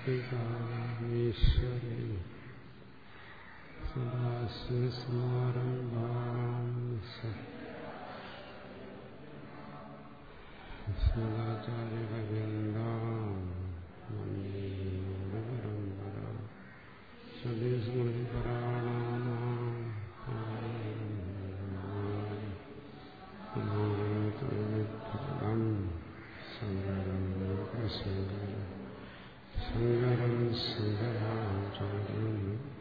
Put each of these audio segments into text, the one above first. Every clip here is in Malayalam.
പിതാമീശ്വരേ സദാശിവസമാരംഭാം സദാചാര്യപര്യന്താം വന്ദേ ഗുരുപരമ്പര ശ്രുതിസ്മൃതിപരാണാനാം ം സങ്കരം ലോകശങ്കരം സങ്കരം സങ്കരാചാര്യം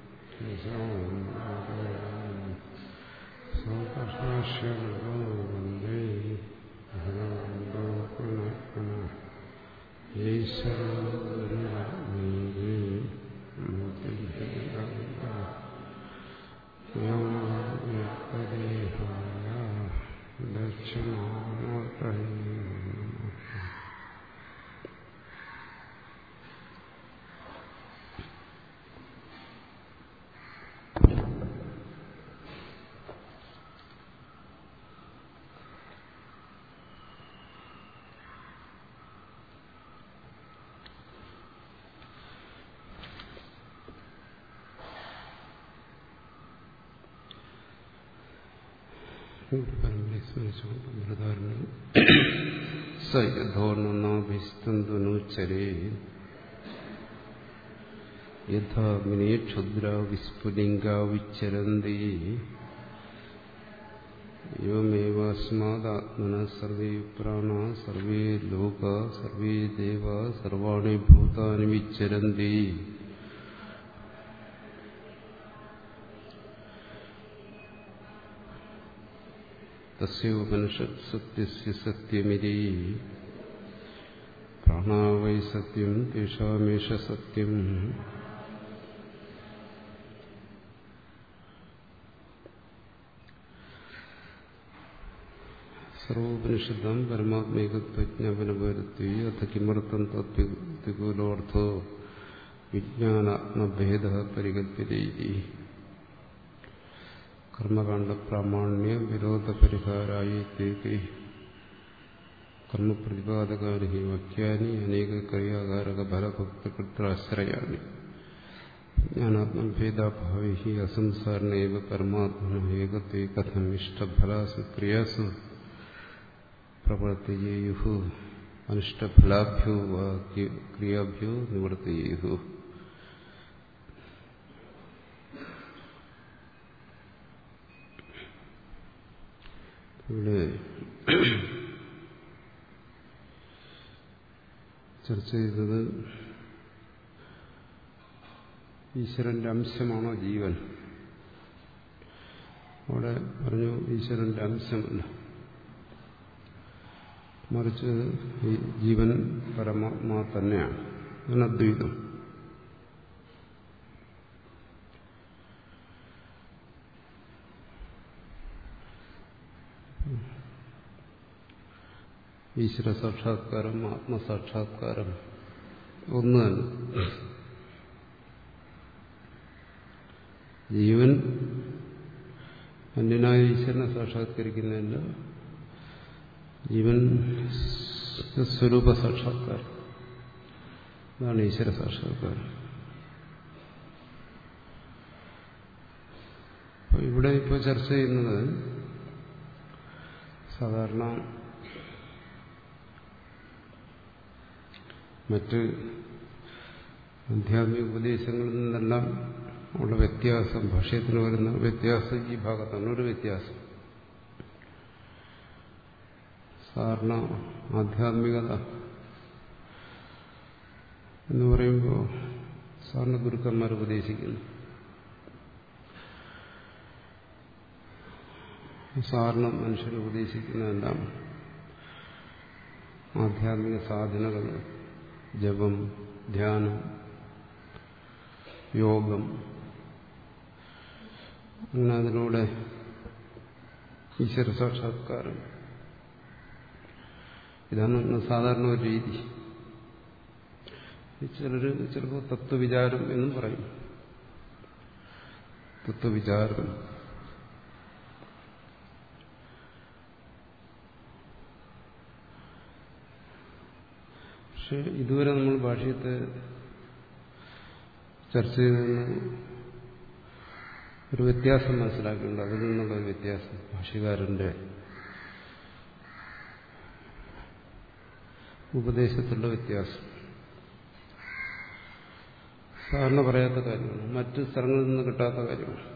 സൗകർഷ്യോ വന്ദേ ഭഗവന്തോ പുനഃ പുനഃ ഈശ്വരദേഹായ ദക്ഷിണാമൂർത്തയേ നമഃ പരമ്പരയെ സ്മരിച്ചുകൊണ്ട് അമൃതാരണ്യം സയധോർണനാഭിസ്തന്തുനുച്ചരേ യഥാഗ്നേ ക്ഷുദ്ര വിസ്ഫുലിംഗാ വിച്ചരന്തി എവമേവാസ്മാദാത്മന സർവേ പ്രാണ സർവേ ലോക സർവേ ദേവ സർവാണി ഭൂതാനി വിച്ചരന്തി തസ്യോപനിഷത് സത്യസ്യ സത്യമിതി പ്രാണാവൈ സത്യം തേഷാമേഷ സത്യം സർവോപനിഷത്താം പരമാത്മേകത്വജ്ഞാപനപരത്വ അഥ കിമർത്ഥം തത്വികൂലോർത്ഥോ വിജ്ഞാനാത്മഭേദ പരികല്പ്യതീതി കർമ്മകാണ്ഡ പ്രാമാണ്യ വിരോധ പരിഹാരായി കർമ്മപ്രതിപാദകാരി വാക്യാനി അനേക ക്രിയാകാരക ഫലഭക്തകൃത്രാശ്രയാണി ജ്ഞാനാത്മഭേദാഭാവി അസംസാരണേവ പരമാത്മന ഏകത്വേ കഥം ഇഷ്ടഫലാസു ക്രിയാസു പ്രവർത്തയേയു അനിഷ്ടഫലാഭ്യോ വാ ക്രിയാഭ്യോ നിവർത്തയേയു ഇവിടെ ചർച്ച ചെയ്തത് ഈശ്വരന്റെ അംശമാണോ ജീവൻ അവിടെ പറഞ്ഞു ഈശ്വരന്റെ അംശമല്ല മറിച്ച് ഈ ജീവൻ പരമാത്മാ തന്നെയാണ് അദ്വൈതം ഈശ്വര സാക്ഷാത്കാരം ആത്മസാക്ഷാത്കാരം ഒന്ന് തന്നെ ജീവൻ അന്യനായ ഈശ്വരനെ സാക്ഷാത്കരിക്കുന്നില്ല ജീവൻ സ്വരൂപ സാക്ഷാത്കാരം അതാണ് ഈശ്വര സാക്ഷാത്കാരം ഇവിടെ ഇപ്പോൾ ചർച്ച ചെയ്യുന്നത് സാധാരണ മറ്റ് ആധ്യാത്മിക ഉപദേശങ്ങളിൽ നിന്നെല്ലാം ഉള്ള വ്യത്യാസം ഭാഷ്യത്തിന് വരുന്ന വ്യത്യാസം ഈ ഭാഗത്താണ് ഒരു വ്യത്യാസം സാധാരണ ആധ്യാത്മികത എന്ന് പറയുമ്പോൾ സാധാരണ ഗുരുക്കന്മാർ ഉപദേശിക്കുന്നു സാധാരണ മനുഷ്യർ ഉപദേശിക്കുന്നതെല്ലാം ആധ്യാത്മിക സാധനകൾ ജപം ധ്യാനം യോഗം അങ്ങനെ അതിലൂടെ ഈശ്വര സാക്ഷാത്കാരം ഇതാണ് സാധാരണ ഒരു രീതി ചിലർ ചിലപ്പോൾ തത്വവിചാരം എന്നും പറയും തത്വവിചാരം പക്ഷെ ഇതുവരെ നമ്മൾ ഭാഷ്യത്തെ ചർച്ച ചെയ്തതിന് ഒരു വ്യത്യാസം മനസ്സിലാക്കിയിട്ടുണ്ട് അതിൽ നിന്നുള്ള ഒരു വ്യത്യാസം ഭാഷകാരന്റെ ഉപദേശത്തിലുള്ള വ്യത്യാസം സാധാരണ പറയാത്ത കാര്യമാണ് മറ്റ് സ്ഥലങ്ങളിൽ നിന്ന് കിട്ടാത്ത കാര്യമാണ്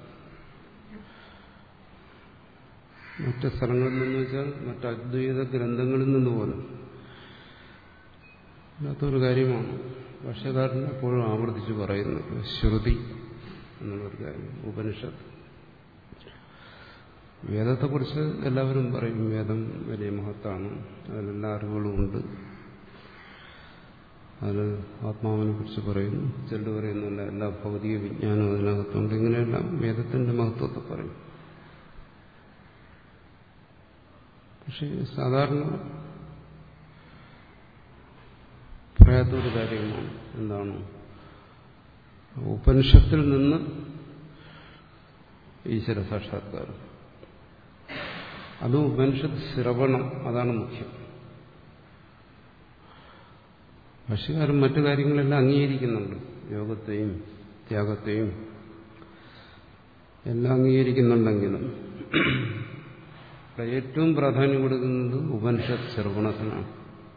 മറ്റ് സ്ഥലങ്ങളിൽ നിന്ന് വെച്ചാൽ മറ്റ് അദ്വൈത ഗ്രന്ഥങ്ങളിൽ നിന്ന് പോലും അല്ലാത്തൊരു കാര്യമാണ് ഭാഷകാരൻ എപ്പോഴും ആവർത്തിച്ച് പറയുന്നത് ശ്രുതി എന്നുള്ളൊരു കാര്യം ഉപനിഷത്ത് വേദത്തെക്കുറിച്ച് എല്ലാവരും പറയും വേദം വലിയ മഹത്താണ് അതിലെല്ലാ അറിവുകളും ഉണ്ട് അതിൽ ആത്മാവിനെ കുറിച്ച് പറയുന്നു ചിലർ പറയുന്നില്ല എല്ലാ ഭൗതിക വിജ്ഞാനവും അതിനകത്തുണ്ട് ഇങ്ങനെയെല്ലാം വേദത്തിന്റെ മഹത്വത്തെ പറയും പക്ഷെ സാധാരണ പറയാത്തൊരു കാര്യമാണ് എന്താണ് ഉപനിഷത്തിൽ നിന്ന് ഈശ്വര സാക്ഷാത്കാരം അതും ഉപനിഷത്ത് ശ്രവണം അതാണ് മുഖ്യം ഭാഷകാരൻ മറ്റു കാര്യങ്ങളെല്ലാം അംഗീകരിക്കുന്നുണ്ട് യോഗത്തെയും ത്യാഗത്തെയും എല്ലാം അംഗീകരിക്കുന്നുണ്ടെങ്കിലും ഏറ്റവും പ്രാധാന്യം കൊടുക്കുന്നത് ഉപനിഷത്ത് ശ്രവണത്തിനാണ്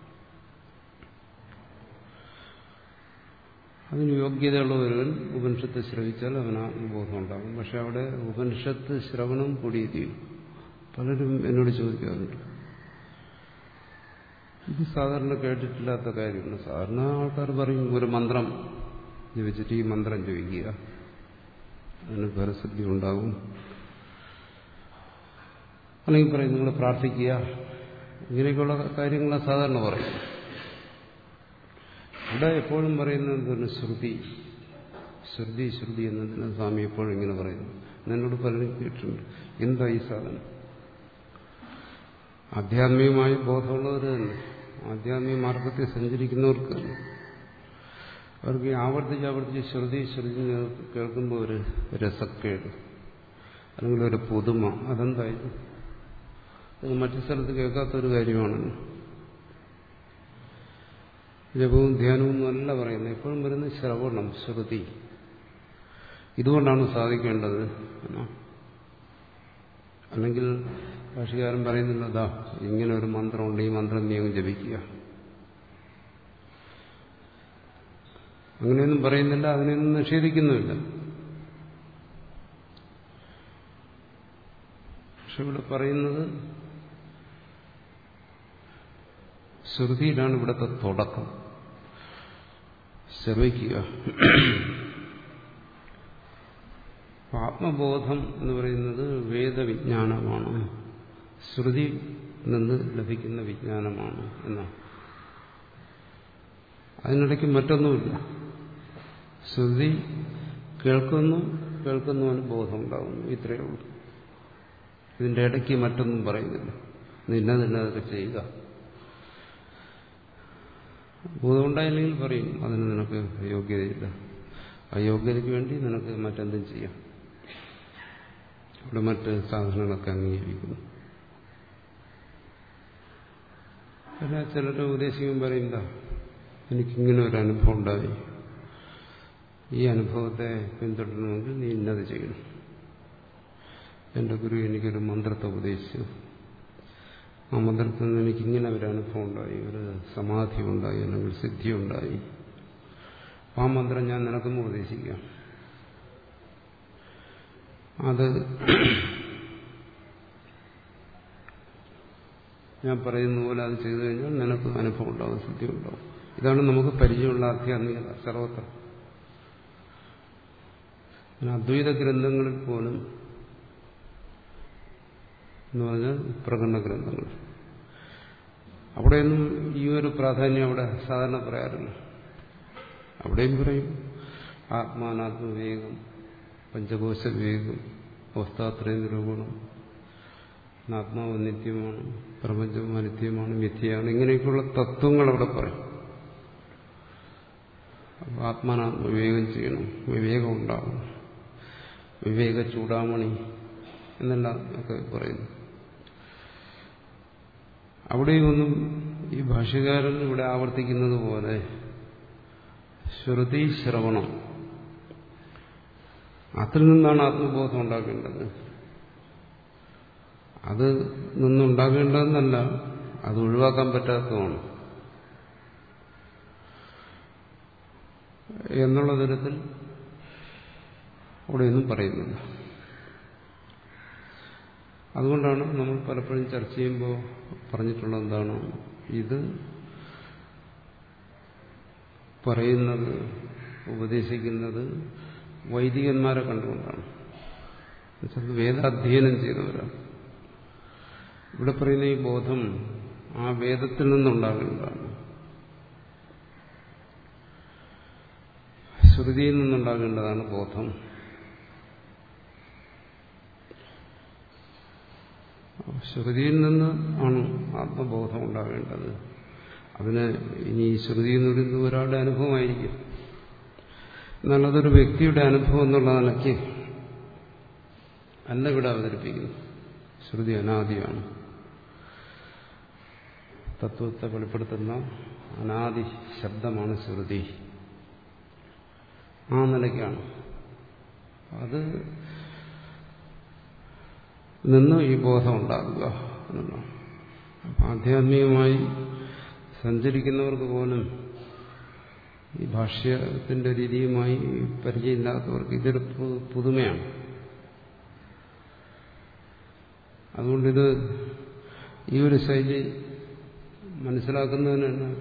അതിന് യോഗ്യതയുള്ള ഒരുവൻ ഉപനിഷത്ത് ശ്രവിച്ചാൽ അവന് ആത്മബോധം ഉണ്ടാകും പക്ഷെ അവിടെ ഉപനിഷത്ത് ശ്രവണം കൂടിയിരിക്കും പലരും എന്നോട് ചോദിക്കാറുണ്ട് ഇത് സാധാരണ കേട്ടിട്ടില്ലാത്ത കാര്യമാണ് സാധാരണ ആൾക്കാർ പറയും ഒരു മന്ത്രം ജപിച്ചിട്ട് ഈ മന്ത്രം ജപിക്കുക അതിന് ഫലസിദ്ധി ഉണ്ടാകും അല്ലെങ്കിൽ പറയും നിങ്ങൾ പ്രാർത്ഥിക്കുക ഇങ്ങനെയൊക്കെയുള്ള കാര്യങ്ങൾ സാധാരണ പറയും ഇവിടെ എപ്പോഴും പറയുന്നത് എന്താണ് ശ്രുതി ശ്രുതി ശ്രുതി എന്നതിന് സ്വാമി എപ്പോഴും ഇങ്ങനെ പറയുന്നു എന്നോട് പലരും കേട്ടിട്ടുണ്ട് എന്താ ഈ സാധനം ആധ്യാത്മികമായ ബോധമുള്ളവർ തന്നെ ആധ്യാത്മിക മാർഗത്തിൽ സഞ്ചരിക്കുന്നവർക്ക് അവർക്ക് ഈ ആവർത്തിച്ച് ആവർത്തിച്ച് ശ്രുതി ശ്രുതി കേൾക്കുമ്പോൾ ഒരു രസക്കേട് അല്ലെങ്കിൽ ഒരു പുതുമ അതെന്തായിരുന്നു അത് മറ്റു സ്ഥലത്ത് കേൾക്കാത്തൊരു കാര്യമാണല്ലോ ജപവും ധ്യാനവും എന്നല്ല പറയുന്നത് എപ്പോഴും വരുന്നത് ശ്രവണം ശ്രുതി ഇതുകൊണ്ടാണ് സാധിക്കേണ്ടത് എന്നാ അല്ലെങ്കിൽ ഭാഷകാരൻ പറയുന്നില്ല അതാ ഇങ്ങനെ ഒരു മന്ത്രമുണ്ട് ഈ മന്ത്രം നീ അങ്ങ് ജപിക്കുക അങ്ങനെയൊന്നും പറയുന്നില്ല അതിനെയൊന്നും നിഷേധിക്കുന്നുമില്ല പക്ഷെ ഇവിടെ പറയുന്നത് ശ്രുതിയിലാണ് ഇവിടുത്തെ തുടക്കം ശ്രമിക്കുക ആത്മബോധം എന്ന് പറയുന്നത് വേദവിജ്ഞാനമാണ് ശ്രുതി നിന്ന് ലഭിക്കുന്ന വിജ്ഞാനമാണ് എന്നാണ് അതിനിടയ്ക്ക് മറ്റൊന്നുമില്ല ശ്രുതി കേൾക്കുന്നു കേൾക്കുന്നവന് ബോധമുണ്ടാകുന്നു ഇത്രയേ ഉള്ളൂ ഇതിന്റെ ഇടയ്ക്ക് മറ്റൊന്നും പറയുന്നില്ല നിന്നതിനതൊക്കെ ചെയ്യുക ബോധമുണ്ടായില്ലെങ്കിൽ പറയും അതിന് നിനക്ക് യോഗ്യതയില്ല ആ യോഗ്യതയ്ക്ക് വേണ്ടി നിനക്ക് മറ്റെന്തും ചെയ്യാം ഇവിടെ മറ്റ് സാധനങ്ങളൊക്കെ അംഗീകരിക്കുന്നു അല്ല ചിലർ ഉപദേശിക്കും പറയുന്ന എനിക്കിങ്ങനെ ഒരു അനുഭവം ഉണ്ടായി ഈ അനുഭവത്തെ പിന്തുടരണമെങ്കിൽ നീ ഇന്നത് ചെയ്യണം എന്റെ ഗുരു എനിക്കൊരു മന്ത്രത്തെ ഉപദേശിച്ചു ആ മന്ത്രത്തിൽ നിന്ന് എനിക്കിങ്ങനെ ഒരു അനുഭവം ഉണ്ടായി ഒരു സമാധി ഉണ്ടായി അല്ലെങ്കിൽ സിദ്ധി ഉണ്ടായി ആ മന്ത്രം ഞാൻ നിനക്കും ഉപദേശിക്കാം അത് ഞാൻ പറയുന്ന പോലെ അത് ചെയ്തു കഴിഞ്ഞാൽ നിനക്ക് അനുഭവം ഉണ്ടാവും സിദ്ധി ഉണ്ടാവും ഇതാണ് നമുക്ക് പരിചയമുള്ള ആധ്യാത്മികത സർവത്ര അദ്വൈത ഗ്രന്ഥങ്ങളിൽ പോലും എന്ന് പറഞ്ഞാൽ പ്രകടന ഗ്രന്ഥങ്ങൾ അവിടെയൊന്നും ഈ ഒരു പ്രാധാന്യം അവിടെ സാധാരണ പറയാറില്ല അവിടെയും പറയും ആത്മാനാത്മവിവേകം പഞ്ചകോശ വിവേകം അവസ്ഥാത്രയ നിരൂപണം ആത്മാവ് നിത്യമാണ് പ്രപഞ്ചം അനിത്യമാണ് മിഥ്യയാണ് ഇങ്ങനെയൊക്കെയുള്ള തത്വങ്ങൾ അവിടെ പറയും അപ്പോൾ ആത്മാനാത്മ വിവേകം ചെയ്യണം വിവേകം ഉണ്ടാവും വിവേക ചൂടാമണി എന്നെല്ലാം ഒക്കെ പറയുന്നു അവിടെയൊന്നും ഈ ഭാഷ്യകാരൻ ഇവിടെ ആവർത്തിക്കുന്നത് പോലെ ശ്രുതി ശ്രവണം അതിൽ നിന്നാണ് ആത്മബോധം ഉണ്ടാക്കേണ്ടത് അത് നിന്നുണ്ടാകേണ്ടതെന്നല്ല അത് ഒഴിവാക്കാൻ പറ്റാത്തതാണ് എന്നുള്ള തരത്തിൽ അവിടെയൊന്നും പറയുന്നില്ല അതുകൊണ്ടാണ് നമ്മൾ പലപ്പോഴും ചർച്ച ചെയ്യുമ്പോൾ പറഞ്ഞിട്ടുള്ളത് എന്താണ് ഇത് പറയുന്നത് ഉപദേശിക്കുന്നത് വൈദികന്മാരെ കണ്ടുകൊണ്ടാണ് എന്നുവെച്ചാൽ വേദാധ്യയനം ചെയ്തവരാണ് ഇവിടെ പറയുന്ന ഈ ബോധം ആ വേദത്തിൽ നിന്നുണ്ടാകേണ്ടതാണ് ശ്രുതിയിൽ നിന്നുണ്ടാകേണ്ടതാണ് ബോധം ശ്രുതിയിൽ നിന്ന് ആണ് ആത്മബോധം ഉണ്ടാകേണ്ടത് അതിന് ഇനി ശ്രുതി എന്ന് പറയുന്നത് ഒരാളുടെ അനുഭവമായിരിക്കും എന്നാൽ അതൊരു വ്യക്തിയുടെ അനുഭവം എന്നുള്ള നിലയ്ക്ക് അല്ല ഇവിടെ അവതരിപ്പിക്കുന്നു ശ്രുതി അനാദിയാണ് തത്വത്തെ വെളിപ്പെടുത്തുന്ന അനാദി ശബ്ദമാണ് ശ്രുതി ആ നിലയ്ക്കാണ് അത് നിന്ന് ഈ ബോധം ഉണ്ടാകുക എന്നുള്ളതാണ് അപ്പം ആധ്യാത്മികമായി സഞ്ചരിക്കുന്നവർക്ക് പോലും ഈ ഭാഷ്യത്തിന്റെ രീതിയുമായി പരിചയമില്ലാത്തവർക്ക് ഇതൊരു പുതുമയാണ് അതുകൊണ്ടിത് ഈ ഒരു ശൈലി മനസ്സിലാക്കുന്നതിന് തന്നെ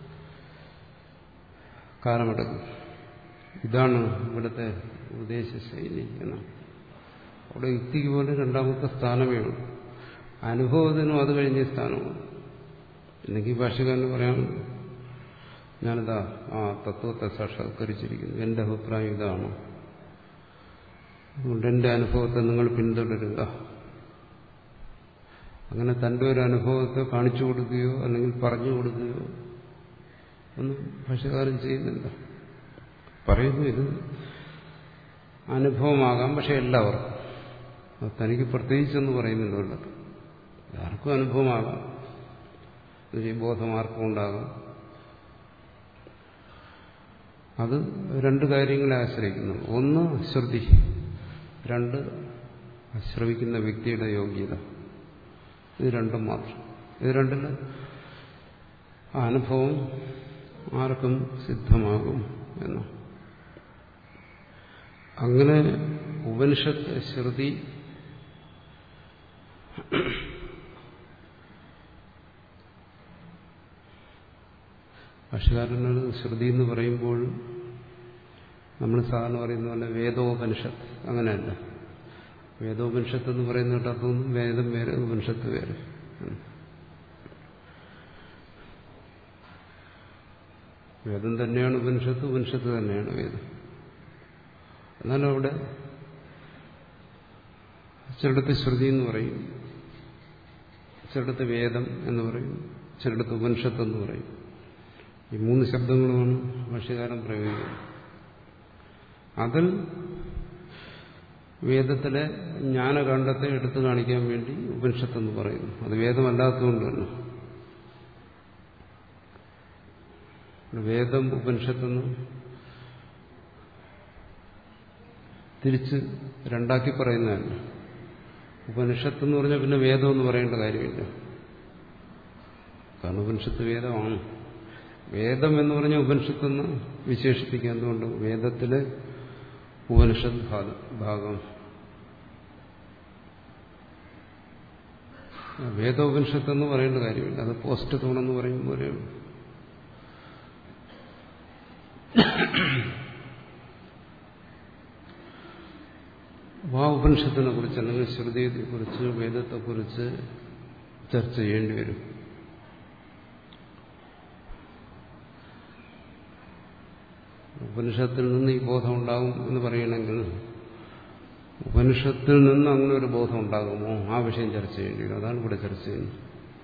കാലമെടുക്കും ഇതാണ് ഇവിടുത്തെ ഉപദേശ ശൈലി എന്നാണ് അവിടെ യുക്തിക്ക് പോലും രണ്ടാമത്തെ സ്ഥാനമേ ഉള്ളൂ അനുഭവത്തിനും അത് കഴിഞ്ഞ സ്ഥാനമാണ് എനിക്ക് ഭാഷകാരന് പറയാൻ ഞാനിതാ ആ തത്വത്തെ സാക്ഷാത്കരിച്ചിരിക്കുന്നു എന്റെ അഭിപ്രായം ഇതാണ് അതുകൊണ്ട് എന്റെ അനുഭവത്തെ നിങ്ങൾ പിന്തുടരുക അങ്ങനെ തന്റെ ഒരു അനുഭവത്തെ കാണിച്ചു കൊടുക്കുകയോ അല്ലെങ്കിൽ പറഞ്ഞു കൊടുക്കുകയോ ഒന്നും ഭാഷകാരൻ ചെയ്യുന്നില്ല പറയുന്നു ഇത് അനുഭവമാകാം പക്ഷെ എല്ലാവർക്കും തനിക്ക് പ്രത്യേകിച്ചെന്ന് പറയുന്നില്ല ആർക്കും അനുഭവമാകാം ഈ ബോധം ആർക്കും ഉണ്ടാകാം അത് രണ്ട് കാര്യങ്ങളെ ആശ്രയിക്കുന്നു ഒന്ന് ശ്രുതി രണ്ട് ശ്രവിക്കുന്ന വ്യക്തിയുടെ യോഗ്യത ഇത് രണ്ടും മാത്രം ഇത് രണ്ടിൽ ആ അനുഭവം ആർക്കും സിദ്ധമാകും എന്ന് അങ്ങനെ ഉപനിഷത്ത് ശ്രുതി ഭാഷകാരനോട് ശ്രുതി എന്ന് പറയുമ്പോൾ നമ്മൾ സാധാരണ പറയുന്ന പോലെ വേദോപനിഷത്ത് അങ്ങനെയല്ല വേദോപനിഷത്ത് എന്ന് പറയുന്ന കേട്ടതൊന്നും വേദം വേറെ ഉപനിഷത്ത് വേറെ വേദം തന്നെയാണ് ഉപനിഷത്ത് ഉപനിഷത്ത് തന്നെയാണ് വേദം എന്നാലും അവിടെ ചിലടത്ത് ശ്രുതി എന്ന് പറയും ചിലടത്ത് വേദം എന്ന് പറയും ചിലടത്ത് ഉപനിഷത്ത് എന്ന് പറയും ഈ മൂന്ന് ശബ്ദങ്ങളുമാണ് ഭാഷ്യകാരൻ പ്രയോഗിക്കുന്നത് അതിൽ വേദത്തിലെ ജ്ഞാനകാണ്ഡത്തെ എടുത്തു കാണിക്കാൻ വേണ്ടി ഉപനിഷത്തെന്ന് പറയുന്നു അത് വേദമല്ലാത്തതുകൊണ്ട് തന്നെ വേദം ഉപനിഷത്തെന്ന് തിരിച്ച് രണ്ടാക്കി പറയുന്നതല്ല ഉപനിഷത്ത് എന്ന് പറഞ്ഞാൽ പിന്നെ വേദം എന്ന് പറയേണ്ട കാര്യമില്ല കാരണം ഉപനിഷത്ത് വേദമാണ് വേദം എന്ന് പറഞ്ഞ ഉപനിഷത്തെന്ന് വിശേഷിപ്പിക്കുക എന്തുകൊണ്ട് വേദത്തിലെ ഉപനിഷത്ത് ഭാഗം വേദോപനിഷത്ത് എന്ന് പറയേണ്ട കാര്യമില്ല അത് പോസ്റ്റ് തൂണെന്ന് പറയും പോലെയാണ് ആ ഉപനിഷത്തിനെ കുറിച്ച് അല്ലെങ്കിൽ ശ്രുതിയെ കുറിച്ച് വേദത്തെക്കുറിച്ച് ചർച്ച ചെയ്യേണ്ടി വരും ഉപനിഷത്തിൽ നിന്ന് ഈ ബോധം ഉണ്ടാകും എന്ന് പറയണമെങ്കിൽ ഉപനിഷത്തിൽ നിന്ന് അങ്ങനെ ഒരു ബോധം ഉണ്ടാകുമോ ആ വിഷയം ചർച്ച ചെയ്യേണ്ടി വരും അതാണ് ഇവിടെ ചർച്ച ചെയ്യുന്നത്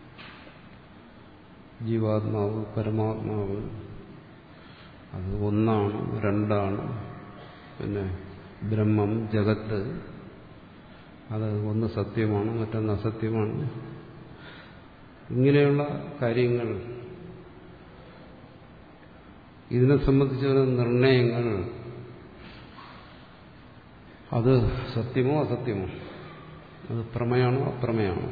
ജീവാത്മാവ് പരമാത്മാവ് അത് ഒന്നാണ് രണ്ടാണ് പിന്നെ ബ്രഹ്മം ജഗത്ത് അത് ഒന്ന് സത്യമാണ് മറ്റൊന്ന് അസത്യമാണ് ഇങ്ങനെയുള്ള കാര്യങ്ങൾ ഇതിനെ സംബന്ധിച്ചുള്ള നിർണയങ്ങൾ അത് സത്യമോ അസത്യമോ അത് പ്രമയാണോ അപ്രമയാണോ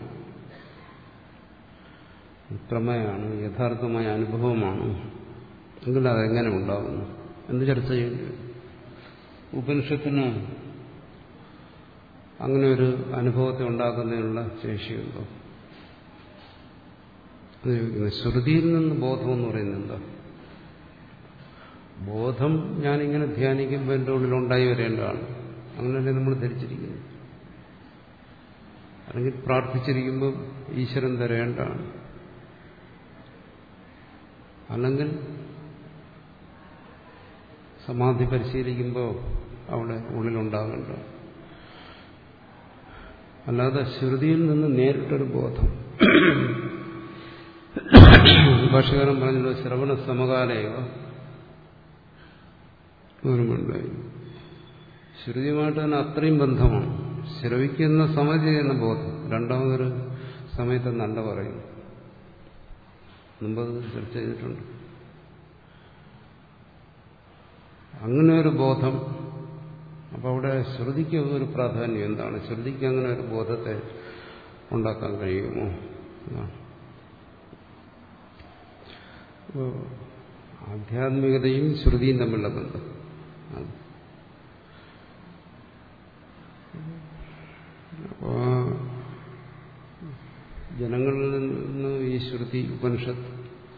പ്രമയാണ് യഥാർത്ഥമായ അനുഭവമാണ് എങ്കിൽ അതെങ്ങനെ ഉണ്ടാകുന്നു എന്ന് ചർച്ച ചെയ്യേണ്ടി വരും ഉപനിഷത്തിന് അങ്ങനെ ഒരു അനുഭവത്തെ ഉണ്ടാക്കുന്നതിനുള്ള ശേഷിയുണ്ടോ അത് ചോദിക്കുന്നത് ശ്രുതിയിൽ നിന്ന് ബോധം എന്ന് പറയുന്നത് എന്താ ബോധം ഞാനിങ്ങനെ ധ്യാനിക്കുമ്പോൾ എൻ്റെ ഉള്ളിൽ ഉണ്ടായി വരേണ്ടതാണ് അങ്ങനെയല്ലേ നമ്മൾ ധരിച്ചിരിക്കുന്നത് അല്ലെങ്കിൽ പ്രാർത്ഥിച്ചിരിക്കുമ്പോൾ ഈശ്വരൻ തരേണ്ടതാണ് അല്ലെങ്കിൽ സമാധി പരിശീലിക്കുമ്പോൾ അവിടെ ഉള്ളിലുണ്ടാകേണ്ട അല്ലാതെ ശ്രുതിയിൽ നിന്ന് നേരിട്ടൊരു ബോധം ഭാഷകാരൻ പറഞ്ഞല്ലോ ശ്രവണ സമകാലയോ ഓർമ്മയുണ്ടായി ശ്രുതിയുമായിട്ട് തന്നെ അത്രയും ബന്ധമാണ് ശ്രവിക്കുന്ന സമയത്ത് ചെയ്യുന്ന ബോധം രണ്ടാമതൊരു സമയത്ത് നല്ല പറയും മുമ്പത് ചർച്ച ചെയ്തിട്ടുണ്ട് അങ്ങനെ ഒരു ബോധം അപ്പോൾ അവിടെ ശ്രുതിക്ക് ഒരു പ്രാധാന്യം എന്താണ് ശ്രുതിക്ക് അങ്ങനെ ഒരു ബോധത്തെ ഉണ്ടാക്കാൻ കഴിയുമോ എന്നാണ് അപ്പോൾ ആധ്യാത്മികതയും ശ്രുതിയും തമ്മിലുള്ള ബന്ധം അത് അപ്പോ ജനങ്ങളിൽ നിന്ന് ഈ ശ്രുതി ഉപനിഷത്ത്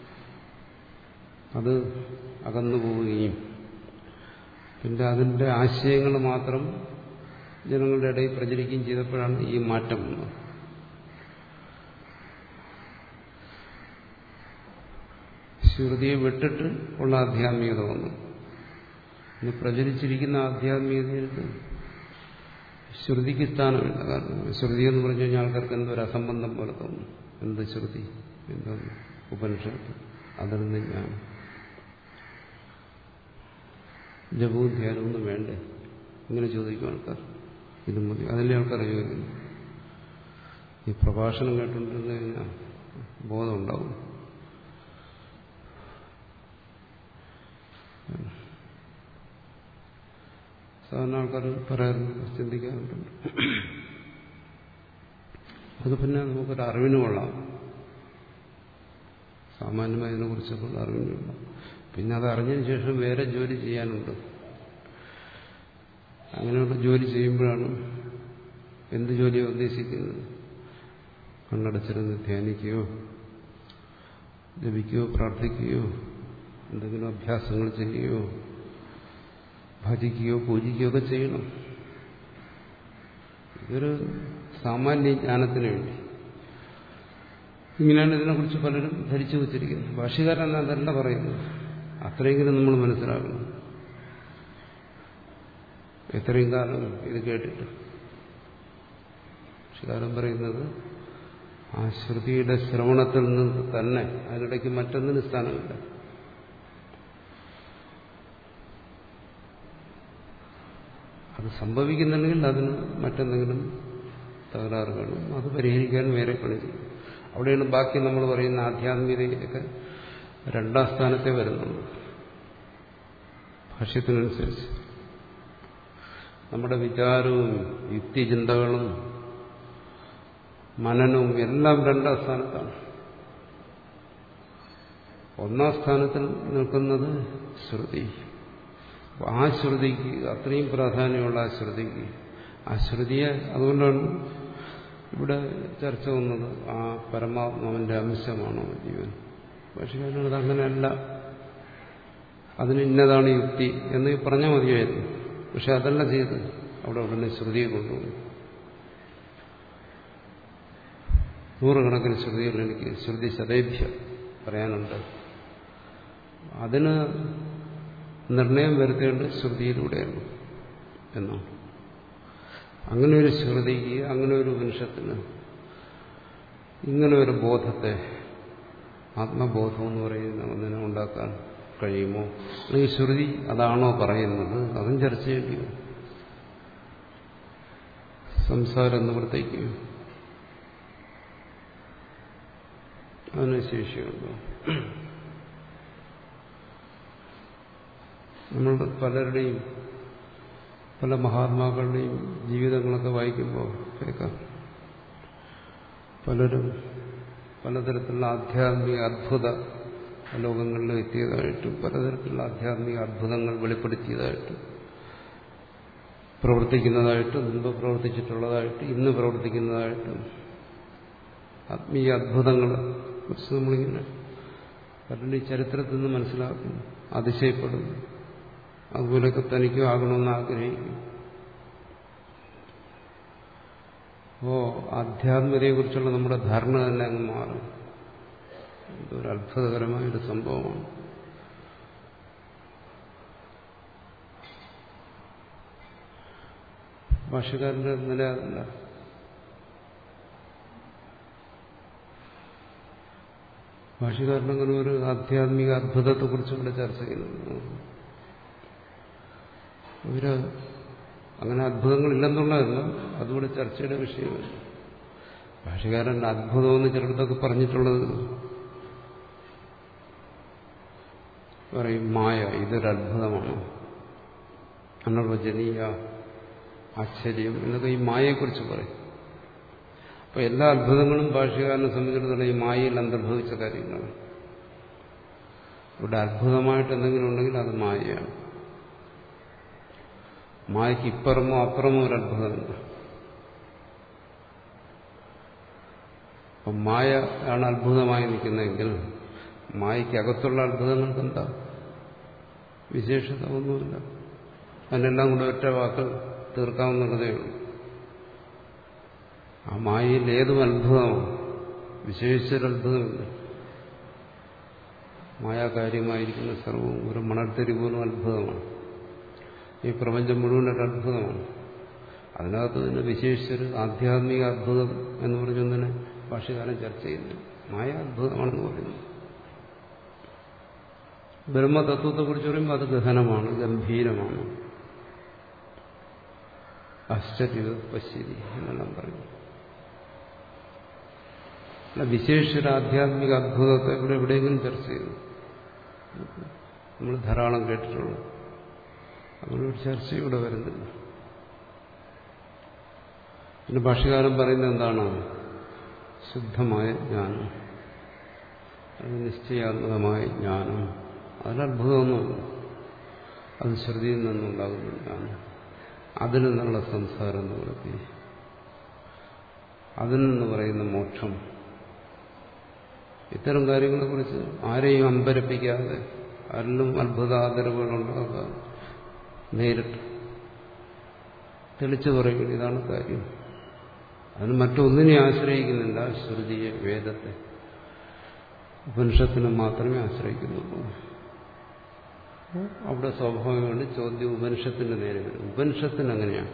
അത് അകന്നു പോവുകയും പിന്നെ അതിൻ്റെ ആശയങ്ങൾ മാത്രം ജനങ്ങളുടെ ഇടയിൽ പ്രചരിക്കുകയും ചെയ്തപ്പോഴാണ് ഈ മാറ്റം വന്നത് ശ്രുതിയെ വിട്ടിട്ട് ഉള്ള ആധ്യാത്മികത വന്നു ഇന്ന് പ്രചരിച്ചിരിക്കുന്ന ആധ്യാത്മികതയിൽ ശ്രുതിക്ക് സ്ഥാനമില്ല കാരണം ശ്രുതി എന്ന് പറഞ്ഞു കഴിഞ്ഞാൽ ആൾക്കാർക്ക് എന്തോ ഒരു അസംബന്ധം പോലെ തോന്നും എന്ത് ശ്രുതി എന്താണ് ഉപനിഷത്ത് അതിൽ നിന്ന് ഞാൻ ജപവും ധ്യാനമൊന്നും വേണ്ടേ ഇങ്ങനെ ചോദിക്കും ആൾക്കാർ ഇത് മതി അതിലെ ആൾക്കാർ ചോദിക്കുന്നു ഈ പ്രഭാഷണം കേട്ടുകൊണ്ടിരുന്നു കഴിഞ്ഞാൽ ബോധം ഉണ്ടാവും സാധാരണ ആൾക്കാർ പറയാറുണ്ട് ചിന്തിക്കാറുണ്ട് അത് പിന്നെ നമുക്കൊരു അറിവിന് കൊള്ളാം സാമാന്യമായി ഇതിനെക്കുറിച്ചൊക്കെ അറിവിന് കൊള്ളാം പിന്നെ അത് അറിഞ്ഞതിന് ശേഷം വേറെ ജോലി ചെയ്യാനുണ്ട് അങ്ങനെയുള്ള ജോലി ചെയ്യുമ്പോഴാണ് എന്ത് ജോലിയാണ് ഉദ്ദേശിക്കുന്നത് കണ്ണടച്ചിരുന്ന് ധ്യാനിക്കുകയോ ജപിക്കുകയോ പ്രാർത്ഥിക്കുകയോ എന്തെങ്കിലും അഭ്യാസങ്ങൾ ചെയ്യുകയോ ഭജിക്കുകയോ പൂജിക്കുകയോ ഒക്കെ ചെയ്യണം ഇതൊരു സാമാന്യ ജ്ഞാനത്തിന് വേണ്ടി ഇങ്ങനെയാണ് ഇതിനെക്കുറിച്ച് പലരും ധരിച്ചു വച്ചിരിക്കുന്നത് ഭാഷകാരൻ അതല്ല പറയുന്നത് അത്രയെങ്കിലും നമ്മൾ മനസ്സിലാക്കണം എത്രയും കാലം ഇത് കേട്ടിട്ട് ഭാഷകാരൻ പറയുന്നത് ആ ശ്രുതിയുടെ ശ്രവണത്തിൽ നിന്ന് തന്നെ അതിനിടയ്ക്ക് മറ്റൊന്നിന് സ്ഥാനമില്ല അത് സംഭവിക്കുന്നുണ്ടെങ്കിൽ അതിന് മറ്റെന്തെങ്കിലും തകരാറ് കാണും അത് പരിഹരിക്കാൻ വേറെ പണി ചെയ്യും അവിടെയാണ് ബാക്കി നമ്മൾ പറയുന്ന ആധ്യാത്മികതയൊക്കെ രണ്ടാം സ്ഥാനത്തെ വരുന്നുള്ളൂ ഭാഷ്യത്തിനനുസരിച്ച് നമ്മുടെ വിചാരവും യുക്തിചിന്തകളും മനനവും എല്ലാം രണ്ടാം സ്ഥാനത്താണ് ഒന്നാം സ്ഥാനത്തിൽ നിൽക്കുന്നത് ശ്രുതി ആ ശ്രുതിക്ക് അത്രയും പ്രാധാന്യമുള്ള ആ ശ്രുതിക്ക് ആ ശ്രുതിയെ അതുകൊണ്ടാണ് ഇവിടെ ചർച്ച വന്നത് ആ പരമാത്മാവിന്റെ അംശമാണോ ജീവൻ പക്ഷേ അത് അങ്ങനെയല്ല അതിന് ഇന്നതാണ് യുക്തി എന്ന് പറഞ്ഞാൽ മതിയായിരുന്നു പക്ഷെ അതല്ല ചെയ്ത് അവിടെ ഉടനെ ശ്രുതിയെ കൊണ്ടുപോകും നൂറുകണക്കിന് ശ്രുതികൾ എനിക്ക് ശ്രുതി ശതേഭ്യ പറയാനുണ്ട് അതിന് നിർണയം വരുത്തേണ്ടത് ശ്രുതിയിലൂടെയാണ് എന്നാണ് അങ്ങനെ ഒരു ശ്രുതിക്ക് അങ്ങനെ ഒരു വംശത്തിന് ഇങ്ങനെ ഒരു ബോധത്തെ ആത്മബോധം എന്ന് പറയുന്ന ഒന്നിനെ ഉണ്ടാക്കാൻ കഴിയുമോ അല്ലെങ്കിൽ ശ്രുതി അതാണോ പറയുന്നത് അതും ചർച്ച ചെയ്യേണ്ടി വരും സംസാരം നിവൃത്തിക്ക് അതിന് ശേഷിയുണ്ടോ നമ്മൾ പലരുടെയും പല മഹാത്മാക്കളുടെയും ജീവിതങ്ങളൊക്കെ വായിക്കുമ്പോൾ കേൾക്കാം പലരും പലതരത്തിലുള്ള ആധ്യാത്മിക അത്ഭുത ലോകങ്ങളിൽ എത്തിയതായിട്ടും പലതരത്തിലുള്ള ആധ്യാത്മിക അത്ഭുതങ്ങൾ വെളിപ്പെടുത്തിയതായിട്ടും പ്രവർത്തിക്കുന്നതായിട്ടും മുമ്പ് പ്രവർത്തിച്ചിട്ടുള്ളതായിട്ട് ഇന്ന് പ്രവർത്തിക്കുന്നതായിട്ടും ആത്മീയ അത്ഭുതങ്ങൾ കുറിച്ച് നമ്മളിങ്ങനെ പലരും ഈ ചരിത്രത്തിൽ നിന്ന് മനസ്സിലാക്കുന്നു അതിശയപ്പെടുന്നു അതുപോലെയൊക്കെ തനിക്കും ആകണമെന്ന് ആഗ്രഹിക്കും അപ്പോ ആധ്യാത്മികതയെക്കുറിച്ചുള്ള നമ്മുടെ ധാരണ തന്നെ അങ്ങ് മാറും ഇതൊരു അത്ഭുതകരമായൊരു സംഭവമാണ് ഭാഷകാരന്റെ നില അതല്ല ഭാഷകാരൻ അങ്ങനെ ഒരു ആധ്യാത്മിക അത്ഭുതത്തെക്കുറിച്ച് ഇവിടെ ചർച്ച ചെയ്യുന്നുണ്ട് ഇവര് അങ്ങനെ അത്ഭുതങ്ങളില്ലെന്നുള്ളതല്ല അതുകൂടെ ചർച്ചയുടെ വിഷയമല്ല ഭാഷകാരൻ അത്ഭുതമെന്ന് ചിലടത്തൊക്കെ പറഞ്ഞിട്ടുള്ളത് പറയും മായ ഇതൊരു അത്ഭുതമാണ് അനർവചനീയ ആശ്ചര്യം എന്നൊക്കെ ഈ മായയെക്കുറിച്ച് പറയും അപ്പൊ എല്ലാ അത്ഭുതങ്ങളും ഭാഷകാരനെ സംബന്ധിച്ചിടത്തോളം ഈ മായയിൽ അന്തർഭവിച്ച കാര്യങ്ങളാണ് ഇവിടെ അത്ഭുതമായിട്ട് എന്തെങ്കിലും ഉണ്ടെങ്കിൽ അത് മായയാണ് മായയ്ക്ക് ഇപ്പുറമോ അപ്പുറമോ ഒരു അത്ഭുതമില്ല അപ്പം മായ ആണ് അത്ഭുതമായി നിൽക്കുന്നതെങ്കിൽ മായയ്ക്ക് അകത്തുള്ള അത്ഭുതങ്ങൾക്ക് എന്താ വിശേഷത ഒന്നുമില്ല അതിനെല്ലാം കൂടെ ഒറ്റ വാക്ക് തീർക്കാവുന്നതേ ഉള്ളൂ ആ മായയിൽ ഏതും അത്ഭുതമാണ് വിശേഷിച്ചൊരത്ഭുതമില്ല മായാകാര്യമായിരിക്കുന്ന സർവവും ഒരു മണൽത്തരി പോലും അത്ഭുതമാണ് ഈ പ്രപഞ്ചം മുഴുവൻ ഒരു അത്ഭുതമാണ് അതിനകത്ത് തന്നെ വിശേഷിച്ചൊരു ആധ്യാത്മിക അത്ഭുതം എന്ന് പറഞ്ഞൊന്നിനെ ഭാഷകാലം ചർച്ച ചെയ്യുന്നു മായ അത്ഭുതമാണെന്ന് പറയുന്നു ബ്രഹ്മതത്വത്തെക്കുറിച്ച് പറയുമ്പോൾ അത് ഗഹനമാണ് ഗംഭീരമാണ് ആശ്ചര്യ പശ്യതി എന്നെല്ലാം പറയുന്നു വിശേഷ ആധ്യാത്മിക അത്ഭുതത്തെ ഇവിടെ എവിടെയെങ്കിലും ചർച്ച ചെയ്തു നമ്മൾ ധാരാളം കേട്ടിട്ടുള്ളൂ അതുകൊണ്ടൊരു ചർച്ച ഇവിടെ വരുന്നില്ല പിന്നെ ഭാഷകാരൻ പറയുന്നത് എന്താണ് ശുദ്ധമായ ജ്ഞാനം അത് നിശ്ചയാത്മകമായ ജ്ഞാനം അതിലത്ഭുതമൊന്നുമില്ല അത് ശ്രുതിയിൽ നിന്നുണ്ടാകുന്ന ജ്ഞാനം അതിൽ നിന്നുള്ള സംസാരം നിവൃത്തി അതിൽ നിന്ന് പറയുന്ന മോക്ഷം ഇത്തരം കാര്യങ്ങളെക്കുറിച്ച് ആരെയും അമ്പരപ്പിക്കാതെ ആരിലും അത്ഭുതാദരവുകളുണ്ടാകാതെ നേരിട്ട് തെളിച്ചു പറയുകയാണ് ഇതാണ് കാര്യം അതിന് മറ്റൊന്നിനെ ആശ്രയിക്കുന്നില്ല ശ്രുതിയെ വേദത്തെ ഉപനിഷത്തിനെ മാത്രമേ ആശ്രയിക്കുന്നുള്ളൂ അവിടെ സ്വാഭാവികമാണ് ചോദ്യം ഉപനിഷത്തിന്റെ നേരെ വരും ഉപനിഷത്തിന് അങ്ങനെയാണ്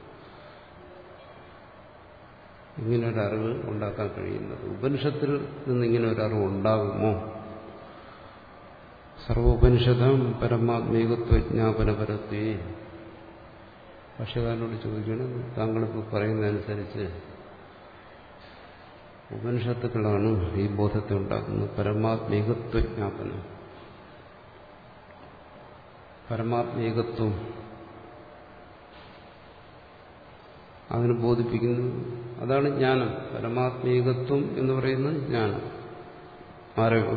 ഇങ്ങനെ ഒരു അറിവ് ഉണ്ടാക്കാൻ കഴിയുന്നത് ഉപനിഷത്തിൽ നിന്ന് ഇങ്ങനെ ഒരു അറിവ് ഉണ്ടാകുമോ സർവോപനിഷതം പരമാത്മീകത്വ വിജ്ഞാപനപരത്വേ ഭാഷകാരനോട് ചോദിക്കണം താങ്കളിപ്പോൾ പറയുന്നതനുസരിച്ച് ഉപനിഷത്തുക്കളാണ് ഈ ബോധത്തെ ഉണ്ടാക്കുന്നത് പരമാത്മീകത്വ ജ്ഞാപനം പരമാത്മീകത്വം അതിന് ബോധിപ്പിക്കുന്നു അതാണ് ജ്ഞാനം പരമാത്മീകത്വം എന്ന് പറയുന്നത് ജ്ഞാനം അറിവ്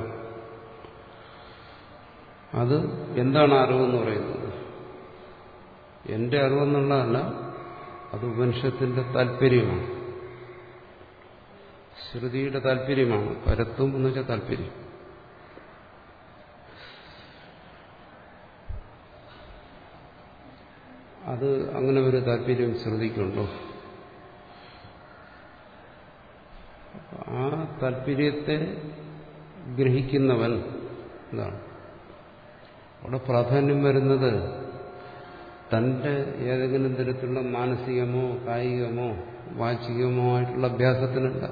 അത് എന്താണ് അറിവെന്ന് പറയുന്നത് എന്റെ അറിവെന്നുള്ളതല്ല അത് ഉപനിഷത്തിന്റെ താല്പര്യമാണ് ശ്രുതിയുടെ താല്പര്യമാണ് പരത്വം എന്ന് വെച്ചാൽ താല്പര്യം അത് അങ്ങനെ ഒരു താല്പര്യം ശ്രുതിക്കുണ്ടോ ആ താല്പര്യത്തെ ഗ്രഹിക്കുന്നവൻ എന്താണ് അവിടെ പ്രാധാന്യം വരുന്നത് തന്റെ ഏതെങ്കിലും തരത്തിലുള്ള മാനസികമോ കായികമോ വാചികമോ ആയിട്ടുള്ള അഭ്യാസത്തിനല്ല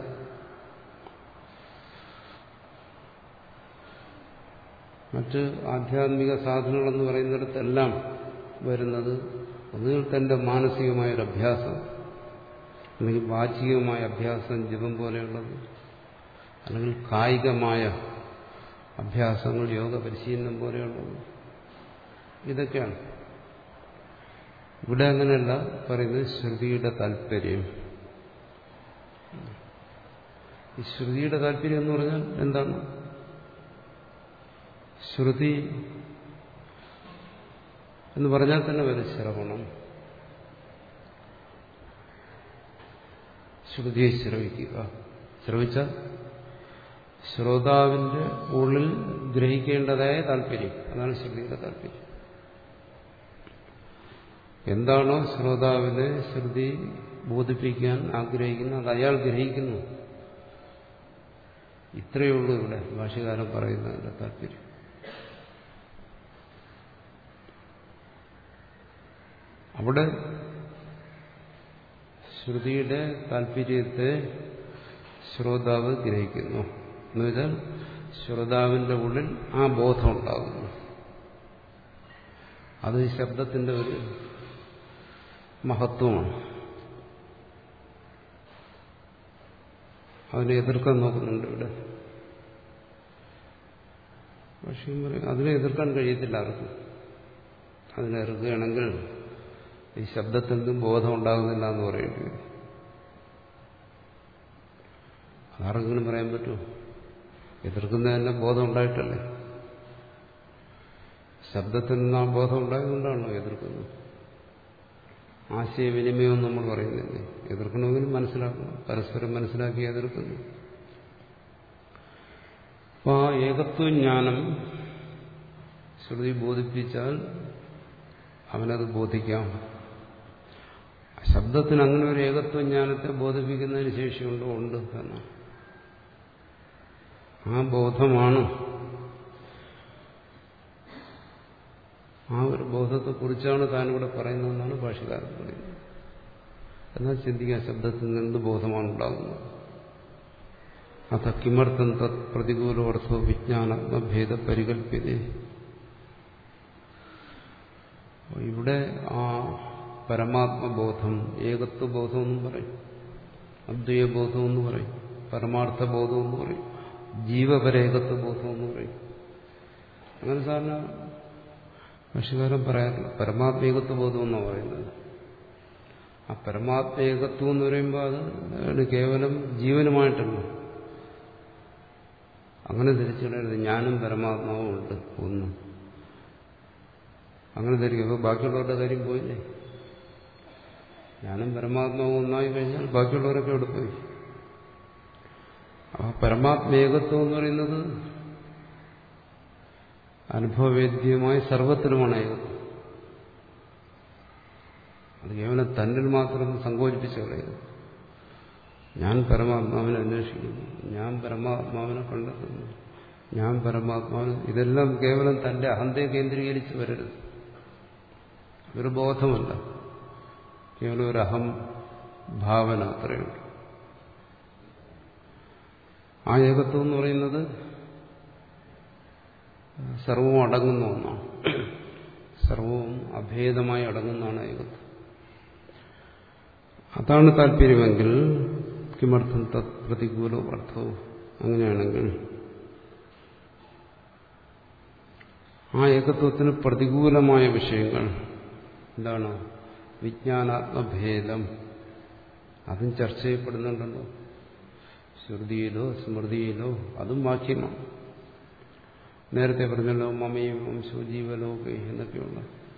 മറ്റ് ആധ്യാത്മിക സാധനങ്ങളെന്ന് പറയുന്നിടത്തെല്ലാം വരുന്നത് ഒന്നുകിൽ തന്റെ മാനസികമായൊരു അഭ്യാസം അല്ലെങ്കിൽ വാചികമായ അഭ്യാസം ജപം പോലെയുള്ളത് അല്ലെങ്കിൽ കായികമായ അഭ്യാസങ്ങൾ യോഗ പരിശീലനം പോലെയുള്ളത് ഇതൊക്കെയാണ് ഇവിടെ അങ്ങനെയല്ല പറയുന്നത് ശ്രുതിയുടെ താല്പര്യം ഈ ശ്രുതിയുടെ താല്പര്യം എന്ന് പറഞ്ഞാൽ എന്താണ് ശ്രുതി എന്ന് പറഞ്ഞാൽ തന്നെ വരും ശ്രവണം ശ്രുതിയെ ശ്രവിക്കുക ശ്രവിച്ചാൽ ശ്രോതാവിന്റെ ഉള്ളിൽ ഗ്രഹിക്കേണ്ടതായ താല്പര്യം അതാണ് ശ്രുതിയുടെ താല്പര്യം എന്താണോ ശ്രോതാവിനെ ശ്രുതി ബോധിപ്പിക്കാൻ ആഗ്രഹിക്കുന്നത് അത് അയാൾ ഗ്രഹിക്കുന്നു ഇത്രയേ ഉള്ളൂ ഇവിടെ ഭാഷകാരൻ പറയുന്നതിന്റെ താല്പര്യം അവിടെ ശ്രുതിയുടെ താല്പര്യത്തെ ശ്രോതാവ് ഗ്രഹിക്കുന്നു എന്നുവെച്ചാൽ ശ്രോതാവിന്റെ ഉള്ളിൽ ആ ബോധം ഉണ്ടാകുന്നു അത് ഈ ശബ്ദത്തിന്റെ ഒരു മഹത്വമാണ് അതിനെ എതിർക്കാൻ നോക്കുന്നുണ്ട് ഇവിടെ പക്ഷേ പറയും അതിനെ എതിർക്കാൻ കഴിയത്തില്ല ആർക്കും അതിനെ എതിർക്കുകയാണെങ്കിൽ ഈ ശബ്ദത്തിൽ നിന്നും ബോധം ഉണ്ടാകുന്നില്ല എന്ന് പറയേണ്ടി വരും അതാർക്കെങ്കിലും പറയാൻ പറ്റുമോ എതിർക്കുന്നതന്നെ ബോധം ഉണ്ടായിട്ടല്ലേ ശബ്ദത്തിൽ നിന്ന് ആ ബോധം ഉണ്ടായതുകൊണ്ടാണോ എതിർക്കുന്നത് ആശയവിനിമയം നമ്മൾ പറയുന്നില്ലേ എതിർക്കണമെങ്കിൽ മനസ്സിലാക്കണം പരസ്പരം മനസ്സിലാക്കി എതിർക്കുന്നു അപ്പോൾ ആ ഏകത്വജ്ഞാനം ശ്രുതി ബോധിപ്പിച്ചാൽ അവനത് ബോധിക്കാം ശബ്ദത്തിന് അങ്ങനെ ഒരു ഏകത്വജ്ഞാനത്തെ ബോധിപ്പിക്കുന്നതിന് ശേഷിയുണ്ടോ ഉണ്ട് എന്നാണ് ആ ബോധമാണ് ആ ഒരു ബോധത്തെക്കുറിച്ചാണ് താനിവിടെ പറയുന്നതെന്നാണ് ഭാഷകാരൻ പറയുന്നത് എന്നാൽ ചിന്തിക്കാൻ ശബ്ദത്തിൽ നിന്ന് ബോധമാണ് ഉണ്ടാകുന്നത് അത കിമർത്ഥം തത് പ്രതികൂലമർത്ഥോ വിജ്ഞാനാത്മഭേദ പരികല്പ്യതേ ഇവിടെ ആ പരമാത്മബോധം ഏകത്വബോധം എന്നും പറയും അദ്വൈബോധം എന്ന് പറയും പരമാർത്ഥബോധം എന്ന് പറയും ജീവപരേകത്വബോധം എന്ന് പറയും അങ്ങനെ സാറിന് ഭക്ഷ്യകാരൻ പറയാറില്ല പരമാത്മേകത്വ ബോധം എന്നാണ് പറയുന്നത് ആ പരമാത്മേകത്വം എന്ന് പറയുമ്പോൾ അത് കേവലം ജീവനുമായിട്ടല്ല അങ്ങനെ തിരിച്ചിടരുത് ഞാനും പരമാത്മാവും ഉണ്ട് ഒന്ന് അങ്ങനെ ധരിക്കും അപ്പോൾ ബാക്കിയുള്ളവരുടെ കാര്യം പോയില്ലേ ഞാനും പരമാത്മാവും ഒന്നായി കഴിഞ്ഞാൽ ബാക്കിയുള്ളവരൊക്കെ അവിടെ പോയി ആ പരമാത്മേകത്വം എന്ന് പറയുന്നത് അനുഭവവേദ്യമായി സർവത്തിലുമാണ് ഏകത്വം അത് കേവലം തന്നിൽ മാത്രം സങ്കോചിപ്പിച്ച് കളയുന്നു ഞാൻ പരമാത്മാവിനെ അന്വേഷിക്കുന്നു ഞാൻ പരമാത്മാവിനെ കണ്ടെത്തുന്നു ഞാൻ പരമാത്മാവിന് ഇതെല്ലാം കേവലം തന്റെ അഹന്തയെ കേന്ദ്രീകരിച്ച് വരരുത് ഒരു ബോധമല്ല കേവലം ഒരു അഹം ഭാവന അത്രയുണ്ട് ആ ഏകത്വം എന്ന് പറയുന്നത് സർവവും അടങ്ങുന്ന ഒന്നാണ് സർവവും അഭേദമായി അടങ്ങുന്നതാണ് ഏകത്വം അതാണ് താല്പര്യമെങ്കിൽ കിമർത്ഥം തത് പ്രതികൂലോ അർത്ഥവും അങ്ങനെയാണെങ്കിൽ ആ ഏകത്വത്തിന് പ്രതികൂലമായ വിഷയങ്ങൾ എന്താണ് വിജ്ഞാനാത്മഭേദം അതും ചർച്ച ചെയ്യപ്പെടുന്നുണ്ടല്ലോ ശ്രുതിയിലോ സ്മൃതിയിലോ അതും വാക്യമാണ് നേരത്തെ പറഞ്ഞല്ലോ മമയും വംശോ ജീവലോകെ എന്നൊക്കെയുള്ള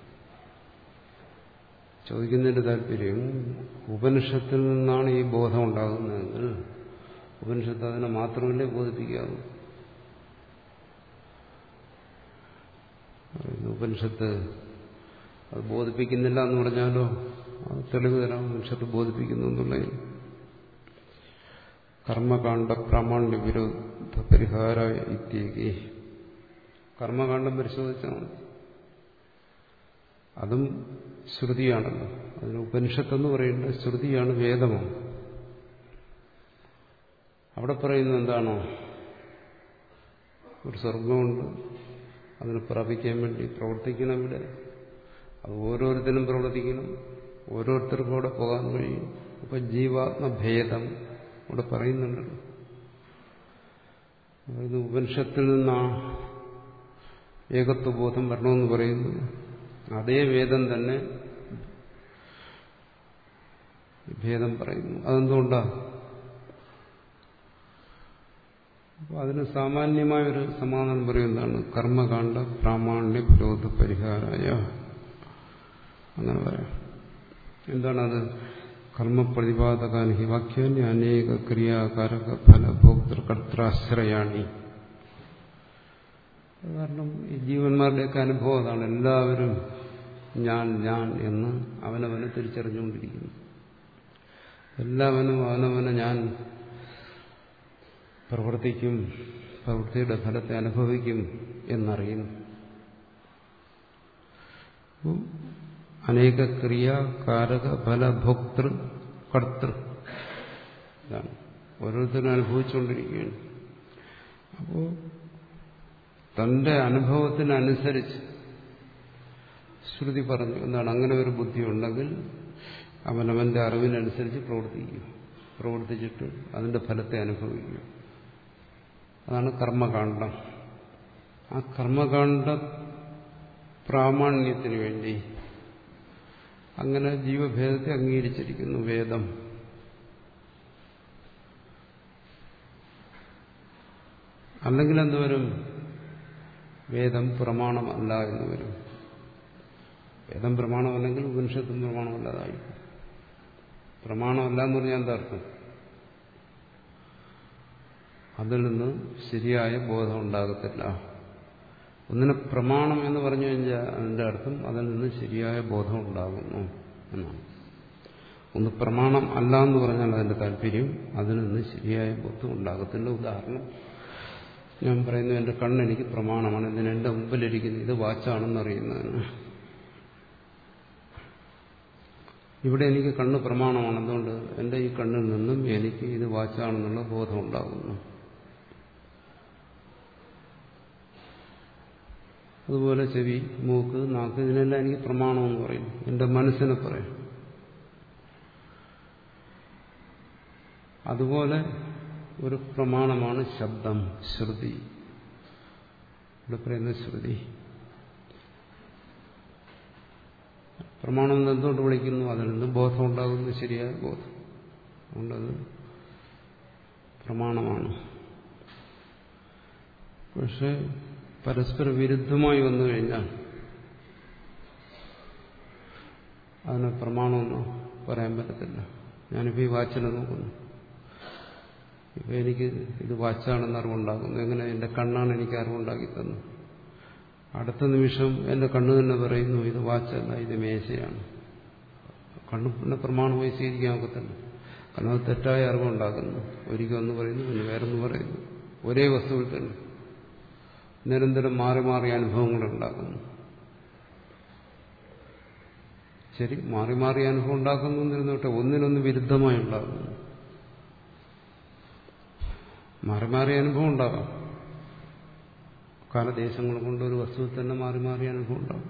ചോദിക്കുന്നതിന്റെ താല്പര്യം ഉപനിഷത്തിൽ നിന്നാണ് ഈ ബോധം ഉണ്ടാകുന്നതെങ്കിൽ ഉപനിഷത്ത് അതിനെ മാത്രമല്ലേ ബോധിപ്പിക്കാവൂ ഉപനിഷത്ത് അത് ബോധിപ്പിക്കുന്നില്ല എന്ന് പറഞ്ഞാലോ അത് തെളിവ് തരാം ഉപനിഷത്ത് ബോധിപ്പിക്കുന്നു എന്നുള്ളതിന് കർമ്മകാണ്ഡ പ്രാമാണ്യ വിരോധ പരിഹാര ഇത്യേകി കർമ്മകാണ്ഡം പരിശോധിച്ചാൽ മതി അതും ശ്രുതിയാണല്ലോ അതിന് ഉപനിഷത്തെന്ന് പറയുന്നത് ശ്രുതിയാണ് വേദമാണ് അവിടെ പറയുന്നത് എന്താണോ ഒരു സ്വർഗമുണ്ട് അതിന് പ്രാപിക്കാൻ വേണ്ടി പ്രവർത്തിക്കണം ഇവിടെ അത് ഓരോരുത്തരും പ്രവർത്തിക്കണം ഓരോരുത്തർക്കും അവിടെ പോകാൻ കഴിയും അപ്പൊ ജീവാത്മഭേദം ഇവിടെ പറയുന്നുണ്ടല്ലോ ഇത് ഉപനിഷത്തിൽ നിന്നാ ഏകത്വബോധം വരണമെന്ന് പറയുന്നു അതേ വേദം തന്നെ ഭേദം പറയുന്നു അതെന്തുകൊണ്ടാ അപ്പോൾ അതിന് സാമാന്യമായൊരു സമാധാനം പറയുന്നതാണ് കർമ്മകാണ്ഡ പ്രാമാണ്യ വിരോധ പരിഹാരായ അങ്ങനെ പറയാം എന്താണത് കർമ്മപ്രതിപാദകാൻ ഹി വാക്യാന്യ അനേക ക്രിയാകാരക ഫലഭോക്തൃ കർത്താശ്രയാണി കാരണം ഈ ജീവന്മാരുടെയൊക്കെ അനുഭവം അതാണ് എല്ലാവരും ഞാൻ ഞാൻ എന്ന് അവനവനെ തിരിച്ചറിഞ്ഞുകൊണ്ടിരിക്കുന്നു എല്ലാവനും അവനവനെ ഞാൻ പ്രവർത്തിക്കും പ്രവൃത്തിയുടെ ഫലത്തെ അനുഭവിക്കും എന്നറിയുന്നു അനേക ക്രിയ കാരക ഫലഭോക്തൃ കർത്തൃ ഇതാണ് ഓരോരുത്തരും അനുഭവിച്ചുകൊണ്ടിരിക്കുകയാണ് അപ്പോൾ തന്റെ അനുഭവത്തിനനുസരിച്ച് ശ്രുതി പറഞ്ഞു എന്താണ് അങ്ങനെ ഒരു ബുദ്ധി ഉണ്ടെങ്കിൽ അവനവന്റെ അറിവിനനുസരിച്ച് പ്രവർത്തിക്കുക പ്രവർത്തിച്ചിട്ട് അതിന്റെ ഫലത്തെ അനുഭവിക്കുക അതാണ് കർമ്മകാണ്ഡം ആ കർമ്മകാണ്ഡ പ്രാമാണ്യത്തിന് വേണ്ടി അങ്ങനെ ജീവഭേദത്തെ അംഗീകരിച്ചിരിക്കുന്നു വേദം അല്ലെങ്കിൽ എന്തുവരും വേദം പ്രമാണമല്ല എന്ന് വരും വേദം പ്രമാണമല്ലെങ്കിൽ ഉപനിഷത്തും പ്രമാണമല്ലാതായി പ്രമാണമല്ല എന്ന് പറഞ്ഞാൽ എന്താ അർത്ഥം അതിൽ നിന്ന് ശരിയായ ബോധം ഉണ്ടാകത്തില്ല ഒന്നിനെ പ്രമാണം എന്ന് പറഞ്ഞു കഴിഞ്ഞാൽ അതിന്റെ അർത്ഥം അതിൽ നിന്ന് ശരിയായ ബോധം ഉണ്ടാകുന്നു എന്നാണ് ഒന്ന് പ്രമാണം അല്ല എന്ന് പറഞ്ഞാൽ അതിന്റെ താല്പര്യം അതിൽ നിന്ന് ശരിയായ ബോധം ഉണ്ടാകത്തില്ല ഉദാഹരണം ഞാൻ പറയുന്നു എന്റെ കണ്ണെനിക്ക് പ്രമാണമാണ് ഇതിന് എന്റെ മുമ്പിലിരിക്കുന്നത് ഇത് വാച്ചാണെന്ന് അറിയുന്നതിന് ഇവിടെ എനിക്ക് കണ്ണ് പ്രമാണമാണ് അതുകൊണ്ട് എന്റെ ഈ കണ്ണിൽ നിന്നും എനിക്ക് ഇത് വാച്ചാണെന്നുള്ള ബോധം ഉണ്ടാകുന്നു അതുപോലെ ചെവി മൂക്ക് നാക്ക് ഇതിനെല്ലാം എനിക്ക് പ്രമാണമെന്ന് പറയും എന്റെ മനസ്സിനെ പറയും അതുപോലെ ഒരു പ്രമാണമാണ് ശബ്ദം ശ്രുതി ഇവിടെ പറയുന്ന ശ്രുതി പ്രമാണം എന്ന് എന്തുകൊണ്ട് വിളിക്കുന്നു അതിൽ നിന്ന് ബോധം ഉണ്ടാകുന്നു ശരിയായ ബോധം അതുകൊണ്ടത് പ്രമാണമാണ് പക്ഷെ പരസ്പര വിരുദ്ധമായി വന്നു കഴിഞ്ഞാൽ അതിന് പ്രമാണമെന്ന് പറയാൻ പറ്റത്തില്ല ഞാനിപ്പോൾ ഈ വാച്ചിനെ നോക്കുന്നു ഇപ്പൊ എനിക്ക് ഇത് വാച്ചാണെന്ന് അറിവുണ്ടാകുന്നു എങ്ങനെ എന്റെ കണ്ണാണ് എനിക്ക് അറിവുണ്ടാക്കി തന്നു അടുത്ത നിമിഷം എന്റെ കണ്ണ് തന്നെ പറയുന്നു ഇത് വാച്ചല്ല ഇത് മേശയാണ് കണ്ണു പിന്നെ പ്രമാണമായി സ്വീകരിക്കാൻ ഒക്കത്തില്ല കാരണം അത് തെറ്റായ അറിവുണ്ടാക്കുന്നു ഒരിക്കൽ ഒന്ന് പറയുന്നു പിന്നെ വേറൊന്ന് പറയുന്നു ഒരേ വസ്തുവിൽ തന്നെ നിരന്തരം മാറി മാറി അനുഭവങ്ങൾ ഉണ്ടാക്കുന്നു ശരി മാറി മാറി അനുഭവം ഉണ്ടാക്കുന്നു എന്നിരുന്നോട്ടെ ഒന്നിനൊന്ന് വിരുദ്ധമായി ഉണ്ടാകുന്നു മാറി മാറി അനുഭവം ഉണ്ടാകാം കാലദേശങ്ങൾ കൊണ്ട് ഒരു വസ്തുവിൽ തന്നെ മാറി മാറി അനുഭവം ഉണ്ടാകും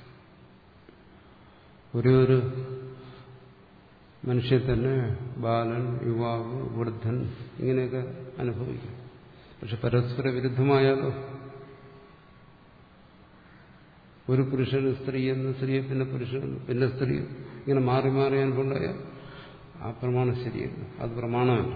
ഒരേ ഒരു മനുഷ്യ തന്നെ ബാലൻ യുവാവ് വൃദ്ധൻ ഇങ്ങനെയൊക്കെ അനുഭവിക്കും പക്ഷെ പരസ്പര വിരുദ്ധമായാലോ ഒരു പുരുഷന് സ്ത്രീ എന്ന് സ്ത്രീയെ പിന്നെ പുരുഷൻ പിന്നെ സ്ത്രീ ഇങ്ങനെ മാറി മാറി അനുഭവമുണ്ടായാൽ ആ പ്രമാണം ശരിയല്ല അത് പ്രമാണമല്ല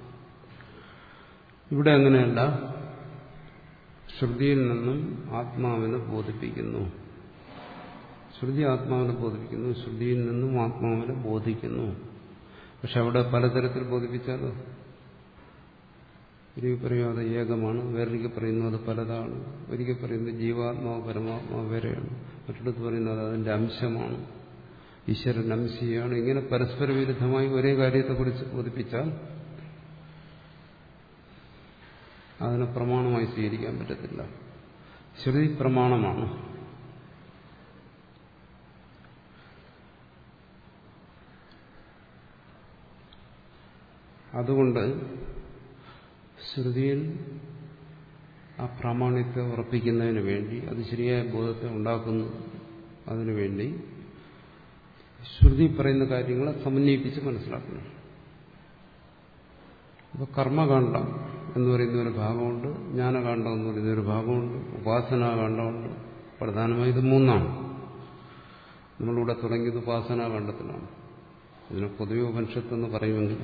ഇവിടെ അങ്ങനെയല്ല ശ്രുതിയിൽ നിന്നും ആത്മാവിനെ ബോധിപ്പിക്കുന്നു ശ്രുതി ആത്മാവിനെ ബോധിപ്പിക്കുന്നു ശ്രുതിയിൽ നിന്നും ആത്മാവിനെ ബോധിക്കുന്നു പക്ഷെ അവിടെ പലതരത്തിൽ ബോധിപ്പിച്ചാലോ ഒരിക്കൽ പറയും അത് ഏകമാണ് വേറൊരിക്കൽ പറയുന്നു അത് പലതാണ് ഒരിക്കൽ പറയുന്നത് ജീവാത്മാവ് പരമാത്മാവ് വേറെയാണ് മറ്റിടത്ത് പറയുന്നത് അതിന്റെ അംശമാണ് ഈശ്വരൻ അംശിയാണ് ഇങ്ങനെ പരസ്പര വിരുദ്ധമായി ഒരേ കാര്യത്തെക്കുറിച്ച് ബോധിപ്പിച്ചാൽ അതിനെ പ്രമാണമായി സ്വീകരിക്കാൻ പറ്റത്തില്ല ശ്രുതി പ്രമാണമാണ് അതുകൊണ്ട് ശ്രുതിയിൽ ആ പ്രാമാണ്യത്തെ ഉറപ്പിക്കുന്നതിന് വേണ്ടി അത് ശരിയായ ബോധത്തെ ഉണ്ടാക്കുന്നു അതിനുവേണ്ടി ശ്രുതി പറയുന്ന കാര്യങ്ങളെ സമന്വയിപ്പിച്ച് മനസ്സിലാക്കണം അപ്പോൾ കർമ്മകാന്ഡം എന്ന് പറയുന്ന ഒരു ഭാഗമുണ്ട് ജ്ഞാനകാന്ഡം എന്ന് പറയുന്ന ഒരു ഭാഗമുണ്ട് ഉപാസനാകാന്ഡമുണ്ട് പ്രധാനമായി ഇത് മൂന്നാണ് നമ്മളിവിടെ തുടങ്ങിയത് ഉപാസനാകാന്ഡത്തിലാണ് ഇതിനെ പൊതുവെ ഉപനിഷത്ത് എന്ന് പറയുമെങ്കിൽ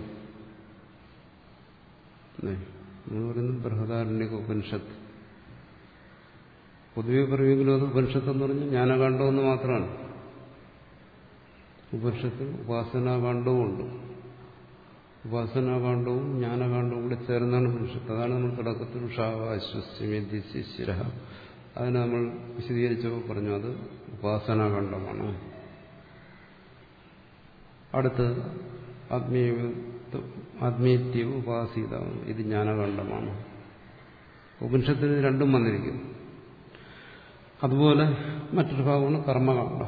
നമ്മൾ പറയുന്നത് ബൃഹദാരണ്യ ഉപനിഷത്ത് പൊതുവെ പറയുമെങ്കിലും അത് ഉപനിഷത്ത് എന്ന് പറഞ്ഞാൽ ജ്ഞാനകാണ്ഡമെന്ന് മാത്രമാണ് ഉപനിഷത്തിൽ ഉപാസനാകാണ്ഡവും ഉണ്ട് ഉപാസനാകാണ്ഡവും ജ്ഞാനകാണ്ഡവും കൂടി ചേർന്നാണ് ഉപനിഷത്ത് അതാണ് നമ്മൾ തുടക്കത്തിൽ ഉഷാവാശ്വസ്യമേദ്യശിര അതിനെ നമ്മൾ വിശദീകരിച്ചപ്പോൾ പറഞ്ഞു അത് ഉപാസനാകാണ്ഡമാണ് അടുത്ത് ആത്മീയ ആത്മീയത്വ ഉപാസീത ഇത് ജ്ഞാനകാണ്ഡമാണ് ഉപനിഷത്തിന് രണ്ടും വന്നിരിക്കുന്നു അതുപോലെ മറ്റൊരു ഭാഗമാണ് കർമ്മകാണ്ഡം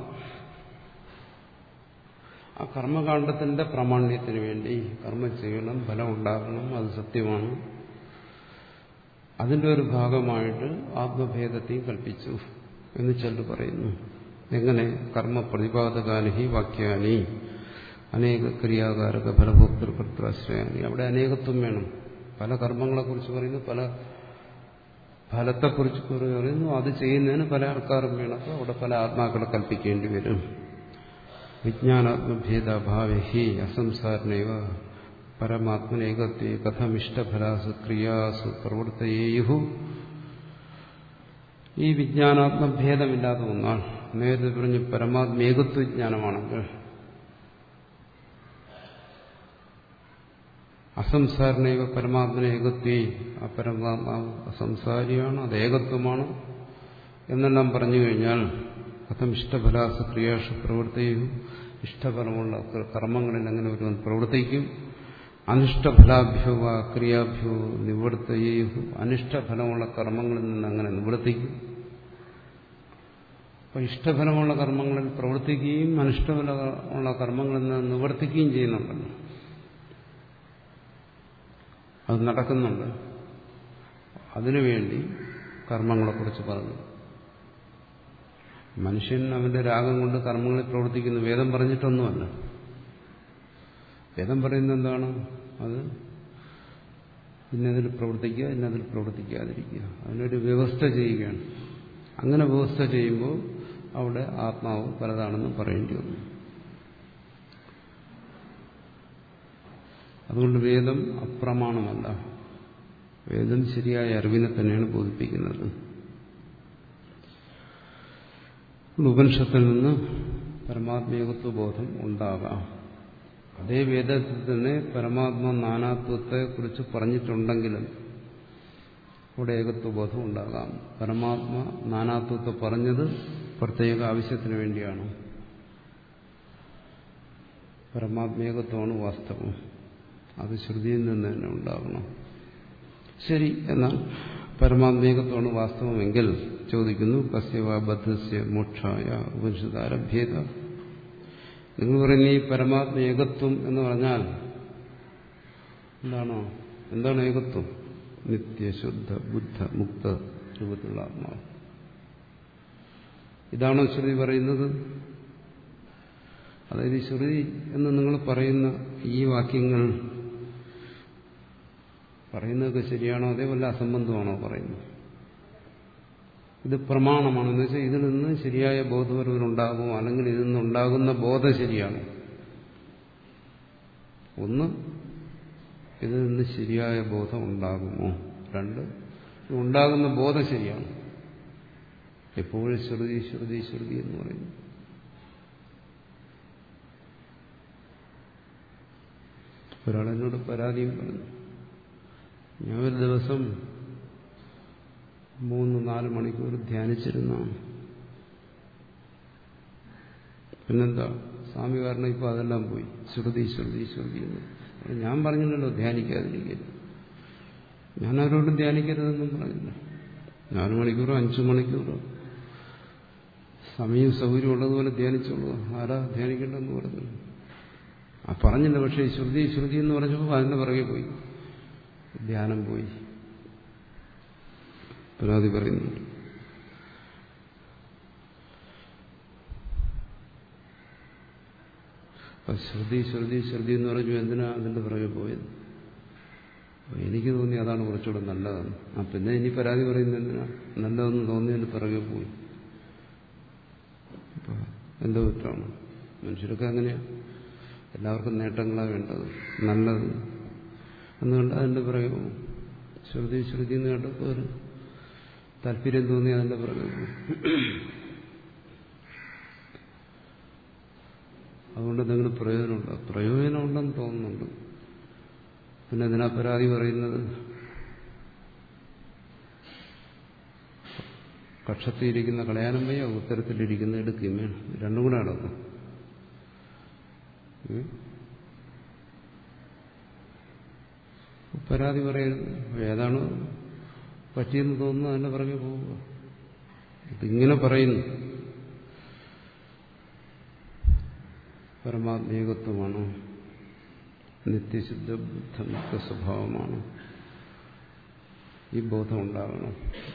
ആ കർമ്മകാണ്ഡത്തിന്റെ പ്രാമാണ്യത്തിന് വേണ്ടി കർമ്മം ചെയ്യണം ഫലം ഉണ്ടാകണം അത് സത്യമാണ് അതിന്റെ ഒരു ഭാഗമായിട്ട് ആത്മഭേദത്തെയും കൽപ്പിച്ചു എന്ന് ചെല്ലു പറയുന്നു എങ്ങനെ കർമ്മ പ്രതിപാദകാനി വാക്യാനി അനേക ക്രിയാകാരക ഫലഭോക്തൃകർത്താശ്രയാനി അവിടെ അനേകത്വം വേണം പല കർമ്മങ്ങളെക്കുറിച്ച് പറയുന്നു പല ഫലത്തെക്കുറിച്ച് പറയുന്നു അത് ചെയ്യുന്നതിന് പല ആൾക്കാരും വേണം അപ്പോൾ അവിടെ പല ആത്മാക്കളെ കൽപ്പിക്കേണ്ടി വരും വിജ്ഞാനാത്മഭേദഭാവി അസംസാരനൈവ പരമാത്മനേകത്വേ കഥമിഷ്ടഫലാസു ക്രിയാസു പ്രവർത്തയേയു ഈ വിജ്ഞാനാത്മഭേദമില്ലാതെ ഒന്നാൾ നേരത്തെ പറഞ്ഞ് പരമാത്മേകത്വജ്ഞാനമാണെങ്കിൽ അസംസാരനൈവ പരമാത്മനേകത്വേ ആ പരമാത്മാവ് അസംസാരിയാണ് അത് ഏകത്വമാണ് എന്നെല്ലാം പറഞ്ഞു കഴിഞ്ഞാൽ കഥം ഇഷ്ടഫലാസ ക്രിയാഷു പ്രവർത്തിയും ഇഷ്ടഫലമുള്ള കർമ്മങ്ങളിൽ എങ്ങനെ ഒരുവൻ പ്രവർത്തിക്കും അനിഷ്ടഫലാഭ്യോ വാ ക്രിയാഭ്യോ നിവർത്തയേഹു അനിഷ്ടഫലമുള്ള കർമ്മങ്ങളിൽ നിന്ന് അങ്ങനെ നിവർത്തിക്കും അപ്പൊ ഇഷ്ടഫലമുള്ള കർമ്മങ്ങളിൽ പ്രവർത്തിക്കുകയും അനിഷ്ടഫലമുള്ള കർമ്മങ്ങളിൽ നിന്ന് നിവർത്തിക്കുകയും ചെയ്യുന്നുണ്ടല്ലോ അത് നടക്കുന്നുണ്ട് അതിനുവേണ്ടി കർമ്മങ്ങളെക്കുറിച്ച് പറഞ്ഞു മനുഷ്യൻ അവന്റെ രാഗം കൊണ്ട് കർമ്മങ്ങളിൽ പ്രവർത്തിക്കുന്നു വേദം പറഞ്ഞിട്ടൊന്നുമല്ല വേദം പറയുന്നത് എന്താണ് അത് ഇന്നതിൽ പ്രവർത്തിക്കുക ഇന്നതിൽ പ്രവർത്തിക്കാതിരിക്കുക അതിനൊരു വ്യവസ്ഥ ചെയ്യുകയാണ് അങ്ങനെ വ്യവസ്ഥ ചെയ്യുമ്പോൾ അവിടെ ആത്മാവ് പലതാണെന്ന് പറയേണ്ടി വന്നു അതുകൊണ്ട് വേദം അപ്രമാണമല്ല വേദം ശരിയായ അറിവിനെ തന്നെയാണ് ബോധിപ്പിക്കുന്നത് ഉപനിഷത്തിൽ നിന്ന് പരമാത്മേകത്വ ബോധം ഉണ്ടാകാം അതേ വേദത്തിൽ തന്നെ പരമാത്മ നാനാത്വത്തെ കുറിച്ച് പറഞ്ഞിട്ടുണ്ടെങ്കിലും അവിടെ ഏകത്വബോധം ഉണ്ടാകാം പരമാത്മ നാനാത്വത്തെ പറഞ്ഞത് പ്രത്യേക ആവശ്യത്തിന് വേണ്ടിയാണ് പരമാത്മേകത്വമാണ് വാസ്തവം അത് ശ്രുതിയിൽ നിന്ന് തന്നെ ഉണ്ടാകണം ശരി എന്നാൽ പരമാത്മേകത്വമാണ് വാസ്തവമെങ്കിൽ ചോദിക്കുന്നു കസ്യവ ബദ്ധസ്യ മോക്ഷായ ഉപനിഷത്താരഭ്യേത നിങ്ങൾ പറയുന്ന ഈ പരമാത്മ ഏകത്വം എന്ന് പറഞ്ഞാൽ എന്താണോ എന്താണ് ഏകത്വം നിത്യശുദ്ധ ബുദ്ധ മുക്ത രൂപത്തിലുള്ള ആത്മാവ് ഇതാണോ ശ്രുതി പറയുന്നത് അതായത് ശ്രുതി എന്ന് നിങ്ങൾ പറയുന്ന ഈ വാക്യങ്ങൾ പറയുന്നതൊക്കെ ശരിയാണോ അതേപോലെ അസംബന്ധമാണോ പറയുന്നത് ഇത് പ്രമാണമാണ് എന്ന് വെച്ചാൽ ഇതിൽ നിന്ന് ശരിയായ ബോധപരവനുണ്ടാകുമോ അല്ലെങ്കിൽ ഇതിൽ നിന്നുണ്ടാകുന്ന ബോധം ശരിയാണോ ഒന്ന് ഇതിൽ നിന്ന് ശരിയായ ബോധം ഉണ്ടാകുമോ രണ്ട് ഉണ്ടാകുന്ന ബോധം ശരിയാണ് എപ്പോഴും ശ്രുതി ശ്രുതി ശ്രുതി എന്ന് പറയുന്നു ഒരാളെന്നോട് പരാതിയും പറഞ്ഞു ഞാൻ ഒരു ദിവസം മൂന്ന് നാല് മണിക്കൂർ ധ്യാനിച്ചിരുന്നാണ് പിന്നെന്താ സ്വാമി കാരണം ഇപ്പൊ അതെല്ലാം പോയി ശ്രുതി ശ്രുതി ശ്രുതി എന്ന് ഞാൻ പറഞ്ഞില്ലല്ലോ ധ്യാനിക്കാതിരിക്കരുത് ഞാൻ ആരോടും ധ്യാനിക്കരുതെന്നും പറഞ്ഞില്ല നാല് മണിക്കൂറോ അഞ്ചു മണിക്കൂറോ സമയം സൗകര്യം ഉള്ളതുപോലെ ധ്യാനിച്ചോളൂ ആരാ ധ്യാനിക്കേണ്ടെന്ന് പറഞ്ഞു ആ പറഞ്ഞില്ല പക്ഷേ ശ്രുതി ശ്രുതി എന്ന് പറഞ്ഞപ്പോൾ അതിന്റെ പുറകെ പോയി ധ്യാനം പോയി പരാതി പറയുന്നുണ്ട് ശ്രുതി ശ്രുതി ശ്രുതി എന്ന് പറഞ്ഞു എന്തിനാ അതിന്റെ പുറകെ പോയത് എനിക്ക് തോന്നി അതാണ് കുറച്ചുകൂടെ നല്ലതെന്ന് ആ പിന്നെ ഇനി പരാതി പറയുന്നത് എന്തിനാ നല്ലതെന്ന് തോന്നിയതിന്റെ പിറകെ പോയി എന്തോ കുറ്റമാണ് മനുഷ്യരൊക്കെ അങ്ങനെയാ എല്ലാവർക്കും നേട്ടങ്ങളാണ് വേണ്ടത് നല്ലത് എന്നുകൊണ്ട് അതിൻ്റെ പിറകെ ശ്രുതി ശ്രുതി എന്ന് കേട്ടപ്പോൾ ഒരു താല്പര്യം തോന്നി അതിൻ്റെ പിറകെ അതുകൊണ്ട് എന്തെങ്കിലും പ്രയോജനമുണ്ടോ പ്രയോജനമുണ്ടെന്ന് തോന്നുന്നുണ്ട് പിന്നെ എന്തിനാ പരാതി പറയുന്നത് കക്ഷത്തിയിരിക്കുന്ന കളയാനും വയ്യ ഉത്തരത്തിലിരിക്കുന്ന എടുക്കുകയും വേണം രണ്ടും കൂടെ നടക്കും പരാതി പറയരുത് ഏതാണ് പറ്റിയെന്ന് തോന്നുന്നു അതിന്റെ പുറകെ പോവുക ഇതിങ്ങനെ പറയുന്നു പരമാത്മീകത്വമാണ് നിത്യശുദ്ധ ബുദ്ധമുക്ത സ്വഭാവമാണ് ഈ ബോധം ഉണ്ടാകണം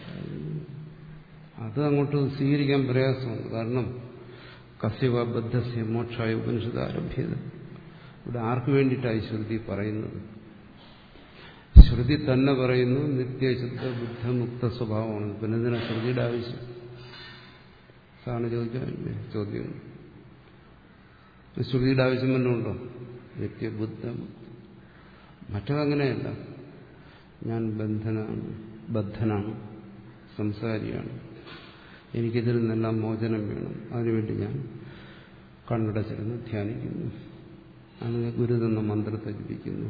അത് അങ്ങോട്ട് സ്വീകരിക്കാൻ പ്രയാസമുണ്ട് കാരണം കസ്യവ ബദ്ധസ്യ മോക്ഷായ ഉപനിഷത്ത് ആരംഭിയത് ഇവിടെ ആർക്ക് വേണ്ടിയിട്ടായി ശ്രുതി പറയുന്നത് ശ്രുതി തന്നെ പറയുന്നു നിത്യശുദ്ധ ബുദ്ധമുക്ത സ്വഭാവമാണ് പിന്നെ എന്തിനാ ശ്രുതിയുടെ ആവശ്യം സാറിന് ചോദിക്കാൻ ചോദ്യം ശ്രുതിയുടെ ആവശ്യം തന്നെ ഉണ്ടോ നിത്യബുദ്ധ മറ്റതങ്ങനെയല്ല ഞാൻ ബന്ധനാണ് ബദ്ധനാണ് സംസാരിയാണ് എനിക്കിതിൽ നിന്നെല്ലാം മോചനം വേണം അതിനുവേണ്ടി ഞാൻ കണ്ണടച്ചിരുന്ന് ധ്യാനിക്കുന്നു അങ്ങനെ ഗുരു തന്ന മന്ത്രത്തെ ജപിക്കുന്നു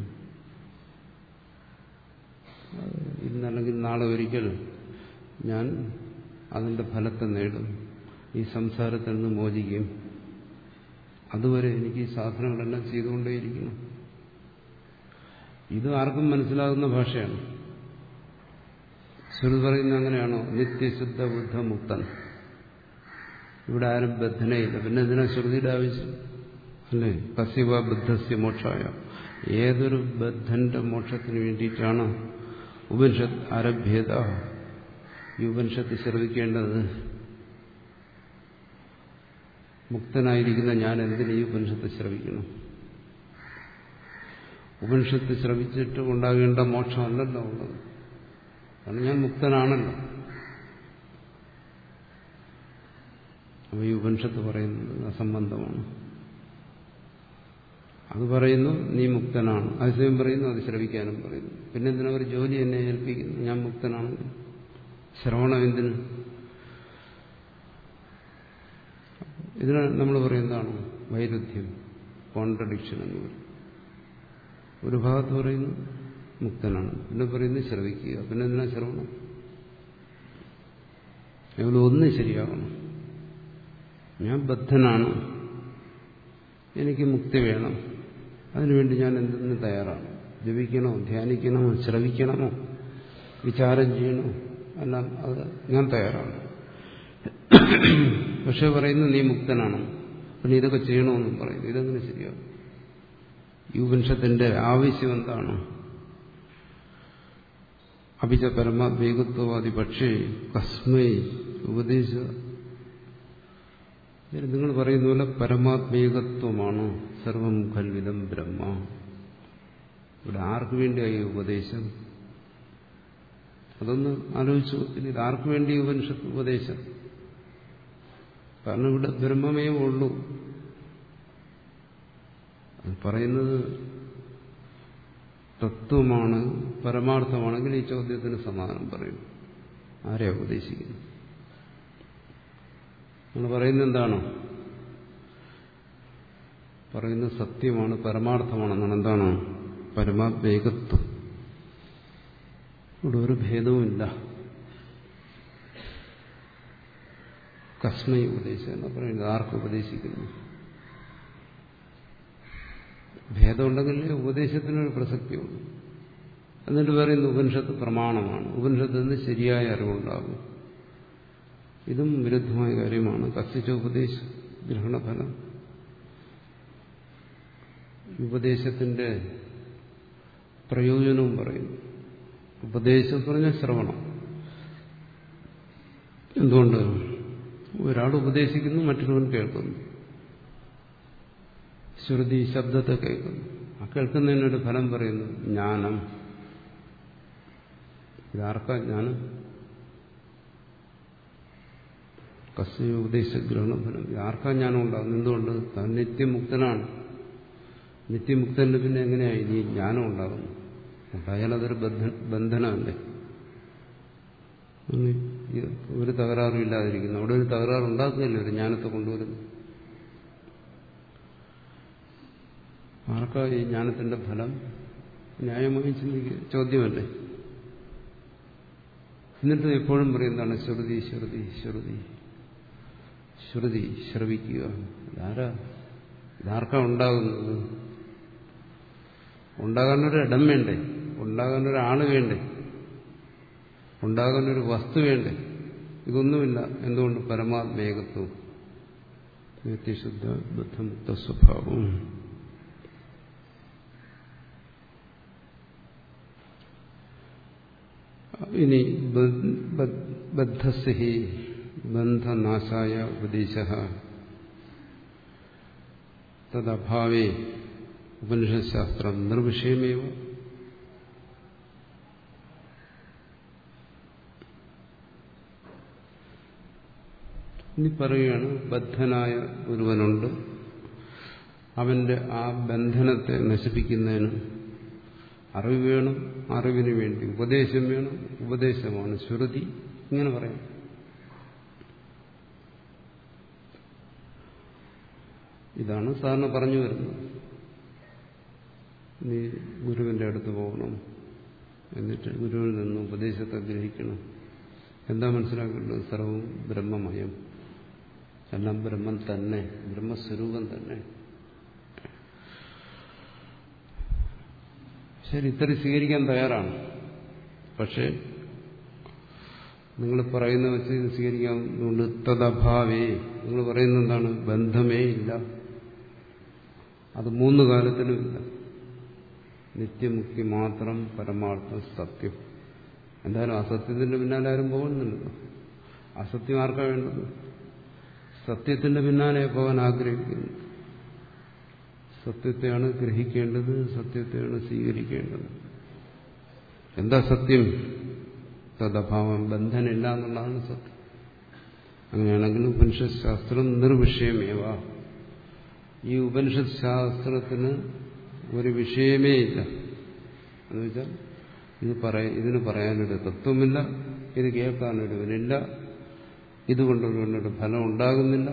ഇന്നല്ലെങ്കിൽ നാളെ ഒരിക്കൽ ഞാൻ അതിന്റെ ഫലത്തെ നേടും ഈ സംസാരത്തിൽ നിന്ന് മോചിക്കും അതുവരെ എനിക്ക് ഈ സാധനങ്ങളെല്ലാം ചെയ്തുകൊണ്ടേയിരിക്കണം ഇത് ആർക്കും മനസ്സിലാകുന്ന ഭാഷയാണ് ശ്രുതി പറയുന്നത് അങ്ങനെയാണോ നിത്യശുദ്ധ ബുദ്ധ മുക്തൻ ഇവിടെ ആരും ബദ്ധനയില്ല പിന്നെ എന്തിനാ ശ്രുതിയുടെ ആവശ്യം അല്ലേ കസിവ ബുദ്ധസ്യ മോക്ഷായ ഏതൊരു ബദ്ധന്റെ മോക്ഷത്തിന് വേണ്ടിയിട്ടാണ് ഉപനിഷത്ത് ആരഭ്യത ഈ ഉപനിഷത്ത് ശ്രവിക്കേണ്ടത് മുക്തനായിരിക്കുന്ന ഞാൻ എന്തിന് ഈ ഉപനിഷത്ത് ശ്രവിക്കണം ഉപനിഷത്ത് ശ്രവിച്ചിട്ട് ഉണ്ടാകേണ്ട മോക്ഷമല്ലല്ലോ ഉള്ളത് കാരണം ഞാൻ മുക്തനാണല്ലോ അപ്പോൾ ഈ ഉപനിഷത്ത് പറയുന്നത് അസംബന്ധമാണ് അത് പറയുന്നു നീ മുക്തനാണ് അതേസമയം പറയുന്നു അത് ശ്രവിക്കാനും പറയുന്നു പിന്നെ എന്തിനാ ഒരു ജോലി എന്നെ ഏൽപ്പിക്കുന്നു ഞാൻ മുക്തനാണെങ്കിൽ ശ്രവണം എന്തിന് ഇതിന് നമ്മൾ പറയുന്നതാണ് വൈരുദ്ധ്യം കോൺട്രഡിക്ഷൻ എന്ന് പറയും ഒരു ഭാഗത്ത് പറയുന്നു മുക്തനാണ് പിന്നെ പറയുന്നത് ശ്രവിക്കുക പിന്നെ എന്തിനാ ശ്രവണം ഇവിടെ ഒന്ന് ശരിയാകണം ഞാൻ ബദ്ധനാണ് എനിക്ക് മുക്തി വേണം അതിനുവേണ്ടി ഞാൻ എന്തിനു തയ്യാറാണ് ജപിക്കണോ ധ്യാനിക്കണമോ ശ്രവിക്കണമോ വിചാരം ചെയ്യണോ എല്ലാം അത് ഞാൻ തയ്യാറാണ് പക്ഷെ പറയുന്നു നീ മുക്തനാണ് പിന്നെ ഇതൊക്കെ ചെയ്യണമെന്നും പറയുന്നു ഇതെങ്ങനെ ശരിയാകും ഈ ഉപനിഷത്തിന്റെ ആവശ്യം എന്താണ് അഭിജ പരമാത്മേകത്വവാദി പക്ഷേ കസ്മൈ ഉപദേശ നിങ്ങൾ പറയുന്ന പോലെ പരമാത്മേകത്വമാണ് സർവം കൽവിതം ബ്രഹ്മ ഇവിടെ ആർക്കു വേണ്ടിയായി ഉപദേശം അതൊന്ന് ആലോചിച്ചു ഇത് ആർക്കു വേണ്ടി ഉപനിഷത്ത് ഉപദേശം കാരണം ഇവിടെ ബ്രഹ്മമേ ഉള്ളൂ അത് പറയുന്നത് തത്വമാണ് പരമാർത്ഥമാണെങ്കിൽ ഈ ചോദ്യത്തിന് സമാധാനം പറയും ആരെയാ ഉപദേശിക്കുന്നു നമ്മൾ പറയുന്നത് എന്താണ് പറയുന്നത് സത്യമാണ് പരമാർത്ഥമാണെന്നാണ് എന്താണ് പരമാത്മേകത്വം ഇവിടെ ഒരു ഭേദവുമില്ല കസ്മൈ ഉപദേശം എന്ന് പറയുന്നത് ആർക്ക് ഉപദേശിക്കുന്നു ഭേദമുണ്ടെങ്കിലേ ഉപദേശത്തിനൊരു പ്രസക്തിയുള്ളൂ എന്നിട്ട് പറയുന്ന ഉപനിഷത്ത് പ്രമാണമാണ് ഉപനിഷത്തിൽ നിന്ന് ശരിയായ അറിവുണ്ടാകും ഇതും വിരുദ്ധമായ കാര്യമാണ് കത്തിച്ച ഉപദേശ ഗ്രഹണഫലം ഉപദേശത്തിന്റെ പ്രയോജനവും പറയുന്നു ഉപദേശം പറഞ്ഞ ശ്രവണം എന്തുകൊണ്ട് ഒരാൾ ഉപദേശിക്കുന്നു മറ്റൊരുവൻ കേൾക്കുന്നു ശ്രുതി ശബ്ദത്തെ കേൾക്കുന്നു ആ കേൾക്കുന്നതിനൊരു ഫലം പറയുന്നു ജ്ഞാനം ഇതാർക്കാ ജ്ഞാനം കസ്യ ഉപദേശ ഗ്രഹണഫലം ആർക്കാ ജ്ഞാനം ഉണ്ടാകുന്നു എന്തുകൊണ്ട് താൻ നിത്യമുക്തനാണ് നിത്യമുക്തന് പിന്നെ എങ്ങനെയായി ഇനി ജ്ഞാനം ഉണ്ടാകുന്നു ഉണ്ടായാൽ അതൊരു ബന്ധനമല്ലേ ഒരു തകരാറും ഇല്ലാതിരിക്കുന്നു അവിടെ ഒരു തകരാറ് ഉണ്ടാക്കുന്നില്ല ഒരു ജ്ഞാനത്തെ കൊണ്ടുവരുന്നു ആർക്കാ ഈ ജ്ഞാനത്തിന്റെ ഫലം ന്യായമായി ചിന്തിക്കുക ചോദ്യമല്ലേ എന്നിട്ട് എപ്പോഴും പറയുന്നതാണ് ശ്രുതി ശ്രുതി ശ്രുതി ശ്രുതി ശ്രവിക്കുക ഇതാരാ ഇതാർക്കാ ഉണ്ടാകുന്നത് ഉണ്ടാകാനൊരു ഇടം വേണ്ടേ ഉണ്ടാകാനൊരാള് വേണ്ടേ ഉണ്ടാകാനൊരു വസ്തു വേണ്ടേ ഇതൊന്നുമില്ല എന്തുകൊണ്ട് പരമാത്മേകത്വം നിത്യശുദ്ധ ബുദ്ധമുക്ത സ്വഭാവം ഇനി ബദ്ധസ്ഹി ബന്ധനാശായ ഉപദേശ തദ്ഭാവേ ഉപനിഷത്ശാസ്ത്രം നിർവിഷയമേവ ഇനി പറയുകയാണ് ബദ്ധനായ ഒരുവനുണ്ട് അവന്റെ ആ ബന്ധനത്തെ നശിപ്പിക്കുന്നതിന് അറിവ് വേണം അറിവിന് വേണ്ടി ഉപദേശം വേണം ഉപദേശമാണ് ശ്രുതി ഇങ്ങനെ പറയാം ഇതാണ് സാറിന് പറഞ്ഞു വരുന്നത് നീ ഗുരുവിന്റെ അടുത്ത് പോകണം എന്നിട്ട് ഗുരുവിൽ നിന്ന് ഉപദേശത്തെ ഗ്രഹിക്കണം എന്താ മനസ്സിലാക്കേണ്ടത് സർവവും ബ്രഹ്മമയം എല്ലാം ബ്രഹ്മം തന്നെ ബ്രഹ്മസ്വരൂപം തന്നെ ശരി ഇത്തരം സ്വീകരിക്കാൻ തയ്യാറാണ് പക്ഷേ നിങ്ങൾ പറയുന്ന വെച്ച് ഇത് സ്വീകരിക്കാവുന്നതുകൊണ്ട് തദഭാവേ നിങ്ങൾ പറയുന്ന എന്താണ് ബന്ധമേ ഇല്ല അത് മൂന്ന് കാലത്തിലും ഇല്ല നിത്യമുക്തി മാത്രം പരമാർത്ഥം സത്യം എന്തായാലും അസത്യത്തിന്റെ പിന്നാലെ ആരും പോകുന്നില്ലല്ലോ അസത്യം ആർക്കാ വേണ്ടത് സത്യത്തിന്റെ പിന്നാലെ പോകാൻ ആഗ്രഹിക്കുന്നു സത്യത്തെയാണ് ഗ്രഹിക്കേണ്ടത് സത്യത്തെയാണ് സ്വീകരിക്കേണ്ടത് എന്താ സത്യം തദഭാവം ബന്ധനില്ല എന്നുള്ളതാണ് സത്യം അങ്ങനെയാണെങ്കിൽ ഉപനിഷത് ശാസ്ത്രം നിർവിഷയമേവ ഈ ഉപനിഷത് ശാസ്ത്രത്തിന് ഒരു വിഷയമേ ഇല്ല എന്ന് വെച്ചാൽ ഇത് പറയ ഇതിന് പറയാനൊരു തത്വമില്ല ഇത് കേൾക്കാനൊരുവനില്ല ഇതുകൊണ്ടൊരുവനൊരു ഫലം ഉണ്ടാകുന്നില്ല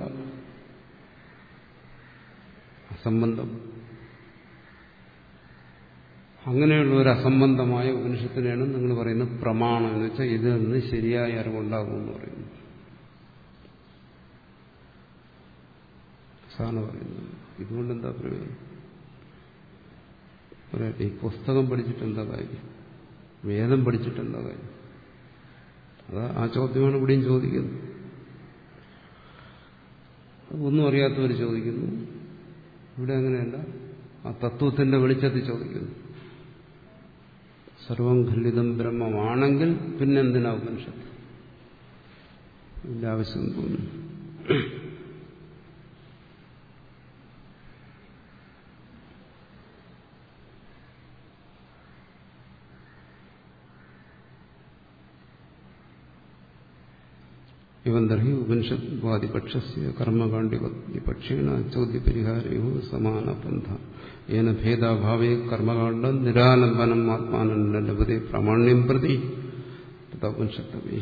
അസംബന്ധം അങ്ങനെയുള്ള ഒരു അസംബന്ധമായ ഉപനിഷത്തിനെയാണ് നിങ്ങൾ പറയുന്നത് പ്രമാണം എന്ന് വെച്ചാൽ ഇതിൽ നിന്ന് ശരിയായ അറിവുണ്ടാകുമെന്ന് പറയുന്നു സാധാരണ പറയുന്നത് ഇതുകൊണ്ട് എന്താ പ്രയോജനം പറയട്ടെ ഈ പുസ്തകം പഠിച്ചിട്ട് എന്താ കാര്യം വേദം പഠിച്ചിട്ട് എന്താ കാര്യം അതാ ആ ചോദ്യമാണ് ഇവിടെയും ചോദിക്കുന്നത് ഒന്നും അറിയാത്തവർ ചോദിക്കുന്നു ഇവിടെ അങ്ങനെയല്ല ആ തത്വത്തിന്റെ വെളിച്ചത്തിൽ ചോദിക്കുന്നു സർവം ഖല്ലിതം ബ്രഹ്മമാണെങ്കിൽ പിന്നെന്തിനാ ഉപനിഷത്ത് ഇതിന്റെ ആവശ്യം തോന്നുന്നു ഇവൻ തർഹി ഉപനിഷദ്വാദിപക്ഷസ്യ കർമ്മകാണ്ഡിപക്ഷേണ ചോദ്യപരിഹാരയോ സമാന പന്ഥ ഏന ഭേദാഭാവേ കർമ്മകാണ്ഡം നിരാലംബനം ആത്മാനം ലഭത്തെ പ്രാമാണ്യം പ്രതി ഉപനിഷത്തവേ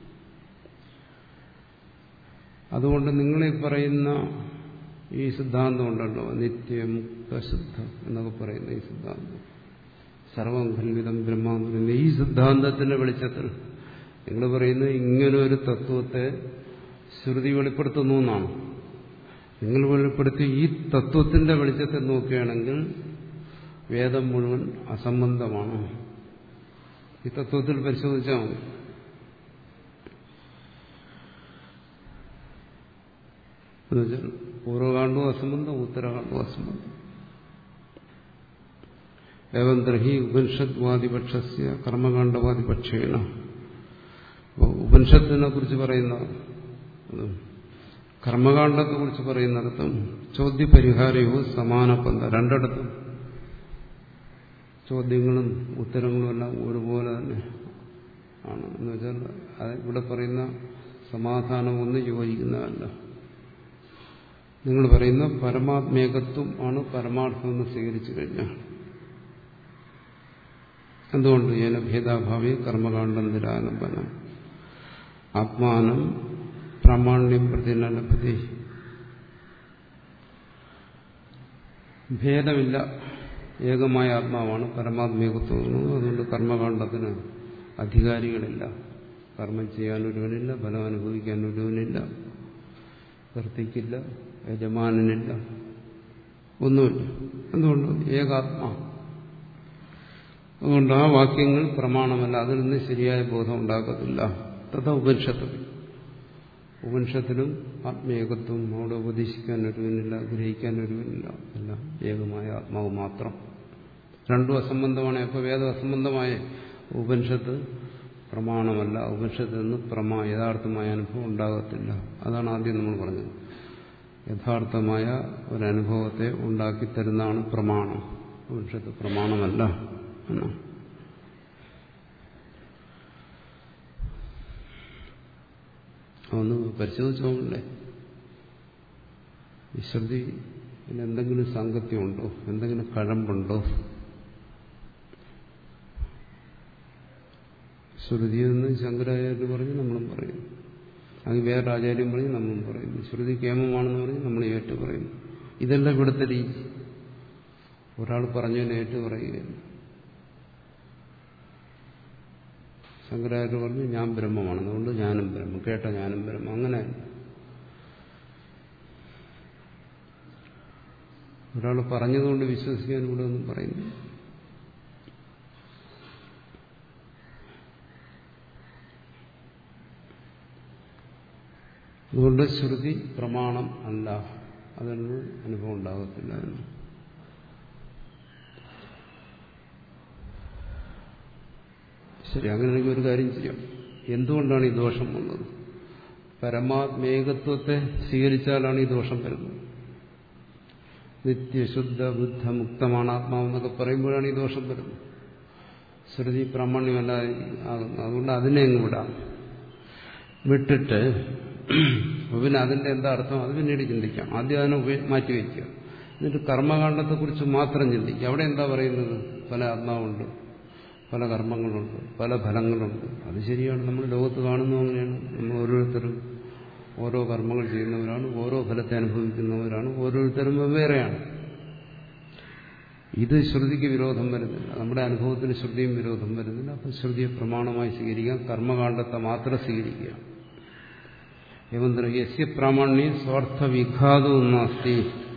അതുകൊണ്ട് നിങ്ങളീ പറയുന്ന ഈ സിദ്ധാന്തം ഉണ്ടല്ലോ നിത്യമുക്തശുദ്ധ എന്നൊക്കെ പറയുന്ന ഈ സിദ്ധാന്തം സർവം ഖല്ലിതം ബ്രഹ്മ ഈ സിദ്ധാന്തത്തിന്റെ വെളിച്ചത്തിൽ നിങ്ങൾ പറയുന്നത് ഇങ്ങനെ ഒരു തത്വത്തെ ശ്രുതി വെളിപ്പെടുത്തുന്നു എന്നാണ് നിങ്ങൾ വെളിപ്പെടുത്തി ഈ തത്വത്തിന്റെ വെളിച്ചത്തെ നോക്കുകയാണെങ്കിൽ വേദം മുഴുവൻ അസംബന്ധമാണ് ഈ തത്വത്തിൽ പരിശോധിച്ചാൽ മതി എന്നുവെച്ചാൽ പൂർവകാണ്ഡവും അസംബന്ധം ഉത്തരകാണ്ഡവും അസംബന്ധം ഏവം ദ്രഹി ഉപനിഷദ്വാദിപക്ഷസ്യ കർമ്മകാണ്ഡവാദിപക്ഷേണ ഉപനിഷത്തിനെ കുറിച്ച് പറയുന്ന കർമ്മകാണ്ഡത്തെ കുറിച്ച് പറയുന്നിടത്തും ചോദ്യപരിഹാരവും സമാനപ്പന്ത രണ്ടിടത്തും ചോദ്യങ്ങളും ഉത്തരങ്ങളും എല്ലാം ഒരുപോലെ തന്നെ ആണ് എന്ന് വെച്ചാൽ ഇവിടെ പറയുന്ന സമാധാനം ഒന്നും യോജിക്കുന്നതല്ല നിങ്ങൾ പറയുന്ന പരമാത്മേകത്വം ആണ് പരമാർത്ഥം എന്ന് സ്വീകരിച്ചു കഴിഞ്ഞാൽ എന്തുകൊണ്ട് ഏന ഭേദാഭാവി കർമ്മകാണ്ഡം നിരാലംബനം ആത്മാനം പ്രാമാണ്യം പ്രതിനലപതി ഭേദമില്ല ഏകമായ ആത്മാവാണ് പരമാത്മേകത്വം അതുകൊണ്ട് കർമ്മകാണ്ഡത്തിന് അധികാരികളില്ല കർമ്മം ചെയ്യാൻ ഒരുവനില്ല ഫലം അനുഭവിക്കാൻ ഒരുവനില്ല കർത്തിക്കില്ല യജമാനനില്ല ഒന്നുമില്ല എന്തുകൊണ്ട് ഏകാത്മാ അതുകൊണ്ട് ആ വാക്യങ്ങൾ പ്രമാണമല്ല അതിൽ നിന്ന് ശരിയായ ബോധം ഉണ്ടാക്കത്തില്ല തഥ ഉപനിഷത്ത് ഉപനിഷത്തിലും ആത്മേകത്വം അവിടെ ഉപദേശിക്കാൻ ഒരുവനില്ല ഗ്രഹിക്കാൻ ഒരുവനില്ല അല്ല ഏകമായ ആത്മാവ് മാത്രം രണ്ടും അസംബന്ധമാണ് അപ്പോൾ വേദം അസംബന്ധമായ ഉപനിഷത്ത് പ്രമാണമല്ല ഉപനിഷത്തിൽ നിന്ന് പ്രമാ യഥാർത്ഥമായ അനുഭവം ഉണ്ടാകത്തില്ല അതാണ് ആദ്യം നമ്മൾ പറഞ്ഞത് യഥാർത്ഥമായ ഒരനുഭവത്തെ ഉണ്ടാക്കിത്തരുന്നതാണ് പ്രമാണം ഉപനിഷത്ത് പ്രമാണമല്ല എന്നാണ് ഒന്ന് പരിശോധിച്ചു നോക്കണ്ടേ വിശ്രുതി എന്തെങ്കിലും സാങ്കത്യമുണ്ടോ എന്തെങ്കിലും കഴമ്പുണ്ടോ ശ്രുതി എന്ന് ശങ്കരാചാര്യ പറഞ്ഞ് നമ്മളും പറയുന്നു അത് വേറെ ആചാര്യം പറഞ്ഞ് നമ്മളും പറയുന്നു ശ്രുതി കേമമാണെന്ന് പറഞ്ഞ് നമ്മൾ ഏറ്റു പറയുന്നു ഇതെല്ലാം ഇവിടുത്തെ രീതി ഒരാൾ പറഞ്ഞതിനെ ഏറ്റു പറയുകയാണ് ശങ്കരാചാര്യ പറഞ്ഞു ഞാൻ ബ്രഹ്മമാണ് അതുകൊണ്ട് ഞാനും ബ്രഹ്മം കേട്ട ഞാനും ബ്രഹ്മം അങ്ങനെ ഒരാൾ പറഞ്ഞതുകൊണ്ട് വിശ്വസിക്കാൻ ഇവിടെ ഒന്നും പറയുന്നു അതുകൊണ്ട് ശ്രുതി പ്രമാണം അല്ല അതൊന്നും അനുഭവം ഉണ്ടാകത്തില്ല എന്ന് ശരി അങ്ങനെയാണെങ്കിൽ ഒരു കാര്യം ചെയ്യാം എന്തുകൊണ്ടാണ് ഈ ദോഷം വന്നത് പരമാത്മേകത്വത്തെ സ്വീകരിച്ചാലാണ് ഈ ദോഷം വരുന്നത് നിത്യശുദ്ധ ബുദ്ധ മുക്തമാണ് ആത്മാവെന്നൊക്കെ പറയുമ്പോഴാണ് ഈ ദോഷം വരുന്നത് ശ്രുതി പ്രാമാണ്യമല്ലാതെ ആകുന്നത് അതുകൊണ്ട് അതിനെ അങ്ങ് വിടാം വിട്ടിട്ട് പിന്നെ അതിന്റെ എന്താ അർത്ഥം അത് പിന്നീട് ചിന്തിക്കാം ആദ്യം അതിനെ ഉപ- മാറ്റിവെക്കുക എന്നിട്ട് കർമ്മകാണ്ഡത്തെക്കുറിച്ച് മാത്രം ചിന്തിക്കുക അവിടെ എന്താ പറയുന്നത് പല ആത്മാവുണ്ട് പല കർമ്മങ്ങളുണ്ട് പല ഫലങ്ങളുണ്ട് അത് ശരിയാണ് നമ്മൾ ലോകത്ത് കാണുന്നു അങ്ങനെയാണ് നമ്മൾ ഓരോരുത്തരും ഓരോ കർമ്മങ്ങൾ ചെയ്യുന്നവരാണ് ഓരോ ഫലത്തെ അനുഭവിക്കുന്നവരാണ് ഓരോരുത്തരും വെവ്വേറെയാണ് ഇത് ശ്രുതിക്ക് വിരോധം വരുന്നില്ല നമ്മുടെ അനുഭവത്തിന് ശ്രുതിയും വിരോധം വരുന്നില്ല അപ്പം ശ്രുതിയെ പ്രമാണമായി സ്വീകരിക്കാം കർമ്മകാണ്ഡത്തെ മാത്രം സ്വീകരിക്കുക ഏവന്തര യസ്യ പ്രാമാണ്യ സ്വാർത്ഥ വിഘാതവും നാസ്തി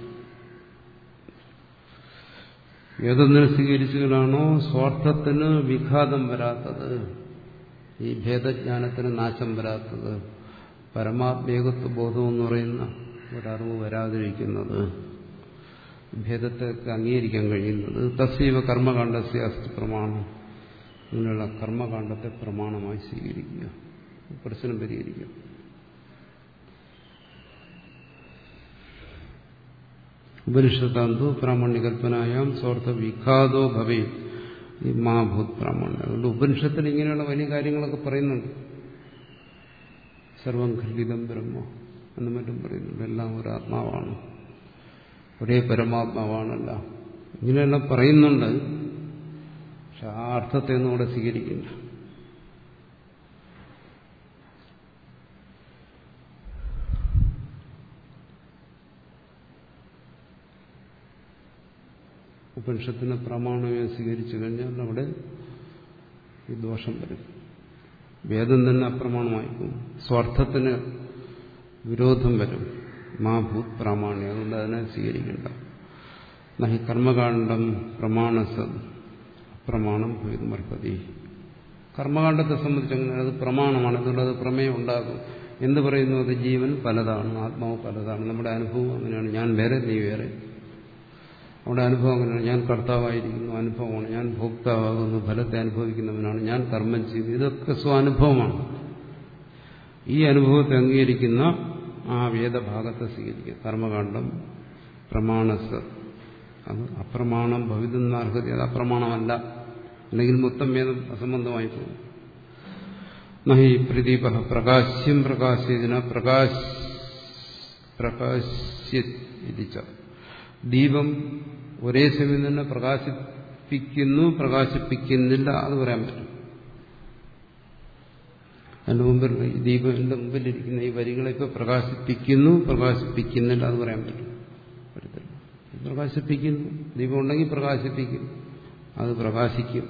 ഏതൊന്നിനെ സ്വീകരിച്ചുകളാണോ സ്വാർത്ഥത്തിന് വിഘാതം വരാത്തത് ഈ ഭേദജ്ഞാനത്തിന് നാശം വരാത്തത് പരമാത്മേകത്വ ബോധം എന്ന് പറയുന്ന ഒരറിവ് വരാതിരിക്കുന്നത് ഭേദത്തെ അംഗീകരിക്കാൻ കഴിയുന്നത് തസ്സീവ കർമ്മകാണ്ഡസ്യ അസ്തി പ്രമാണം അങ്ങനെയുള്ള കർമ്മകാണ്ഡത്തെ പ്രമാണമായി സ്വീകരിക്കുക പ്രശ്നം പരിഹരിക്കുക ഉപനിഷത്താന്തു പ്രാമാണ്യകൽപ്പനായാം സ്വാർത്ഥ വിഘാതോ ഭവേ ഈ മാഭൂത് പ്രാമാണ്യം അതുകൊണ്ട് ഉപനിഷത്തിൽ ഇങ്ങനെയുള്ള വലിയ കാര്യങ്ങളൊക്കെ പറയുന്നുണ്ട് സർവം ഖണ്ഡിതം ബ്രഹ്മ എന്ന് മറ്റും പറയുന്നുണ്ട് എല്ലാം ഒരു ആത്മാവാണ് ഒരേ പരമാത്മാവാണല്ല ഇങ്ങനെയെല്ലാം പറയുന്നുണ്ട് പക്ഷെ ആ അർത്ഥത്തെ ഒന്നും ഇവിടെ സ്വീകരിക്കില്ല ഉപനിഷത്തിന് പ്രമാണമേ സ്വീകരിച്ചു കഴിഞ്ഞാൽ അവിടെ ഈ ദോഷം വരും വേദം തന്നെ അപ്രമാണമായി പോകും സ്വാർത്ഥത്തിന് വിരോധം വരും മാ ഭൂത് പ്രാമാണ്യം അതുകൊണ്ട് അതിനെ സ്വീകരിക്കണ്ട നഹി കർമ്മകാണ്ഡം പ്രമാണസ അപ്രമാണം ഭേദമർഹതി കർമ്മകാണ്ഡത്തെ സംബന്ധിച്ച് അങ്ങനെ അത് പ്രമാണമാണ് അതുകൊണ്ട് അത് പ്രമേയം ഉണ്ടാകും എന്ത് പറയുന്നു അത് ജീവൻ പലതാണ് ആത്മാവ് പലതാണ് നമ്മുടെ അനുഭവം അങ്ങനെയാണ് ഞാൻ വേറെ നീ വേറെ അവിടെ അനുഭവം അങ്ങനെയാണ് ഞാൻ കർത്താവായിരിക്കുന്നു അനുഭവമാണ് ഞാൻ ഭോക്താവാകുന്നു ഫലത്തെ അനുഭവിക്കുന്നവനാണ് ഞാൻ കർമ്മം ചെയ്യുന്നു ഇതൊക്കെ സ്വാനുഭവമാണ് ഈ അനുഭവത്തെ അംഗീകരിക്കുന്ന ആ വേദഭാഗത്തെ സ്വീകരിക്കുക കർമ്മകാണ്ഡം പ്രമാണസ അത് അപ്രമാണം ഭവിതുന്ന അർഹത അത് അപ്രമാണമല്ല അല്ലെങ്കിൽ മൊത്തം വേദം അസംബന്ധമായി പോകും നഹി പ്രദീപ പ്രകാശ്യം പ്രകാശിതിന പ്രകാശ് പ്രകാശ്യതിച്ച ദീപം ഒരേ സമയം തന്നെ പ്രകാശിപ്പിക്കുന്നു പ്രകാശിപ്പിക്കുന്നില്ല അത് പറയാൻ പറ്റും എന്റെ മുമ്പിൽ ഈ ദീപം എന്റെ മുമ്പിലിരിക്കുന്ന ഈ വരികളെ ഇപ്പൊ പ്രകാശിപ്പിക്കുന്നു പ്രകാശിപ്പിക്കുന്നില്ല അത് പറയാൻ പറ്റും പറ്റത്തില്ല പ്രകാശിപ്പിക്കുന്നു ദീപം ഉണ്ടെങ്കിൽ പ്രകാശിപ്പിക്കും അത് പ്രകാശിക്കും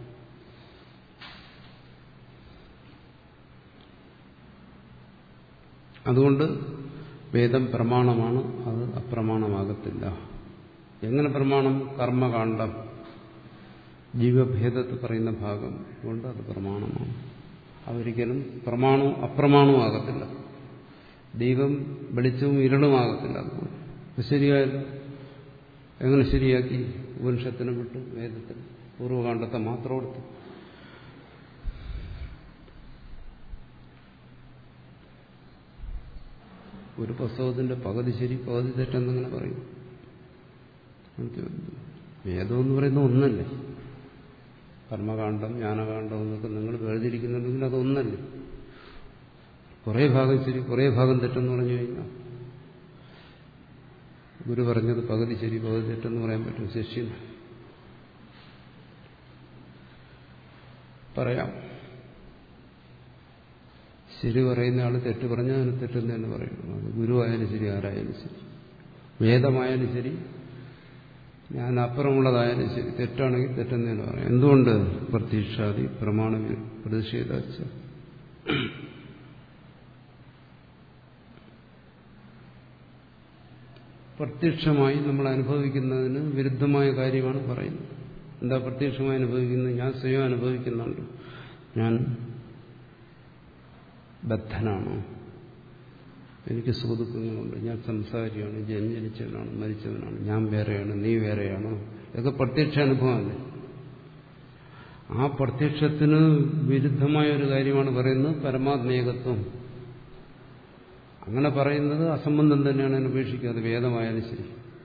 അതുകൊണ്ട് വേദം പ്രമാണമാണ് അത് അപ്രമാണമാകത്തില്ല എങ്ങനെ പ്രമാണം കർമ്മകാന്ഡം ജീവഭേദത്തിൽ പറയുന്ന ഭാഗം കൊണ്ട് അത് പ്രമാണമാണ് അതൊരിക്കലും പ്രമാണവും അപ്രമാണവും ആകത്തില്ല ദൈവം വെളിച്ചവും ഇരുളുമാകത്തില്ല അതുകൊണ്ട് ശരിയായല്ലോ എങ്ങനെ ശരിയാക്കി ഉപനിഷത്തിനെ വിട്ടു വേദത്തിൽ പൂർവ്വകാണ്ഡത്തെ മാത്രം എടുത്തു ഒരു പുസ്തകത്തിന്റെ പകുതി ശരി പകുതി തെറ്റെന്നിങ്ങനെ പറയും വേദം എന്ന് പറയുന്ന ഒന്നല്ലേ കർമ്മകാന്ഡം ജ്ഞാനകാന്ഡം എന്നൊക്കെ നിങ്ങൾ വേർതിരിക്കുന്നുണ്ടെങ്കിൽ അതൊന്നല്ലേ കുറേ ഭാഗം ശരി കുറേ ഭാഗം തെറ്റെന്ന് പറഞ്ഞു കഴിഞ്ഞാൽ ഗുരു പറഞ്ഞത് പകുതി ശരി പകുതി തെറ്റെന്ന് പറയാൻ പറ്റും ശിഷ്യൻ പറയാം ശരി പറയുന്ന ആൾ തെറ്റ് പറഞ്ഞാൽ അതിന് തെറ്റെന്ന് തന്നെ പറയുന്നു അത് ഗുരുവായാലും ശരി ആരായാലും ശരി വേദമായാലും ശരി ഞാൻ അപ്പുറമുള്ളതായാലും ശരി തെറ്റാണെങ്കിൽ തെറ്റെന്ന് തന്നെ പറയാം എന്തുകൊണ്ട് പ്രതീക്ഷാദി പ്രമാണ പ്രതിഷേധാച്ച പ്രത്യക്ഷമായി നമ്മൾ അനുഭവിക്കുന്നതിന് വിരുദ്ധമായ കാര്യമാണ് പറയുന്നത് എന്താ പ്രത്യക്ഷമായി അനുഭവിക്കുന്നത് ഞാൻ സ്വയം അനുഭവിക്കുന്നുണ്ട് ഞാൻ ബദ്ധനാണ് എനിക്ക് സുഹൃത്തുക്കളുണ്ട് ഞാൻ സംസാരിയാണ് ജനിച്ചവനാണ് മരിച്ചവനാണ് ഞാൻ വേറെയാണ് നീ വേറെയാണ് ഇതൊക്കെ പ്രത്യക്ഷ അനുഭവമല്ലേ ആ പ്രത്യക്ഷത്തിന് വിരുദ്ധമായ ഒരു കാര്യമാണ് പറയുന്നത് പരമാത്മേകത്വം അങ്ങനെ പറയുന്നത് അസംബന്ധം തന്നെയാണ് അതിനെ ഉപേക്ഷിക്കാതെ വേദമായാലും ശരി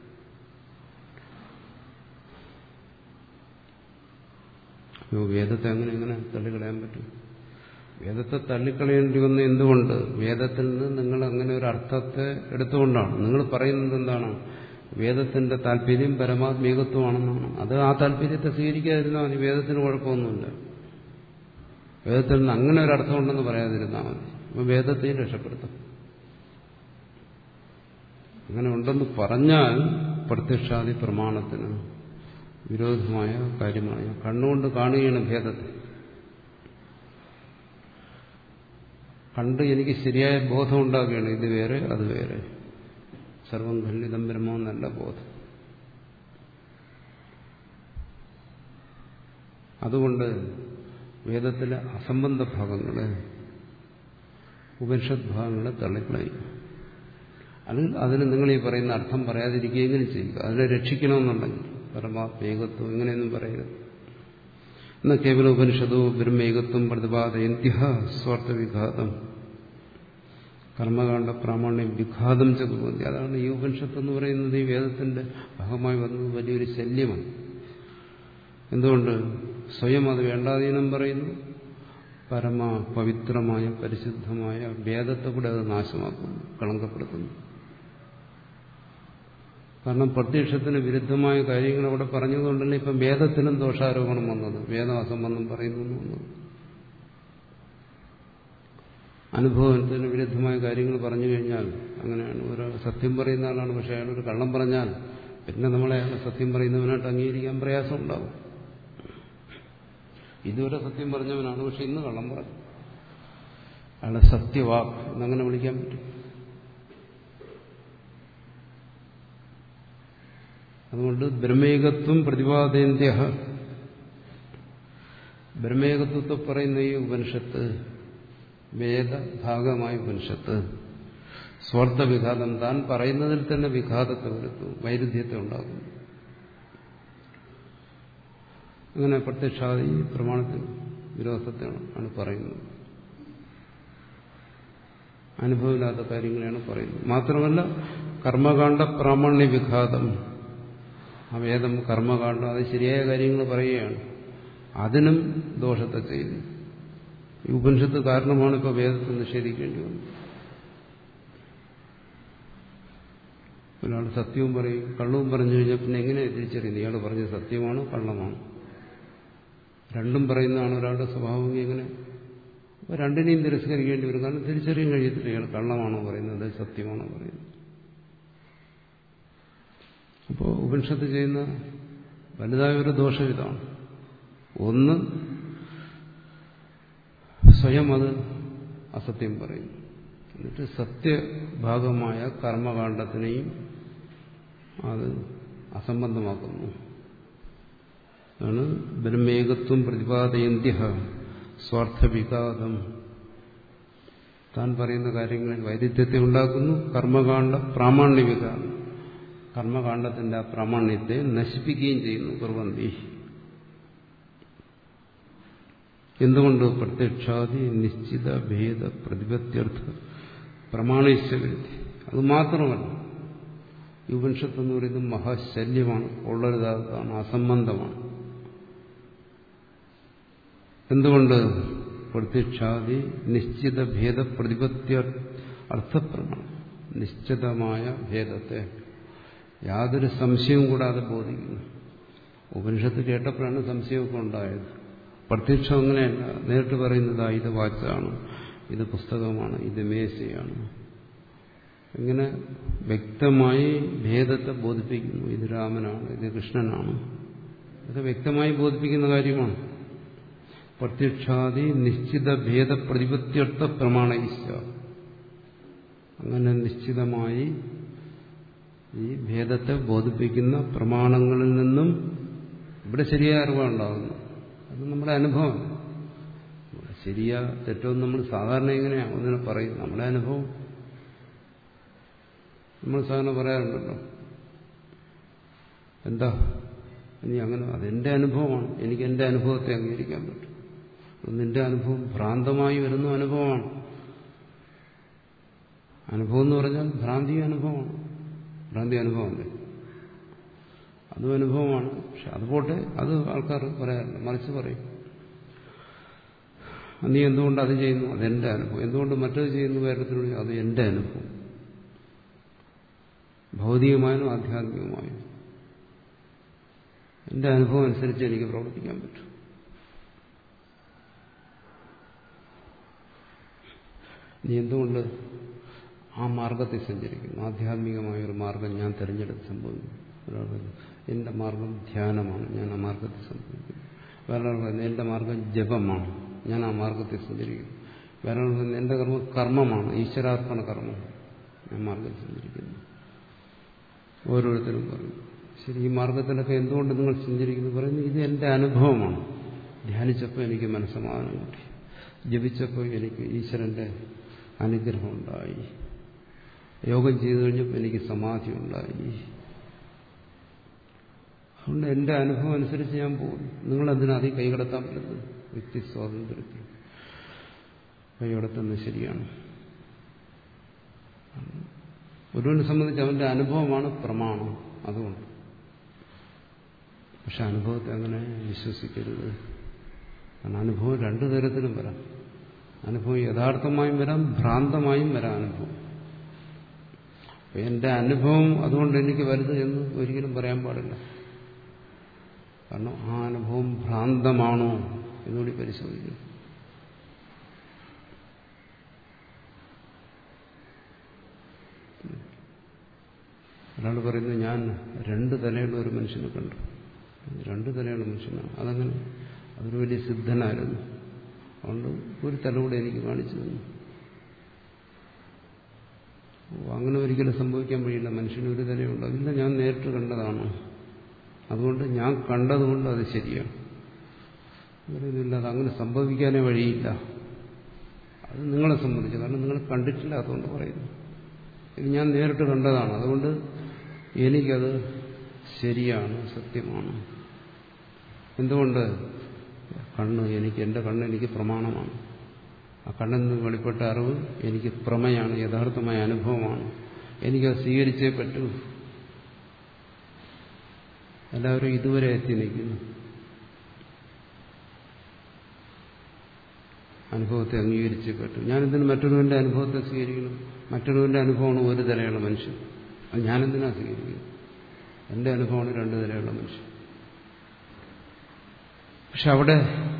അയ്യോ വേദത്തെ അങ്ങനെ എങ്ങനെ തള്ളിക്കളയാൻ പറ്റും വേദത്തെ തള്ളിക്കളയേണ്ടി വന്ന എന്തുകൊണ്ട് വേദത്തിൽ നിന്ന് നിങ്ങൾ അങ്ങനെ ഒരു അർത്ഥത്തെ എടുത്തുകൊണ്ടാണ് നിങ്ങൾ പറയുന്നത് എന്താണ് വേദത്തിന്റെ താല്പര്യം പരമാത്മീകത്വമാണെന്നാണ് അത് ആ താല്പര്യത്തെ സ്വീകരിക്കാതിരുന്നാൽ മതി വേദത്തിന് കുഴപ്പമൊന്നുമില്ല വേദത്തിൽ നിന്ന് അങ്ങനെ ഒരു അർത്ഥമുണ്ടെന്ന് പറയാതിരുന്നാൽ മതി അപ്പം വേദത്തെയും രക്ഷപ്പെടുത്തും അങ്ങനെ ഉണ്ടെന്ന് പറഞ്ഞാൽ പ്രത്യക്ഷാദി പ്രമാണത്തിന് വിരോധമായ കാര്യമാണ് ഞാൻ കണ്ണുകൊണ്ട് കാണുകയാണ് ഭേദത്തെ കണ്ട് എനിക്ക് ശരിയായ ബോധം ഉണ്ടാക്കുകയാണ് ഇത് വേറെ അത് വേറെ സർവം ഖണ്ഡിതം ബ്രഹ്മെന്നല്ല ബോധം അതുകൊണ്ട് വേദത്തിലെ അസംബന്ധ ഭാഗങ്ങളെ ഉപനിഷത് ഭാഗങ്ങളെ തള്ളിക്കളയും അതിൽ അതിന് നിങ്ങൾ ഈ പറയുന്ന അർത്ഥം പറയാതിരിക്കുകയെങ്കിലും ചെയ്യുക അതിനെ രക്ഷിക്കണമെന്നുണ്ടെങ്കിൽ പരമാത്മേകത്വം ഇങ്ങനെയൊന്നും പറയരുത് എന്നാൽ കേവല ഉപനിഷത്തോ ബ്രഹ്മേകത്വം പ്രതിപാദയന്ത്യ സ്വാർത്ഥവിഘാതം കർമ്മകാണ്ഡ പ്രാമാണ്യം വിഘാതം ചതുർമതി അതാണ് ഈ ഉപനിഷത്ത് എന്ന് പറയുന്നത് ഈ വേദത്തിന്റെ ഭാഗമായി വന്നത് വലിയൊരു ശല്യമാണ് എന്തുകൊണ്ട് സ്വയം അത് വേണ്ടാതീനം പറയുന്നു പരമ പവിത്രമായ പരിശുദ്ധമായ വേദത്തെ കൂടെ അത് നാശമാക്കുന്നു കളങ്കപ്പെടുത്തുന്നു കാരണം പ്രത്യക്ഷത്തിന് വിരുദ്ധമായ കാര്യങ്ങൾ അവിടെ പറഞ്ഞതുകൊണ്ടല്ലേ ഇപ്പം വേദത്തിനും ദോഷാരോപണം വന്നത് വേദം അസംബന്ധം പറയുന്നു വന്നത് അനുഭവത്തിന് വിരുദ്ധമായ കാര്യങ്ങൾ പറഞ്ഞു കഴിഞ്ഞാൽ അങ്ങനെയാണ് ഒരാൾ സത്യം പറയുന്ന ആളാണ് പക്ഷെ അയാൾ ഒരു കള്ളം പറഞ്ഞാൽ പിന്നെ നമ്മളെ അയാൾ സത്യം പറയുന്നവനായിട്ട് അംഗീകരിക്കാൻ പ്രയാസം ഉണ്ടാവും ഇതുവരെ സത്യം പറഞ്ഞവനാണ് പക്ഷെ ഇന്ന് കള്ളം പറഞ്ഞു അയാളെ സത്യവാക് എന്നങ്ങനെ വിളിക്കാൻ പറ്റും അതുകൊണ്ട് ബ്രഹ്മേകത്വം പ്രതിപാദേന്ത്യ ബ്രഹ്മേകത്വത്തെ പറയുന്ന ഈ ഉപനിഷത്ത് വേദഭാഗമായ ഉപനിഷത്ത് സ്വാർത്ഥ വിഘാതം താൻ പറയുന്നതിൽ തന്നെ വിഘാതത്തെ വരുത്തും വൈരുദ്ധ്യത്തെ ഉണ്ടാകും അങ്ങനെ പ്രത്യക്ഷാദി പ്രമാണത്തിൽ വിരോധത്തെ ആണ് പറയുന്നത് അനുഭവമില്ലാത്ത കാര്യങ്ങളെയാണ് പറയുന്നത് മാത്രമല്ല കർമ്മകാണ്ഡ പ്രാമാണ്യ വിഘാതം ആ വേദം കർമ്മകാണ്ഡം അത് ശരിയായ കാര്യങ്ങൾ പറയുകയാണ് അതിനും ദോഷത്തെ ചെയ്യുന്നു ഈ ഉപനിഷത്ത് കാരണമാണ് ഇപ്പോൾ വേദത്തെ നിഷേധിക്കേണ്ടി വന്നത് ഒരാൾ സത്യവും പറയും കള്ളവും പറഞ്ഞു കഴിഞ്ഞാൽ പിന്നെ എങ്ങനെ തിരിച്ചറിയുന്നത് ഇയാൾ പറഞ്ഞത് സത്യമാണോ കള്ളമാണോ രണ്ടും പറയുന്നതാണ് ഒരാളുടെ സ്വഭാവം എങ്ങനെ അപ്പോൾ രണ്ടിനെയും തിരസ്കരിക്കേണ്ടി വരും കാരണം തിരിച്ചറിയാൻ കഴിയത്തില്ല ഇയാൾ കള്ളമാണോ പറയുന്നത് സത്യമാണോ പറയുന്നത് അപ്പോൾ ഉപനിഷത്ത് ചെയ്യുന്ന വലുതായ ഒരു ദോഷം ഇതാണ് ഒന്ന് സ്വയം അത് അസത്യം പറയുന്നു എന്നിട്ട് സത്യഭാഗമായ കർമ്മകാണ്ഡത്തിനെയും അത് അസംബന്ധമാക്കുന്നു ആണ് ബ്രഹ്മേകത്വം പ്രതിപാദയന്ത്യ സ്വാർത്ഥവികാതം താൻ പറയുന്ന കാര്യങ്ങളിൽ വൈരുദ്ധ്യത്തെ ഉണ്ടാക്കുന്നു കർമ്മകാണ്ഡ പ്രാമാണ്യവികാരം കർമ്മകാണ്ഡത്തിന്റെ ആ പ്രാമാണ്യത്തെ നശിപ്പിക്കുകയും ചെയ്യുന്നു കുർവന്തി എന്തുകൊണ്ട് പ്രത്യക്ഷാദി നിശ്ചിത ഭേദ പ്രതിപത്യർത്ഥ പ്രമാണിച്ചവിരുദ്ധി അത് മാത്രമല്ല ഈ ഉപനിഷത്ത് എന്ന് പറയുന്നത് മഹാശല്യമാണ് ഉള്ളരുതാത്തതാണ് അസംബന്ധമാണ് എന്തുകൊണ്ട് പ്രത്യക്ഷാദി നിശ്ചിത ഭേദ പ്രതിപത്യ അർത്ഥപ്രമാണം നിശ്ചിതമായ ഭേദത്തെ യാതൊരു സംശയവും കൂടാതെ ബോധിക്കുന്നു ഉപനിഷത്ത് കേട്ടപ്പോഴാണ് സംശയമൊക്കെ ഉണ്ടായത് പ്രത്യക്ഷം അങ്ങനെയല്ല നേരിട്ട് പറയുന്നത് ഇത് വാച്ചാണ് ഇത് പുസ്തകമാണ് ഇത് മേശയാണ് ഇങ്ങനെ വ്യക്തമായി ഭേദത്തെ ബോധിപ്പിക്കുന്നു ഇത് രാമനാണ് ഇത് കൃഷ്ണനാണ് ഇത് വ്യക്തമായി ബോധിപ്പിക്കുന്ന കാര്യമാണ് പ്രത്യക്ഷാദി നിശ്ചിത ഭേദ പ്രതിപത്യർത്ഥ പ്രമാണ അങ്ങനെ നിശ്ചിതമായി ഈ ഭേദത്തെ ബോധിപ്പിക്കുന്ന പ്രമാണങ്ങളിൽ നിന്നും ഇവിടെ ശരിയായ അറിവുണ്ടാകുന്നു അത് നമ്മുടെ അനുഭവം ശരിയാ തെറ്റോ നമ്മൾ സാധാരണ എങ്ങനെയാണ് ഒന്നിനെ പറയും നമ്മുടെ അനുഭവം നമ്മൾ സാധാരണ പറയാറുണ്ടല്ലോ എന്താ ഇനി അങ്ങനെ അതെന്റെ അനുഭവമാണ് എനിക്ക് എന്റെ അനുഭവത്തെ അംഗീകരിക്കാൻ പറ്റും നിന്റെ അനുഭവം ഭ്രാന്തമായി വരുന്ന അനുഭവമാണ് അനുഭവം എന്ന് പറഞ്ഞാൽ ഭ്രാന്തി അനുഭവമാണ് ഭ്രാന്തി അനുഭവമല്ലേ അതും അനുഭവമാണ് പക്ഷെ അത് പോട്ടെ അത് ആൾക്കാർ പറയാറില്ല മറിച്ച് പറയും നീ എന്തുകൊണ്ട് അത് ചെയ്യുന്നു അതെന്റെ അനുഭവം എന്തുകൊണ്ട് മറ്റത് ചെയ്യുന്നു വേറത്തിനോട് അത് എന്റെ അനുഭവം ഭൗതികമായും ആധ്യാത്മികമായും എന്റെ അനുഭവം അനുസരിച്ച് എനിക്ക് പ്രവർത്തിക്കാൻ പറ്റും നീ എന്തുകൊണ്ട് ആ മാർഗത്തിൽ സഞ്ചരിക്കുന്നു ആധ്യാത്മികമായ ഒരു മാർഗം ഞാൻ തിരഞ്ഞെടുത്ത് സംഭവിക്കുന്നു ഒരാൾ എന്റെ മാർഗം ധ്യാനമാണ് ഞാൻ ആ മാർഗത്തിൽ സഞ്ചരിക്കുന്നു വേറൊരാൾ പറയുന്നത് എന്റെ മാർഗം ജപമാണ് ഞാൻ ആ മാർഗത്തിൽ സഞ്ചരിക്കുന്നു വേറൊരാൾ പറയുന്നത് എന്റെ കർമ്മം കർമ്മമാണ് ഈശ്വരാർപ്പണ കർമ്മം ഞാൻ മാർഗത്തിൽ സഞ്ചരിക്കുന്നു ഓരോരുത്തരും പറയും ശരി ഈ മാർഗത്തിലൊക്കെ എന്തുകൊണ്ട് നിങ്ങൾ സഞ്ചരിക്കുന്നു പറയുന്നു ഇത് എന്റെ അനുഭവമാണ് ധ്യാനിച്ചപ്പോൾ എനിക്ക് മനസ്സമാധാനം കിട്ടി ജപിച്ചപ്പോൾ എനിക്ക് ഈശ്വരന്റെ അനുഗ്രഹം ഉണ്ടായി യോഗം ചെയ്തു കഴിഞ്ഞപ്പോൾ എനിക്ക് സമാധി ഉണ്ടായി അതുകൊണ്ട് എന്റെ അനുഭവം അനുസരിച്ച് ഞാൻ പോകുന്നു നിങ്ങളെന്തിനാ അതിൽ കൈകടത്താൻ പറ്റുന്നത് വ്യക്തി സ്വാതന്ത്ര്യത്തിൽ കൈകടത്തുന്നത് ശരിയാണ് ഒരുവനെ സംബന്ധിച്ച് അവന്റെ അനുഭവമാണ് പ്രമാണം അതുകൊണ്ട് പക്ഷെ അനുഭവത്തെ അങ്ങനെ വിശ്വസിക്കരുത് കാരണം അനുഭവം രണ്ടു തരത്തിലും വരാം അനുഭവം യഥാർത്ഥമായും വരാം ഭ്രാന്തമായും വരാം അനുഭവം എന്റെ അനുഭവം അതുകൊണ്ട് എനിക്ക് വലുത് എന്ന് ഒരിക്കലും പറയാൻ പാടില്ല കാരണം ആ അനുഭവം ഭ്രാന്തമാണോ എന്നുകൂടി പരിശോധിക്കും ഒരാൾ പറയുന്നത് ഞാൻ രണ്ട് തലയുള്ള ഒരു മനുഷ്യനെ കണ്ടു രണ്ട് തലയുള്ള മനുഷ്യനാണ് അതങ്ങനെ അതൊരു വലിയ സിദ്ധനായിരുന്നു അതുകൊണ്ട് ഒരു തല കൂടെ എനിക്ക് കാണിച്ചു തന്നു അങ്ങനെ ഒരിക്കലും സംഭവിക്കാൻ വഴിയില്ല മനുഷ്യന് ഒരു തലയുണ്ട് അതില്ല ഞാൻ നേരിട്ട് കണ്ടതാണ് അതുകൊണ്ട് ഞാൻ കണ്ടതുകൊണ്ട് അത് ശരിയാണ് പറയുന്നില്ല അത് അങ്ങനെ സംഭവിക്കാനേ വഴിയില്ല അത് നിങ്ങളെ സംബന്ധിച്ച് കാരണം നിങ്ങൾ കണ്ടിട്ടില്ല അതുകൊണ്ട് പറയുന്നു ഇത് ഞാൻ നേരിട്ട് കണ്ടതാണ് അതുകൊണ്ട് എനിക്കത് ശരിയാണ് സത്യമാണ് എന്തുകൊണ്ട് കണ്ണ് എനിക്ക് എൻ്റെ കണ്ണ് എനിക്ക് പ്രമാണമാണ് ആ കണ്ണിൽ നിന്ന് വെളിപ്പെട്ട അറിവ് എനിക്ക് പ്രമയാണ് യഥാർത്ഥമായ അനുഭവമാണ് എനിക്കത് സ്വീകരിച്ചേ പറ്റൂ എല്ലാവരും ഇതുവരെ എത്തി നിൽക്കുന്നു അനുഭവത്തെ അംഗീകരിച്ചേ പറ്റൂ ഞാനിതിന് മറ്റൊരുവന്റെ അനുഭവത്തെ സ്വീകരിക്കണം മറ്റൊരുവന്റെ അനുഭവമാണ് ഒരു തലയുള്ള മനുഷ്യൻ അത് ഞാനെന്തിനാ സ്വീകരിക്കുന്നത് എൻ്റെ അനുഭവമാണ് രണ്ടു നിലയുള്ള മനുഷ്യൻ പക്ഷെ അവിടെ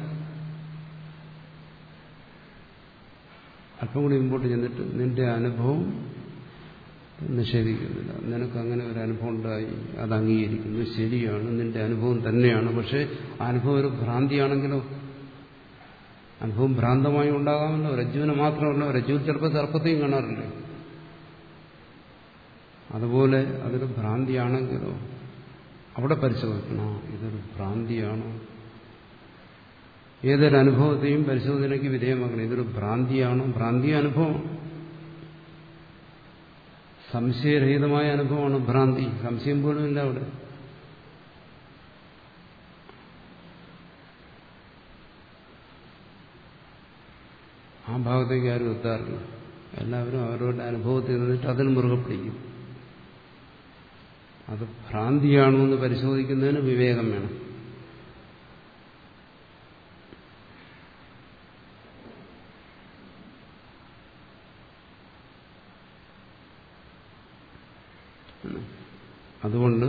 അല്പം കൂടി മുമ്പോട്ട് ചെന്നിട്ട് നിന്റെ അനുഭവം നിഷേധിക്കുന്നില്ല നിനക്ക് അങ്ങനെ ഒരു അനുഭവം ഉണ്ടായി അത് അംഗീകരിക്കുന്നു ശരിയാണ് നിന്റെ അനുഭവം തന്നെയാണ് പക്ഷെ ആ അനുഭവം ഒരു ഭ്രാന്തിയാണെങ്കിലോ അനുഭവം ഭ്രാന്തമായി ഉണ്ടാകാമല്ലോ രജ്ജുവിന് മാത്രമല്ല രജ്ജുവിൽ ചിലപ്പോൾ സർപ്പത്തെയും കാണാറില്ലേ അതുപോലെ അതൊരു ഭ്രാന്തിയാണെങ്കിലോ അവിടെ പരിശോധിക്കണം ഇതൊരു ഭ്രാന്തിയാണോ ഏതൊരു അനുഭവത്തെയും പരിശോധനയ്ക്ക് വിധേയമാക്കണം ഇതൊരു ഭ്രാന്തിയാണോ ഭ്രാന്തി അനുഭവം സംശയരഹിതമായ അനുഭവമാണ് ഭ്രാന്തി സംശയം പോലും ഇല്ല അവിടെ ആ ഭാഗത്തേക്ക് ആരും എത്താറില്ല എല്ലാവരും അവരവരുടെ അനുഭവത്തിൽ നിന്നിട്ട് അതിൽ മുറുകെ പിടിക്കും അത് ഭ്രാന്തിയാണോ എന്ന് പരിശോധിക്കുന്നതിന് വിവേകം വേണം അതുകൊണ്ട്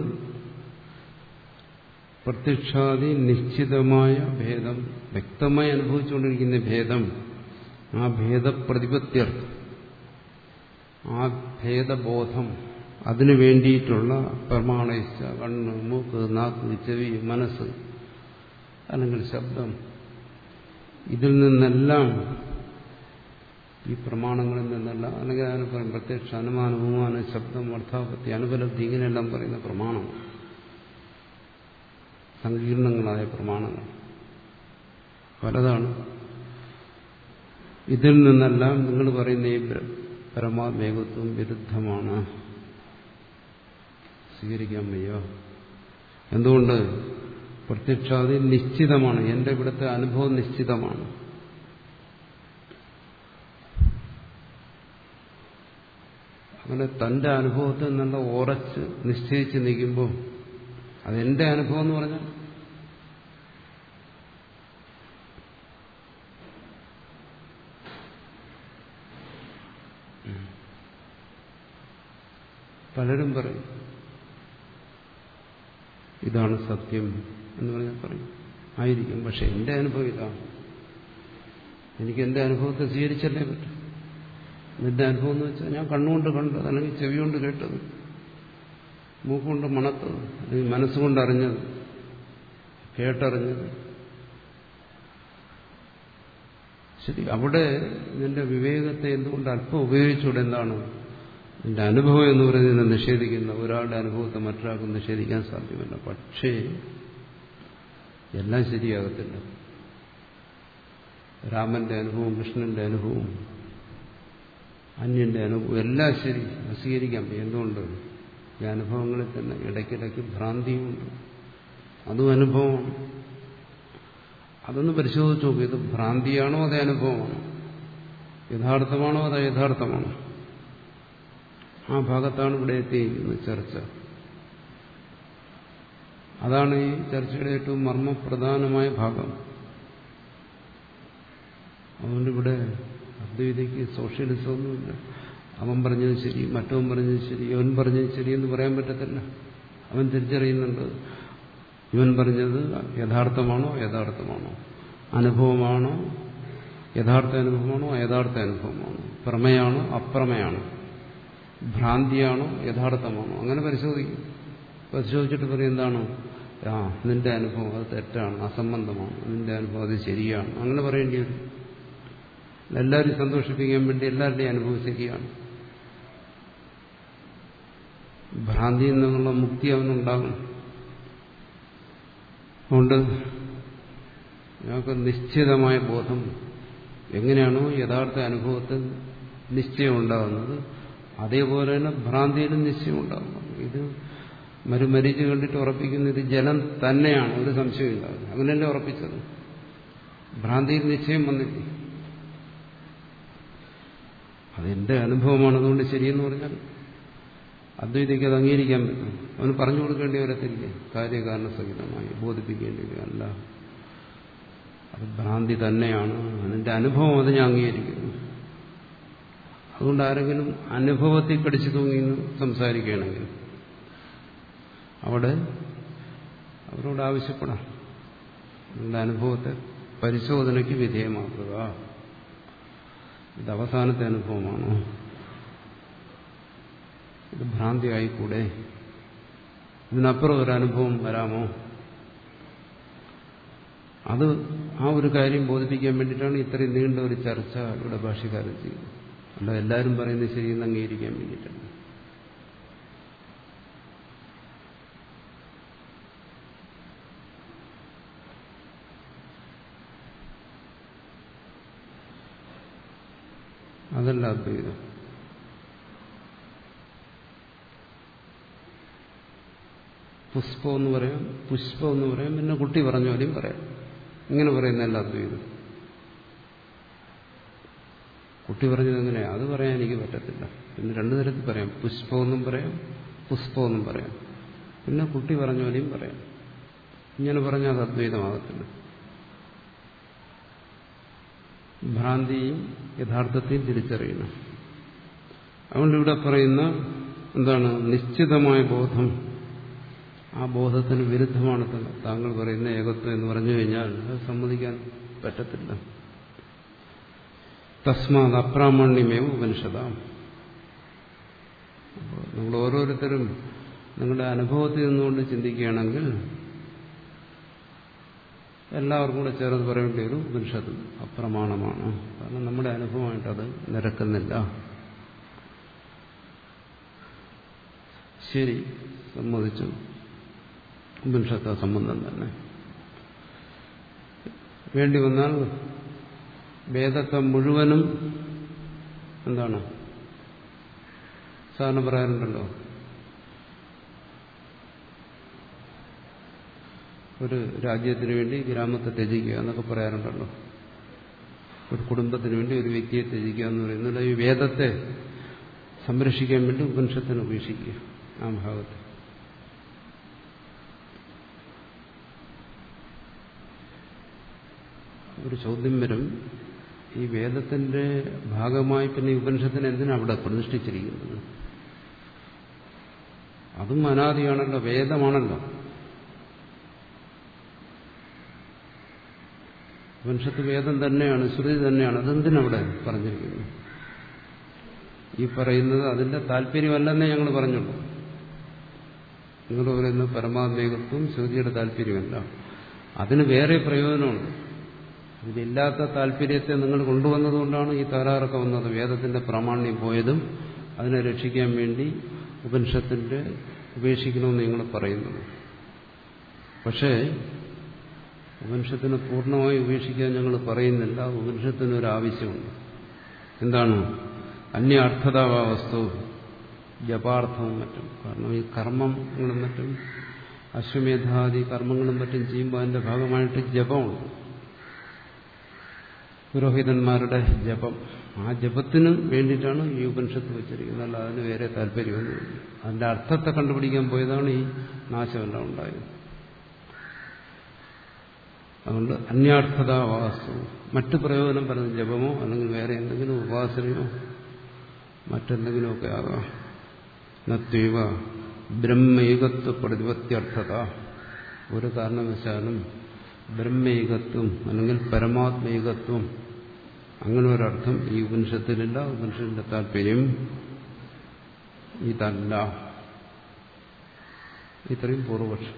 പ്രത്യക്ഷാദി നിശ്ചിതമായ ഭേദം വ്യക്തമായി അനുഭവിച്ചുകൊണ്ടിരിക്കുന്ന ഭേദം ആ ഭേദപ്രതിപത്യർത്ഥം ആ ഭേദബോധം അതിനു വേണ്ടിയിട്ടുള്ള പ്രമാണയിച്ച കണ്ണ് മൂക്ക് നാക്ക് ചെവി മനസ്സ് അല്ലെങ്കിൽ ശബ്ദം ഇതിൽ നിന്നെല്ലാം ഈ പ്രമാണങ്ങളിൽ നിന്നല്ല അല്ലെങ്കിൽ അതിന് പറയും പ്രത്യക്ഷ അനുമാനം ഉപമാനം ശബ്ദം അർത്ഥാപത്തി അനുപലബ്ധി ഇങ്ങനെയെല്ലാം പറയുന്ന പ്രമാണം സങ്കീർണങ്ങളായ പ്രമാണങ്ങൾ പലതാണ് ഇതിൽ നിന്നെല്ലാം നിങ്ങൾ പറയുന്ന ഈ പരമാത്മേകത്വം വിരുദ്ധമാണ് സ്വീകരിക്കാൻ വയ്യ എന്തുകൊണ്ട് പ്രത്യക്ഷാതി നിശ്ചിതമാണ് എന്റെ ഇവിടുത്തെ അനുഭവം നിശ്ചിതമാണ് അങ്ങനെ തന്റെ അനുഭവത്തിൽ നിന്നുള്ള ഉറച്ച് നിശ്ചയിച്ച് നിൽക്കുമ്പോൾ അതെന്റെ അനുഭവം എന്ന് പറഞ്ഞാൽ പലരും പറയും ഇതാണ് സത്യം എന്ന് പറഞ്ഞാൽ പറയും ആയിരിക്കും പക്ഷെ എന്റെ അനുഭവം ഇതാണ് എനിക്ക് എന്റെ അനുഭവത്തെ സ്വീകരിച്ചല്ലേ പറ്റും നിന്റെ അനുഭവം എന്ന് വെച്ചാൽ ഞാൻ കണ്ണുകൊണ്ട് കണ്ടത് അല്ലെങ്കിൽ ചെവി കൊണ്ട് കേട്ടത് മൂക്കുകൊണ്ട് മണത്തത് അല്ലെങ്കിൽ മനസ്സുകൊണ്ട് അറിഞ്ഞത് കേട്ടറിഞ്ഞത് ശരി അവിടെ നിന്റെ വിവേകത്തെ എന്തുകൊണ്ട് അല്പം ഉപയോഗിച്ചുകൂടെ എന്താണ് നിന്റെ അനുഭവം എന്ന് പറയുന്നത് നിഷേധിക്കുന്ന ഒരാളുടെ അനുഭവത്തെ മറ്റൊരാൾക്ക് നിഷേധിക്കാൻ സാധ്യമല്ല പക്ഷേ എല്ലാം ശരിയാകത്തില്ല രാമന്റെ അനുഭവം കൃഷ്ണന്റെ അനുഭവം അന്യന്റെ അനുഭവം എല്ലാം ശരി സ്വീകരിക്കാൻ പറ്റും എന്തുകൊണ്ട് ഈ അനുഭവങ്ങളിൽ തന്നെ ഇടയ്ക്കിടയ്ക്ക് ഭ്രാന്തിയുമുണ്ട് അതും അനുഭവമാണ് അതൊന്ന് പരിശോധിച്ച് നോക്കും ഇത് ഭ്രാന്തിയാണോ അതേ അനുഭവമാണോ യഥാർത്ഥമാണോ അതോ യഥാർത്ഥമാണോ ആ ഭാഗത്താണ് ഇവിടെ എത്തിയിരിക്കുന്നത് ചർച്ച അതാണ് ഈ ചർച്ചയുടെ ഏറ്റവും മർമ്മപ്രധാനമായ ഭാഗം അതുകൊണ്ട് ഇവിടെ അദ്വൈതയ്ക്ക് സോഷ്യലിസം ഒന്നുമില്ല അവൻ പറഞ്ഞത് ശരി മറ്റവൻ പറഞ്ഞത് ശരി ഇവൻ പറഞ്ഞത് ശരി എന്ന് പറയാൻ പറ്റത്തില്ല അവൻ തിരിച്ചറിയുന്നുണ്ട് ഇവൻ പറഞ്ഞത് യഥാർത്ഥമാണോ യഥാർത്ഥമാണോ അനുഭവമാണോ യഥാർത്ഥ അനുഭവമാണോ യഥാർത്ഥ അനുഭവമാണോ പ്രമയാണോ അപ്രമയാണോ ഭ്രാന്തിയാണോ യഥാർത്ഥമാണോ അങ്ങനെ പരിശോധിക്കും പരിശോധിച്ചിട്ട് പറയും എന്താണോ ആ നിന്റെ അനുഭവം അത് തെറ്റാണ് അസംബന്ധമാണ് നിന്റെ അനുഭവം അത് ശരിയാണ് അങ്ങനെ പറയേണ്ടി വരും എല്ലാവരും സന്തോഷിപ്പിക്കാൻ വേണ്ടി എല്ലാവരുടെയും അനുഭവം ശരിയാണ് ഭ്രാന്തിയിൽ നിന്നുള്ള മുക്തി അവനുണ്ടാകും അതുകൊണ്ട് ഞങ്ങൾക്ക് നിശ്ചിതമായ ബോധം എങ്ങനെയാണോ യഥാർത്ഥ അനുഭവത്തിൽ നിശ്ചയം ഉണ്ടാകുന്നത് അതേപോലെ തന്നെ ഭ്രാന്തിയിലും നിശ്ചയം ഉണ്ടാകും ഇത് മരുമരിച്ച് കണ്ടിട്ട് ഉറപ്പിക്കുന്ന ഇത് ജലം തന്നെയാണ് ഒരു സംശയമില്ല അങ്ങനെയല്ലേ ഉറപ്പിച്ചത് ഭ്രാന്തിയിൽ നിശ്ചയം വന്നില്ല അതെന്റെ അനുഭവമാണ് അതുകൊണ്ട് ശരിയെന്ന് പറഞ്ഞാൽ അദ്വൈതയ്ക്ക് അത് അംഗീകരിക്കാൻ പറ്റും അവന് പറഞ്ഞു കൊടുക്കേണ്ടി വരത്തില്ല കാര്യകാരണ സഹിതമായി ബോധിപ്പിക്കേണ്ടി അല്ല അത് ഭ്രാന്തി തന്നെയാണ് അതിന്റെ അനുഭവം അത് ഞാൻ അംഗീകരിക്കുന്നു അതുകൊണ്ട് ആരെങ്കിലും അനുഭവത്തിൽ കടിച്ചു തൂങ്ങി സംസാരിക്കുകയാണെങ്കിൽ അവിടെ അവരോട് ആവശ്യപ്പെടാം നിങ്ങളുടെ അനുഭവത്തെ പരിശോധനയ്ക്ക് വിധേയമാക്കുക ഇത് അവസാനത്തെ അനുഭവമാണോ ഇത് ഭ്രാന്തി ആയിക്കൂടെ ഇതിനപ്പുറം ഒരു അനുഭവം വരാമോ അത് ആ ഒരു കാര്യം ബോധിപ്പിക്കാൻ വേണ്ടിയിട്ടാണ് ഇത്രയും നീണ്ട ഒരു ചർച്ച ഇവിടെ ഭാഷകാരൻ ചെയ്യുന്നത് അല്ല എല്ലാവരും പറയുന്നത് ശരിയെന്ന് അംഗീകരിക്കാൻ വേണ്ടിയിട്ടാണ് അതല്ല അദ്വൈതം പുഷ്പം എന്ന് പറയാം പുഷ്പം എന്ന് പറയാം പിന്നെ കുട്ടി പറഞ്ഞ പോലെയും പറയാം ഇങ്ങനെ പറയുന്നതല്ല അദ്വൈതം കുട്ടി പറഞ്ഞത് എങ്ങനെയാ അത് പറയാൻ എനിക്ക് പറ്റത്തില്ല പിന്നെ രണ്ടു തരത്തിൽ പറയാം പുഷ്പമെന്നും പറയാം പുഷ്പമെന്നും പറയാം പിന്നെ കുട്ടി പറഞ്ഞ പോലെയും പറയാം ഇങ്ങനെ പറഞ്ഞാൽ അത് അദ്വൈതമാകത്തില്ല ഭ്രാന്തിയും യഥാർത്ഥത്തെയും തിരിച്ചറിയണം അതുകൊണ്ട് ഇവിടെ പറയുന്ന എന്താണ് നിശ്ചിതമായ ബോധം ആ ബോധത്തിന് വിരുദ്ധമാണ് താങ്കൾ പറയുന്ന ഏകത്വം എന്ന് പറഞ്ഞു കഴിഞ്ഞാൽ അത് സമ്മതിക്കാൻ പറ്റത്തില്ല തസ്മാത് അപ്രാമാണ്യമേവ ഉപനിഷതാം അപ്പോൾ നിങ്ങൾ ഓരോരുത്തരും നിങ്ങളുടെ അനുഭവത്തിൽ നിന്നുകൊണ്ട് ചിന്തിക്കുകയാണെങ്കിൽ എല്ലാവർക്കും കൂടെ ചേർന്ന് പറയേണ്ടി വരും ഉപനിഷത്ത് അപ്രമാണമാണ് കാരണം നമ്മുടെ അനുഭവമായിട്ട് അത് നിരക്കുന്നില്ല ശരി സമ്മതിച്ചു ഉപനിഷത്ത സംബന്ധം തന്നെ വേണ്ടി വന്നാൽ വേദത്തെ മുഴുവനും എന്താണ് സാധാരണ പറയാറുണ്ടല്ലോ ഒരു രാജ്യത്തിന് വേണ്ടി ഗ്രാമത്തെ ത്യജിക്കുക എന്നൊക്കെ പറയാറുണ്ടല്ലോ ഒരു കുടുംബത്തിന് വേണ്ടി ഒരു വ്യക്തിയെ ത്യജിക്കുക എന്ന് പറയുന്നത് ഈ വേദത്തെ സംരക്ഷിക്കാൻ വേണ്ടി ഉപനിഷത്തിനെ ഉപേക്ഷിക്കുക ആ ഭാഗത്ത് ഒരു ചോദ്യം വരും ഈ വേദത്തിന്റെ ഭാഗമായി പിന്നെ ഈ ഉപനിഷത്തിന് എന്തിനാ അവിടെ പ്രതിഷ്ഠിച്ചിരിക്കുന്നത് അതും അനാദിയാണല്ലോ വേദമാണല്ലോ ഉപനിഷത്ത് വേദം തന്നെയാണ് ശ്രുതി തന്നെയാണ് അതെന്തിനവിടെ പറഞ്ഞിരിക്കുന്നത് ഈ പറയുന്നത് അതിന്റെ താല്പര്യമല്ലെന്നേ ഞങ്ങൾ പറഞ്ഞുള്ളൂ നിങ്ങൾ പറയുന്ന പരമാത്മേകത്വം ശ്രുതിയുടെ താല്പര്യമല്ല അതിന് വേറെ പ്രയോജനമുണ്ട് ഇതിലില്ലാത്ത താല്പര്യത്തെ നിങ്ങൾ കൊണ്ടുവന്നതുകൊണ്ടാണ് ഈ തകരാറൊക്കെ വന്നത് വേദത്തിന്റെ പ്രാമാണ്യം പോയതും അതിനെ രക്ഷിക്കാൻ വേണ്ടി ഉപനിഷത്തിന്റെ ഉപേക്ഷിക്കണമെന്ന് നിങ്ങൾ പറയുന്നത് പക്ഷേ ഉപനിഷത്തിനെ പൂർണ്ണമായി ഉപേക്ഷിക്കാൻ ഞങ്ങൾ പറയുന്നില്ല ഉപനിഷത്തിന് ഒരു ആവശ്യമുണ്ട് എന്താണ് അന്യ അർത്ഥതാവസ്തു ജപാർത്ഥവും മറ്റും കാരണം ഈ കർമ്മങ്ങളും മറ്റും അശ്വമേധാദി കർമ്മങ്ങളും മറ്റും ചെയ്യുമ്പോൾ അതിന്റെ ഭാഗമായിട്ട് ജപമുണ്ട് പുരോഹിതന്മാരുടെ ജപം ആ ജപത്തിന് വേണ്ടിയിട്ടാണ് ഈ ഉപനിഷത്ത് വെച്ചിരിക്കുന്നത് അല്ല അതിന് വേറെ താല്പര്യമൊന്നുമില്ല അതിന്റെ അർത്ഥത്തെ കണ്ടുപിടിക്കാൻ പോയതാണ് ഈ നാശമെല്ലാം ഉണ്ടായത് അതുകൊണ്ട് അന്യാർത്ഥത വാസ്തു മറ്റു പ്രയോജനം പറഞ്ഞ ജപമോ അല്ലെങ്കിൽ വേറെ എന്തെങ്കിലും ഉപാസനയോ മറ്റെന്തെങ്കിലുമൊക്കെ ആകാം നത്വ ബ്രഹ്മൈകത്വ പ്രതിപത്യർത്ഥത ഒരു കാരണവശാലും ബ്രഹ്മൈകത്വം അല്ലെങ്കിൽ പരമാത്മൈകത്വം അങ്ങനെ ഒരർത്ഥം ഈ ഉപനിഷത്തിലില്ല ഉപനിഷത്തിന്റെ താല്പര്യം ഇതല്ല ഇത്രയും പൂർവപക്ഷം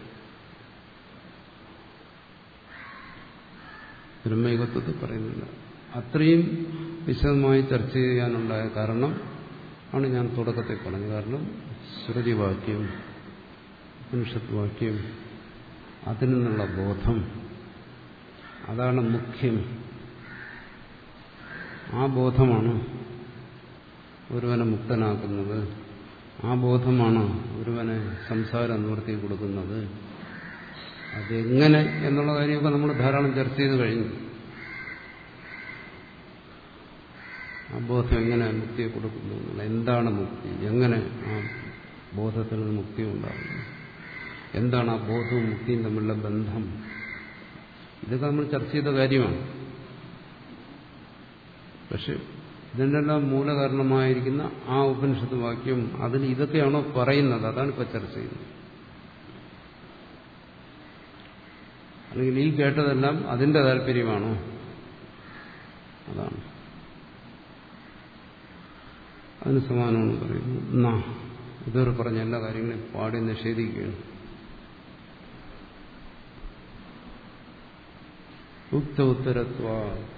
ബ്രഹ്മൈകത്വത്തിൽ പറയുന്നില്ല അത്രയും വിശദമായി ചർച്ച ചെയ്യാനുണ്ടായ കാരണം ആണ് ഞാൻ തുടക്കത്തിൽ പറഞ്ഞത് കാരണം ശ്രുതിവാക്യം ഉപനിഷത്ത് വാക്യം അതിൽ നിന്നുള്ള ബോധം അതാണ് മുഖ്യം ആ ബോധമാണ് ഒരുവനെ മുക്തനാക്കുന്നത് ആ ബോധമാണ് ഒരുവനെ സംസാര നിവൃത്തി കൊടുക്കുന്നത് അതെങ്ങനെ എന്നുള്ള കാര്യമൊക്കെ നമ്മൾ ധാരാളം ചർച്ച ചെയ്ത് കഴിഞ്ഞു ആ ബോധം എങ്ങനെ മുക്തിയെ കൊടുക്കുന്നു എന്താണ് മുക്തി എങ്ങനെ ആ ബോധത്തിൽ നിന്ന് മുക്തി ഉണ്ടാകുന്നു എന്താണ് ആ ബോധവും മുക്തിയും തമ്മിലുള്ള ബന്ധം ഇതൊക്കെ നമ്മൾ ചർച്ച ചെയ്ത കാര്യമാണ് പക്ഷെ ഇതിനെല്ലാം മൂലകാരണമായിരിക്കുന്ന ആ ഉപനിഷത്ത് വാക്യം അതിൽ ഇതൊക്കെയാണോ പറയുന്നത് അതാണ് ഇപ്പൊ ചർച്ച ചെയ്യുന്നത് അല്ലെങ്കിൽ ഈ കേട്ടതെല്ലാം അതിന്റെ താല്പര്യമാണോ അതാണ് അതിന് സമാനമാണ് പറയുന്നു എന്നാ ഇതുവരെ പറഞ്ഞ എല്ലാ കാര്യങ്ങളെയും പാടി നിഷേധിക്കുകയാണ് ഉക്ത ഉത്തരത്വ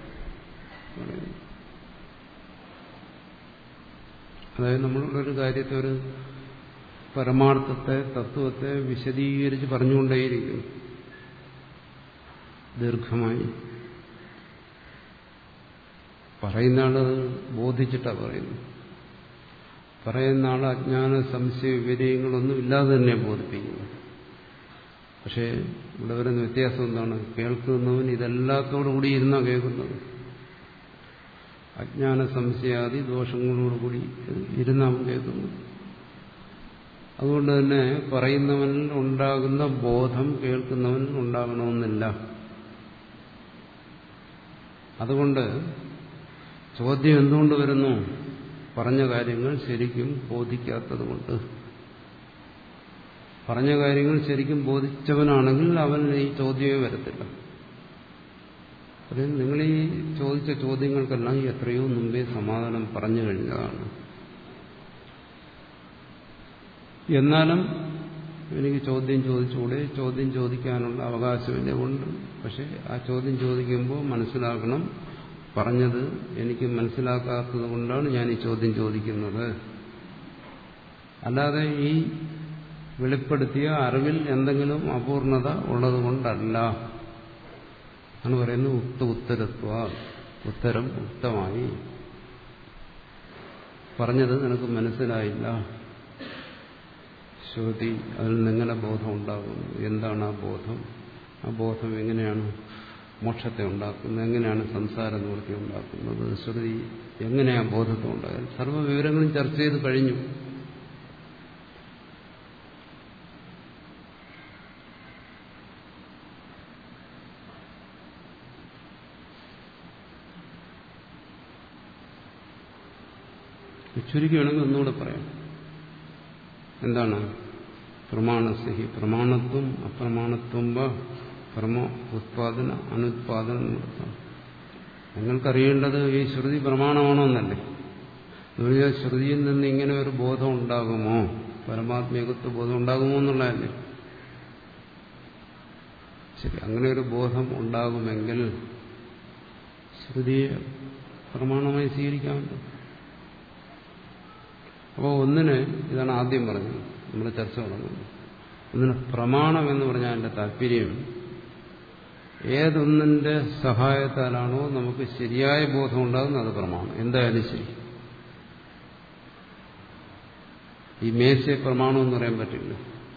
അതായത് നമ്മളുടെ ഒരു കാര്യത്തെ ഒരു പരമാർത്ഥത്തെ തത്വത്തെ വിശദീകരിച്ച് പറഞ്ഞുകൊണ്ടേയിരിക്കും ദീർഘമായി പറയുന്ന ആള് ബോധിച്ചിട്ടാണ് പറയുന്നത് പറയുന്ന ആൾ അജ്ഞാന സംശയ വിപര്യങ്ങളൊന്നും ഇല്ലാതെ തന്നെ ബോധിപ്പിക്കുന്നു പക്ഷേ ഇവിടെ വരുന്ന വ്യത്യാസം എന്താണ് കേൾക്കുന്നവൻ ഇതെല്ലാത്തോടു കൂടി ഇരുന്നാ കേൾക്കുന്നത് അജ്ഞാന സംശയാദി ദോഷങ്ങളോടുകൂടി ഇരുന്നാവും കേൾക്കുന്നു അതുകൊണ്ട് തന്നെ പറയുന്നവനിൽ ഉണ്ടാകുന്ന ബോധം കേൾക്കുന്നവനിൽ ഉണ്ടാകണമെന്നില്ല അതുകൊണ്ട് ചോദ്യം എന്തുകൊണ്ട് വരുന്നു പറഞ്ഞ കാര്യങ്ങൾ ശരിക്കും ബോധിക്കാത്തതുകൊണ്ട് പറഞ്ഞ കാര്യങ്ങൾ ശരിക്കും ബോധിച്ചവനാണെങ്കിൽ അവൻ ഈ ചോദ്യമേ വരത്തില്ല അപ്പോൾ നിങ്ങൾ ഈ ചോദിച്ച ചോദ്യങ്ങൾക്കെല്ലാം എത്രയോ മുമ്പേ സമാധാനം പറഞ്ഞു കഴിഞ്ഞതാണ് എന്നാലും എനിക്ക് ചോദ്യം ചോദിച്ചുകൂടെ ചോദ്യം ചോദിക്കാനുള്ള അവകാശമില്ല ഉണ്ട് പക്ഷെ ആ ചോദ്യം ചോദിക്കുമ്പോൾ മനസ്സിലാക്കണം പറഞ്ഞത് എനിക്ക് മനസ്സിലാക്കാത്തത് കൊണ്ടാണ് ഞാൻ ഈ ചോദ്യം ചോദിക്കുന്നത് അല്ലാതെ ഈ വെളിപ്പെടുത്തിയ അറിവിൽ എന്തെങ്കിലും അപൂർണത ഉള്ളത് കൊണ്ടല്ല ആണ് പറയുന്നത് ഉക്ത ഉത്തരത്വ ഉത്തരം ഉക്തമായി പറഞ്ഞത് നിനക്ക് മനസ്സിലായില്ല ശ്രുതി അതിൽ നിന്നെങ്ങനെ ബോധം ഉണ്ടാകുന്നു എന്താണ് ആ ബോധം ആ ബോധം എങ്ങനെയാണ് മോക്ഷത്തെ ഉണ്ടാക്കുന്നത് എങ്ങനെയാണ് സംസാര നിവൃത്തി ഉണ്ടാക്കുന്നത് ശ്രുതി എങ്ങനെയാണ് ബോധത്തെ ഉണ്ടാകുന്നത് സർവ്വ വിവരങ്ങളും ചർച്ച ചെയ്ത് കഴിഞ്ഞു ചുരുക്കുകയാണെങ്കിൽ ഒന്നുകൂടെ പറയാം എന്താണ് പ്രമാണസ്ഹി പ്രമാണത്വം അപ്രമാണത്വം വ പ്രമ ഉത്പാദന അനുത്പാദനം നടത്താം നിങ്ങൾക്കറിയേണ്ടത് ഈ ശ്രുതി പ്രമാണമാണോ എന്നല്ലേ എന്നുവെച്ചാൽ ശ്രുതിയിൽ നിന്ന് ഇങ്ങനെ ഒരു ബോധം ഉണ്ടാകുമോ പരമാത്മീകത്വ ബോധം ഉണ്ടാകുമോ എന്നുള്ളതല്ലേ ശരി അങ്ങനെ ഒരു ബോധം ഉണ്ടാകുമെങ്കിൽ ശ്രുതിയെ പ്രമാണമായി സ്വീകരിക്കാമല്ലോ അപ്പോൾ ഒന്നിന് ഇതാണ് ആദ്യം പറഞ്ഞത് നമ്മുടെ ചർച്ച തുടങ്ങുന്നത് ഒന്നിന് പ്രമാണം എന്ന് പറഞ്ഞാൽ അതിന്റെ താല്പര്യം ഏതൊന്നിന്റെ സഹായത്താലാണോ നമുക്ക് ശരിയായ ബോധം ഉണ്ടാകുന്നത് അത് പ്രമാണം എന്തായാലും ശരി ഈ മേശയെ പ്രമാണം എന്ന് പറയാൻ പറ്റില്ല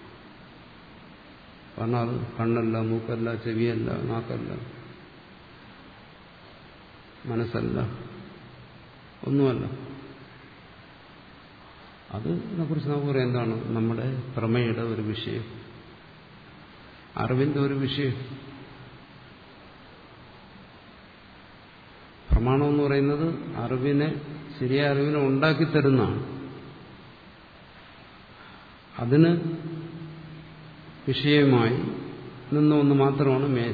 കാരണം അത് കണ്ണല്ല മൂക്കല്ല ചെവിയല്ല നാക്കല്ല മനസ്സല്ല ഒന്നുമല്ല അതിനെ കുറിച്ച് നമുക്ക് പറയാം എന്താണ് നമ്മുടെ പ്രമയുടെ ഒരു വിഷയം അറിവിന്റെ ഒരു വിഷയം പ്രമാണം എന്ന് പറയുന്നത് അറിവിനെ ശരിയായ അറിവിനെ ഉണ്ടാക്കിത്തരുന്നതാണ് അതിന് വിഷയമായി നിന്ന ഒന്ന് മാത്രമാണ് മേശ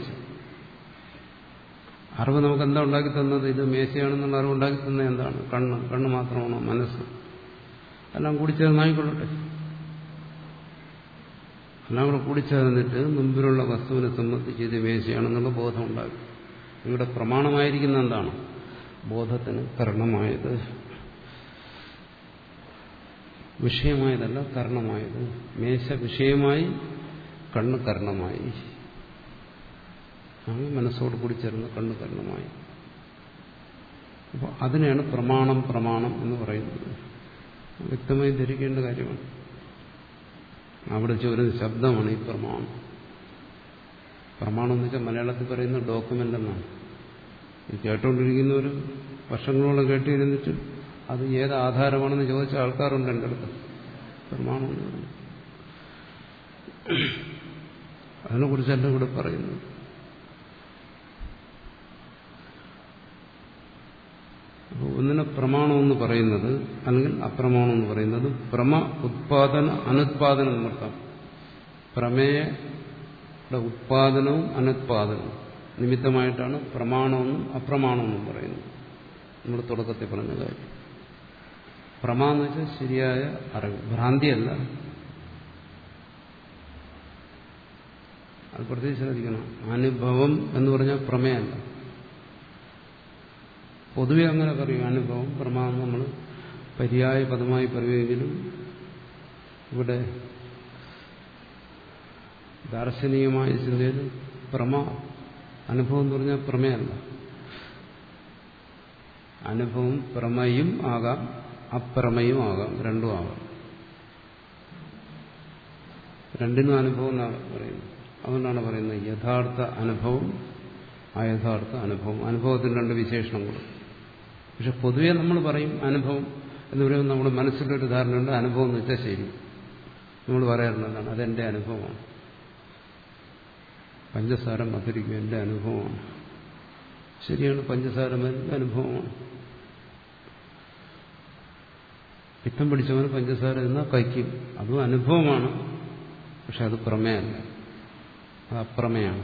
അറിവ് നമുക്ക് എന്താ ഉണ്ടാക്കി തന്നത് ഇത് മേശയാണെന്നുള്ള അറിവ് ഉണ്ടാക്കി തന്നത് എന്താണ് കണ്ണ് കണ്ണ് മാത്രമാണോ മനസ്സ് എല്ലാം കൂടിച്ചേർന്നായിക്കൊള്ളട്ടെ എല്ലാം കൂടെ കൂടിച്ചേർന്നിട്ട് മുമ്പിലുള്ള വസ്തുവിനെ സംബന്ധിച്ച് ഇത് മേശയാണെന്നുള്ള ബോധം ഉണ്ടാക്കി ഇവിടെ പ്രമാണമായിരിക്കുന്ന എന്താണ് ബോധത്തിന് കരണമായത് വിഷയമായതല്ല കരണമായത് മേശ വിഷയമായി കണ്ണ് കരണമായി ആണ് മനസ്സോട് കൂടി ചേർന്ന് കണ്ണ് കരണമായി അപ്പോൾ അതിനെയാണ് പ്രമാണം പ്രമാണം എന്ന് പറയുന്നത് വ്യക്തമായി ധരിക്കേണ്ട കാര്യമാണ് അവിടെ ഒരു ശബ്ദമാണ് ഈ പ്രമാണം പ്രമാണം എന്ന് വെച്ചാൽ മലയാളത്തിൽ പറയുന്ന ഡോക്യുമെന്റ് എന്നാണ് ഈ കേട്ടുകൊണ്ടിരിക്കുന്ന ഒരു വർഷങ്ങളോളം കേട്ടിരുന്നിട്ട് അത് ഏത് ആധാരമാണെന്ന് ചോദിച്ച ആൾക്കാരുണ്ട് എൻ്റെ അടുത്ത് പ്രമാണം എന്ന് പറഞ്ഞു അതിനെക്കുറിച്ചല്ല ഇവിടെ പറയുന്നത് അപ്പോൾ ഒന്നിനെ പ്രമാണം എന്ന് പറയുന്നത് അല്ലെങ്കിൽ അപ്രമാണം എന്ന് പറയുന്നത് പ്രമ ഉത്പാദന അനുത്പാദന നിമിത്തം പ്രമേയുടെ ഉത്പാദനവും അനുത്പാദനവും നിമിത്തമായിട്ടാണ് പ്രമാണമെന്നും അപ്രമാണമെന്നും പറയുന്നത് നമ്മൾ തുടക്കത്തിൽ പറഞ്ഞ കാര്യം പ്രമ എന്ന് വെച്ചാൽ ശരിയായ അറിവ് ഭ്രാന്തിയല്ല അത് പ്രത്യേകിച്ച് ശ്രദ്ധിക്കണം അനുഭവം എന്ന് പറഞ്ഞാൽ പ്രമേയല്ല പൊതുവെ അങ്ങനെ പറയും അനുഭവം പ്രമ എന്ന് നമ്മൾ പര്യായ പദമായി പറയുമെങ്കിലും ഇവിടെ ദാർശനികമായ ചിന്തയിൽ പ്രമ അനുഭവം എന്ന് പറഞ്ഞാൽ പ്രമേയല്ല അനുഭവം പ്രമയും ആകാം അപ്രമയും ആകാം രണ്ടും ആകാം രണ്ടിനും അനുഭവം എന്നാണ് പറയുന്നത് അതുകൊണ്ടാണ് പറയുന്നത് യഥാർത്ഥ അനുഭവം അയഥാർത്ഥ അനുഭവം അനുഭവത്തിന് രണ്ട് വിശേഷണങ്ങൾ പക്ഷെ പൊതുവെ നമ്മൾ പറയും അനുഭവം എന്ന് പറയുമ്പോൾ നമ്മുടെ മനസ്സിലൊരു ധാരണയുണ്ട് അനുഭവം എന്ന് വെച്ചാൽ ശരി നമ്മൾ പറയാറുള്ളതാണ് അതെന്റെ അനുഭവമാണ് പഞ്ചസാര മധുരിക്കും എൻ്റെ അനുഭവമാണ് ശരിയാണ് പഞ്ചസാര മരുന്ന് അനുഭവമാണ് പിത്തം പിടിച്ചവന് പഞ്ചസാര എന്നാൽ കഴിക്കും അതും അനുഭവമാണ് പക്ഷെ അത് പ്രമേയല്ല അത് അപ്രമേയാണ്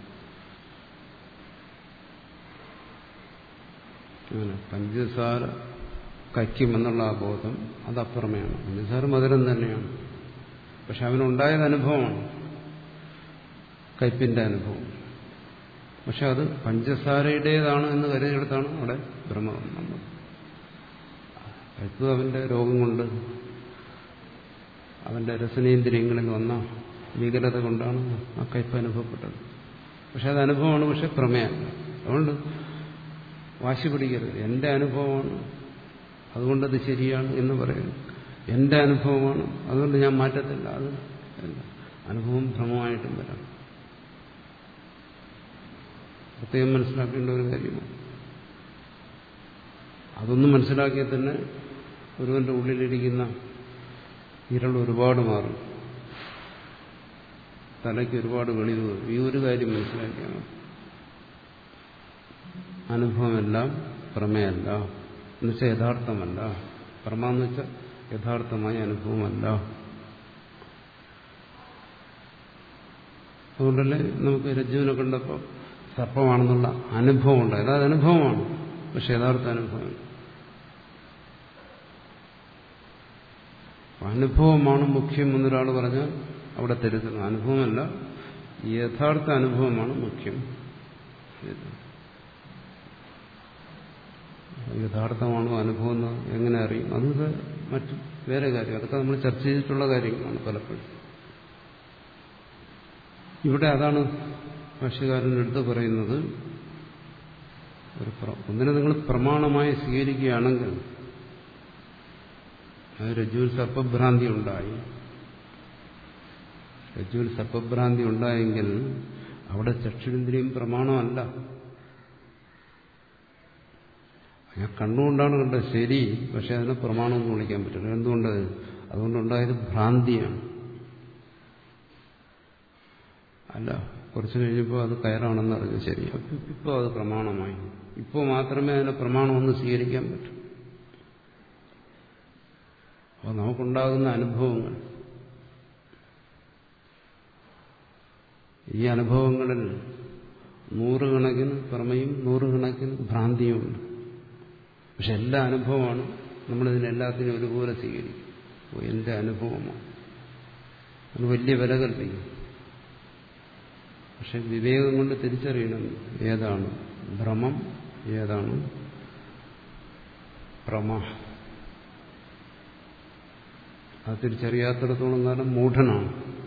അങ്ങനെ പഞ്ചസാര കയ്ക്കുമെന്നുള്ള ആ ബോധം അത് അപ്രമേയാണ് പഞ്ചസാര മധുരം തന്നെയാണ് പക്ഷെ അവനുണ്ടായത് അനുഭവമാണ് കയ്പിന്റെ അനുഭവം പക്ഷെ അത് പഞ്ചസാരയുടേതാണ് എന്ന് കരുതിയെടുത്താണ് അവിടെ ഭ്രമം വന്നത് കയ്പ് അവന്റെ രോഗം കൊണ്ട് അവന്റെ രസനേന്ദ്രിയങ്ങളിൽ വന്ന വികലത കൊണ്ടാണ് ആ കയ്പ് അനുഭവപ്പെട്ടത് പക്ഷെ അത് അനുഭവമാണ് പക്ഷെ പ്രമേയമല്ല അതുകൊണ്ട് വാശി പിടിക്കരുത് എന്റെ അനുഭവമാണ് അതുകൊണ്ടത് ശരിയാണ് എന്ന് പറയുന്നു എന്റെ അനുഭവമാണ് അതുകൊണ്ട് ഞാൻ മാറ്റത്തില്ല അത് അല്ല അനുഭവം ഭ്രമമായിട്ടും വരാം പ്രത്യേകം മനസ്സിലാക്കേണ്ട ഒരു കാര്യമാണ് അതൊന്നും മനസ്സിലാക്കിയാൽ തന്നെ ഒരുവന്റെ ഉള്ളിലിരിക്കുന്ന ഇരൾ ഒരുപാട് മാറും തലയ്ക്ക് ഒരുപാട് വെളിവ് വരും ഈ ഒരു കാര്യം മനസ്സിലാക്കിയാൽ അനുഭവമെല്ലാം പ്രമേയല്ല എന്നുവെച്ചാൽ യഥാർത്ഥമല്ല പ്രമ എന്ന് വെച്ചാൽ യഥാർത്ഥമായ അനുഭവമല്ല അതുകൊണ്ടല്ലേ നമുക്ക് രജ്ജുവിനെ കണ്ടപ്പോൾ സർപ്പമാണെന്നുള്ള അനുഭവം ഉണ്ടായത് അത് അനുഭവമാണ് പക്ഷെ യഥാർത്ഥ അനുഭവം അനുഭവമാണ് മുഖ്യം എന്നൊരാൾ പറഞ്ഞാൽ അവിടെ തരുത്തുന്നു അനുഭവമല്ല യഥാർത്ഥ അനുഭവമാണ് മുഖ്യം യഥാർത്ഥമാണോ അനുഭവം എന്ന് എങ്ങനെ അറിയും അത് മറ്റു വേറെ കാര്യം അതൊക്കെ നമ്മൾ ചർച്ച ചെയ്തിട്ടുള്ള കാര്യങ്ങളാണ് പലപ്പോഴും ഇവിടെ അതാണ് ഭാഷ്യകാരൻ എടുത്ത് പറയുന്നത് ഒരു ഒന്നിനെ നിങ്ങൾ പ്രമാണമായി സ്വീകരിക്കുകയാണെങ്കിൽ അത് രജ്ജുവിൽ സർപ്പഭ്രാന്തി ഉണ്ടായി രജ്ജുവിൽ സർപ്പഭ്രാന്തി ഉണ്ടായെങ്കിൽ അവിടെ ചക്ഷുരേന്ദ്രിയം പ്രമാണമല്ല ഞാൻ കണ്ണുകൊണ്ടാണ് കണ്ടത് ശരി പക്ഷെ അതിനെ പ്രമാണമെന്ന് വിളിക്കാൻ പറ്റില്ല എന്തുകൊണ്ട് അതുകൊണ്ടുണ്ടായത് ഭ്രാന്തിയാണ് അല്ല കുറച്ച് കഴിഞ്ഞപ്പോൾ അത് കയറാണെന്ന് അറിഞ്ഞു ശരി ഇപ്പോൾ അത് പ്രമാണമായി ഇപ്പോൾ മാത്രമേ അതിനെ പ്രമാണമെന്ന് സ്വീകരിക്കാൻ പറ്റൂ അപ്പോൾ നമുക്കുണ്ടാകുന്ന അനുഭവങ്ങൾ ഈ അനുഭവങ്ങളിൽ നൂറുകണക്കിന് പ്രമയും നൂറുകണക്കിന് ഭ്രാന്തിയുമുണ്ട് പക്ഷെ എല്ലാ അനുഭവമാണ് നമ്മളിതിനെല്ലാത്തിനും ഒരുപോലെ സ്വീകരിക്കും ഓ എൻ്റെ അനുഭവമാണ് അത് വലിയ വില കൽപ്പിക്കും പക്ഷെ വിവേകം കൊണ്ട് തിരിച്ചറിയണം ഏതാണ് ഭ്രമം ഏതാണ് പ്രമ അത് തിരിച്ചറിയാത്തിടത്തോളം കാലം മൂഢനാണ്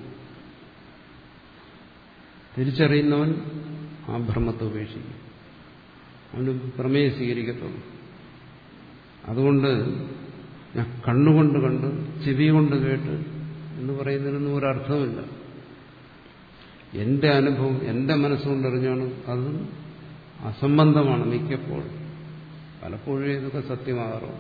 തിരിച്ചറിയുന്നവൻ ആ ഭ്രമത്തെ ഉപേക്ഷിക്കും അവന് പ്രമേയം സ്വീകരിക്കത്തുള്ളൂ അതുകൊണ്ട് ഞാൻ കണ്ണുകൊണ്ട് കണ്ട് ചെവി കൊണ്ട് കേട്ട് എന്ന് പറയുന്നതിനൊന്നും ഒരർത്ഥമില്ല എന്റെ അനുഭവം എന്റെ മനസ്സുകൊണ്ടറിഞ്ഞാണ് അത് അസംബന്ധമാണ് മിക്കപ്പോഴും പലപ്പോഴും ഇതൊക്കെ സത്യമാകാറുണ്ട്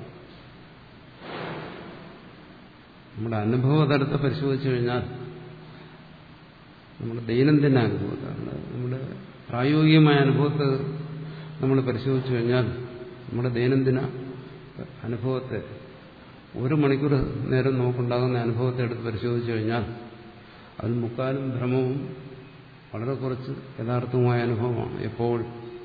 നമ്മുടെ അനുഭവ തലത്തെ പരിശോധിച്ചു കഴിഞ്ഞാൽ നമ്മുടെ ദൈനംദിന അനുഭവത്തെ നമ്മുടെ പ്രായോഗികമായ അനുഭവത്തെ നമ്മൾ പരിശോധിച്ചു കഴിഞ്ഞാൽ നമ്മുടെ ദൈനംദിന അനുഭവത്തെ ഒരു മണിക്കൂർ നേരം നോക്കുണ്ടാകുന്ന അനുഭവത്തെ എടുത്ത് പരിശോധിച്ചു കഴിഞ്ഞാൽ അതിൽ മുക്കാലും ഭ്രമവും വളരെ കുറച്ച് യഥാർത്ഥമായ അനുഭവമാണ് എപ്പോൾ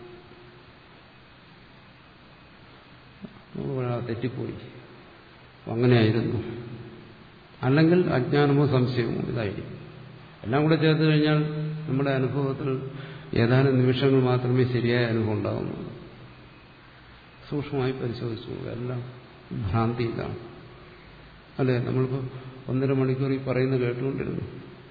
തെറ്റിപ്പോയി അങ്ങനെയായിരുന്നു അല്ലെങ്കിൽ അജ്ഞാനമോ സംശയമോ ഇതായിരിക്കും എല്ലാം കൂടെ ചേർത്ത് കഴിഞ്ഞാൽ നമ്മുടെ അനുഭവത്തിൽ ഏതാനും നിമിഷങ്ങൾ മാത്രമേ ശരിയായ അനുഭവം ഉണ്ടാകുന്നുള്ളൂ സൂക്ഷ്മമായി പരിശോധിച്ചു എല്ലാം ഭ്രാന്തി ഇതാണ് അല്ലേ നമ്മളിപ്പോൾ ഒന്നര മണിക്കൂർ ഈ പറയുന്നത് കേട്ടുകൊണ്ടിരുന്നു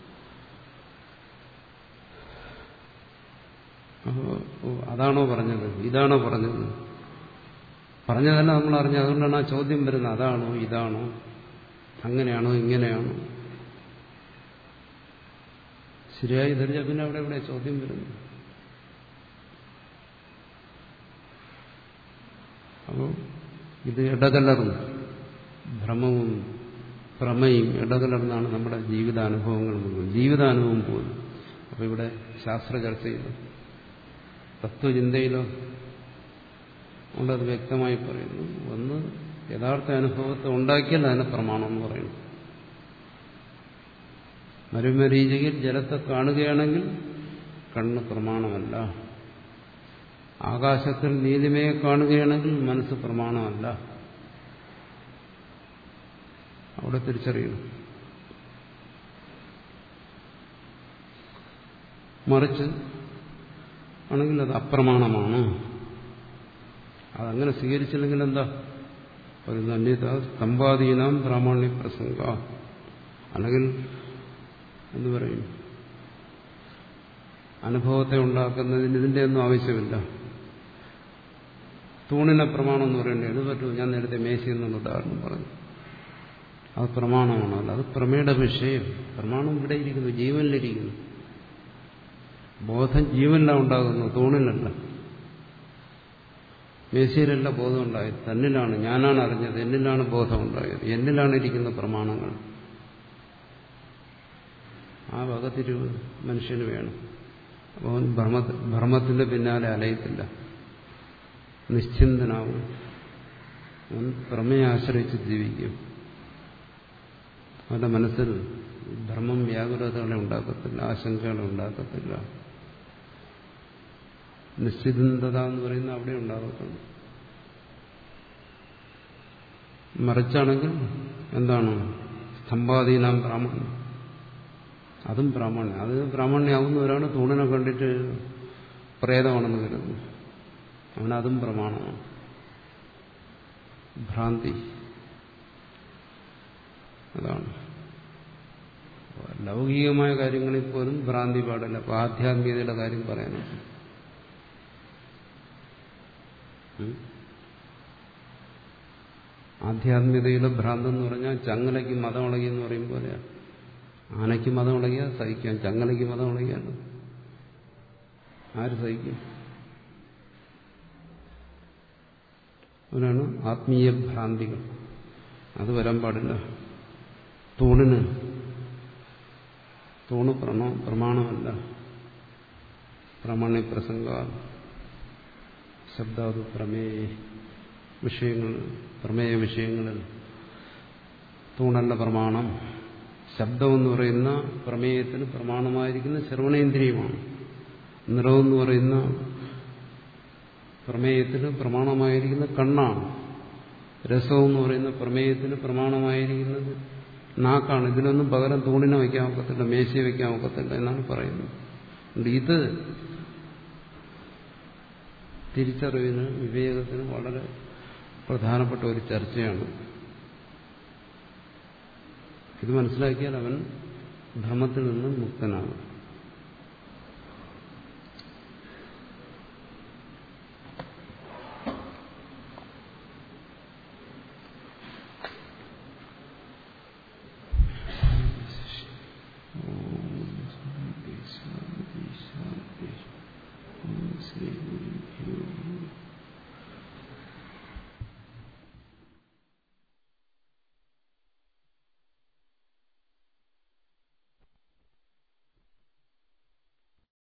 അപ്പോൾ അതാണോ പറഞ്ഞത് ഇതാണോ പറഞ്ഞത് പറഞ്ഞതല്ല നമ്മൾ അറിഞ്ഞത് അതുകൊണ്ടാണ് ആ ചോദ്യം വരുന്നത് അതാണോ ഇതാണോ അങ്ങനെയാണോ ഇങ്ങനെയാണോ ശരിയായി ധരിച്ച പിന്നെ അവിടെ എവിടെ ചോദ്യം വരുന്നു അപ്പോൾ ഇത് ഇടകലർന്ന് ഭ്രമവും ഭ്രമയും ഇടകലർന്നാണ് നമ്മുടെ ജീവിതാനുഭവങ്ങൾ മുഴുവൻ ജീവിതാനുഭവം പോലും അപ്പോൾ ഇവിടെ ശാസ്ത്ര ചർച്ചയിലോ തത്വചിന്തയിലോ ഉള്ളത് വ്യക്തമായി പറയുന്നു ഒന്ന് യഥാർത്ഥ അനുഭവത്തെ ഉണ്ടാക്കിയാൽ അതിനെ പ്രമാണം എന്ന് പറയുന്നു മരുമരീചയിൽ ജലത്തെ കാണുകയാണെങ്കിൽ കണ്ണ് പ്രമാണമല്ല ആകാശത്തിൽ നീലിമയെ കാണുകയാണെങ്കിൽ മനസ്സ് പ്രമാണമല്ല അവിടെ തിരിച്ചറിയണം മറിച്ച് ആണെങ്കിൽ അത് അപ്രമാണമാണ് അതങ്ങനെ സ്വീകരിച്ചില്ലെങ്കിൽ എന്താ പറയുന്നു അന്യത സ്തംഭാദീനാം പ്രാമാണ്യ പ്രസംഗ അല്ലെങ്കിൽ എന്തു പറയും അനുഭവത്തെ ഉണ്ടാക്കുന്നതിന് ഇതിന്റെ ഒന്നും ആവശ്യമില്ല തൂണിനെ പ്രമാണം എന്ന് പറയേണ്ടത് ഇത് പറ്റുമോ ഞാൻ നേരത്തെ മേശ എന്നുള്ള ഉദാഹരണം പറഞ്ഞു അത് പ്രമാണമാണല്ലോ അത് പ്രമേയുടെ വിഷയം പ്രമാണം ഇവിടെ ഇരിക്കുന്നു ജീവനിലിരിക്കുന്നു ബോധം ജീവനിലാണ് ഉണ്ടാകുന്നു തൂണിലല്ല മേശയിലല്ല ബോധം ഉണ്ടായത് തന്നിലാണ് ഞാനാണ് അറിഞ്ഞത് എന്നിലാണ് ബോധം ഉണ്ടായത് എന്നിലാണ് ഇരിക്കുന്ന പ്രമാണങ്ങൾ ആ വകതിരിവ് മനുഷ്യന് വേണം അപ്പോൾ അവൻ ഭ്രമ ഭ്രമത്തിന്റെ പിന്നാലെ അലയത്തില്ല നിശ്ചിന്തനാവും അവൻ ഭ്രമയെ ആശ്രയിച്ച് ജീവിക്കും അവന്റെ മനസ്സിൽ ഭ്രമം വ്യാകുലതകളെ ഉണ്ടാക്കത്തില്ല ആശങ്കകളെ ഉണ്ടാക്കത്തില്ല നിശ്ചിതത എന്ന് പറയുന്നത് അവിടെ ഉണ്ടാകത്തുള്ളൂ മറിച്ചാണെങ്കിൽ എന്താണ് സ്തംഭാധീനാം ബ്രാഹ്മണ്യം അതും ബ്രാഹ്മണ്യം അത് ബ്രാഹ്മണ്യാവുന്നവരാണ് തൂണിനെ കണ്ടിട്ട് പ്രേതമാണെന്ന് കരുതുന്നു അവനതും പ്രമാണമാണ് ഭ്രാന്തി അതാണ് ലൗകികമായ കാര്യങ്ങളിൽ പോലും ഭ്രാന്തി പാടില്ല അപ്പൊ ആധ്യാത്മികതയുടെ കാര്യം പറയാനാണ് ആധ്യാത്മികതയിലെ ഭ്രാന്ത് എന്ന് പറഞ്ഞാൽ ചങ്ങലയ്ക്ക് മതം ഇളകി എന്ന് പറയും പോലെയാണ് ആനയ്ക്ക് മതം ഇളകിയാൽ സഹിക്കാം ചങ്ങലയ്ക്ക് മതം ഇളകിയാലോ ആര് സഹിക്കും അവനാണ് ആത്മീയ ഭ്രാന്തികൾ അത് വരാൻ പാടില്ല തൂണിന് തൂണ് പ്രമ പ്രമാണമല്ല പ്രാമാണ്യ പ്രസംഗ ശബ്ദാതു പ്രമേയ വിഷയങ്ങൾ പ്രമേയ വിഷയങ്ങളിൽ തൂണല്ല പ്രമാണം ശബ്ദമെന്ന് പറയുന്ന പ്രമേയത്തിന് പ്രമാണമായിരിക്കുന്ന ശ്രവണേന്ദ്രിയമാണ് നിറവെന്ന് പറയുന്ന പ്രമേയത്തിന് പ്രമാണമായിരിക്കുന്ന കണ്ണാണ് രസമെന്ന് പറയുന്ന പ്രമേയത്തിന് പ്രമാണമായിരിക്കുന്നത് നാക്കാണ് ഇതിനൊന്നും പകരം തൂണിനെ വയ്ക്കാൻ ഒക്കത്തില്ല മേശയെ വയ്ക്കാൻ ഒക്കത്തില്ല എന്നാണ് പറയുന്നത് ഇത് തിരിച്ചറിവിന് വിവേകത്തിന് വളരെ പ്രധാനപ്പെട്ട ഒരു ചർച്ചയാണ് ഇത് മനസ്സിലാക്കിയാൽ അവൻ ഭ്രമത്തിൽ നിന്ന് മുക്തനാകും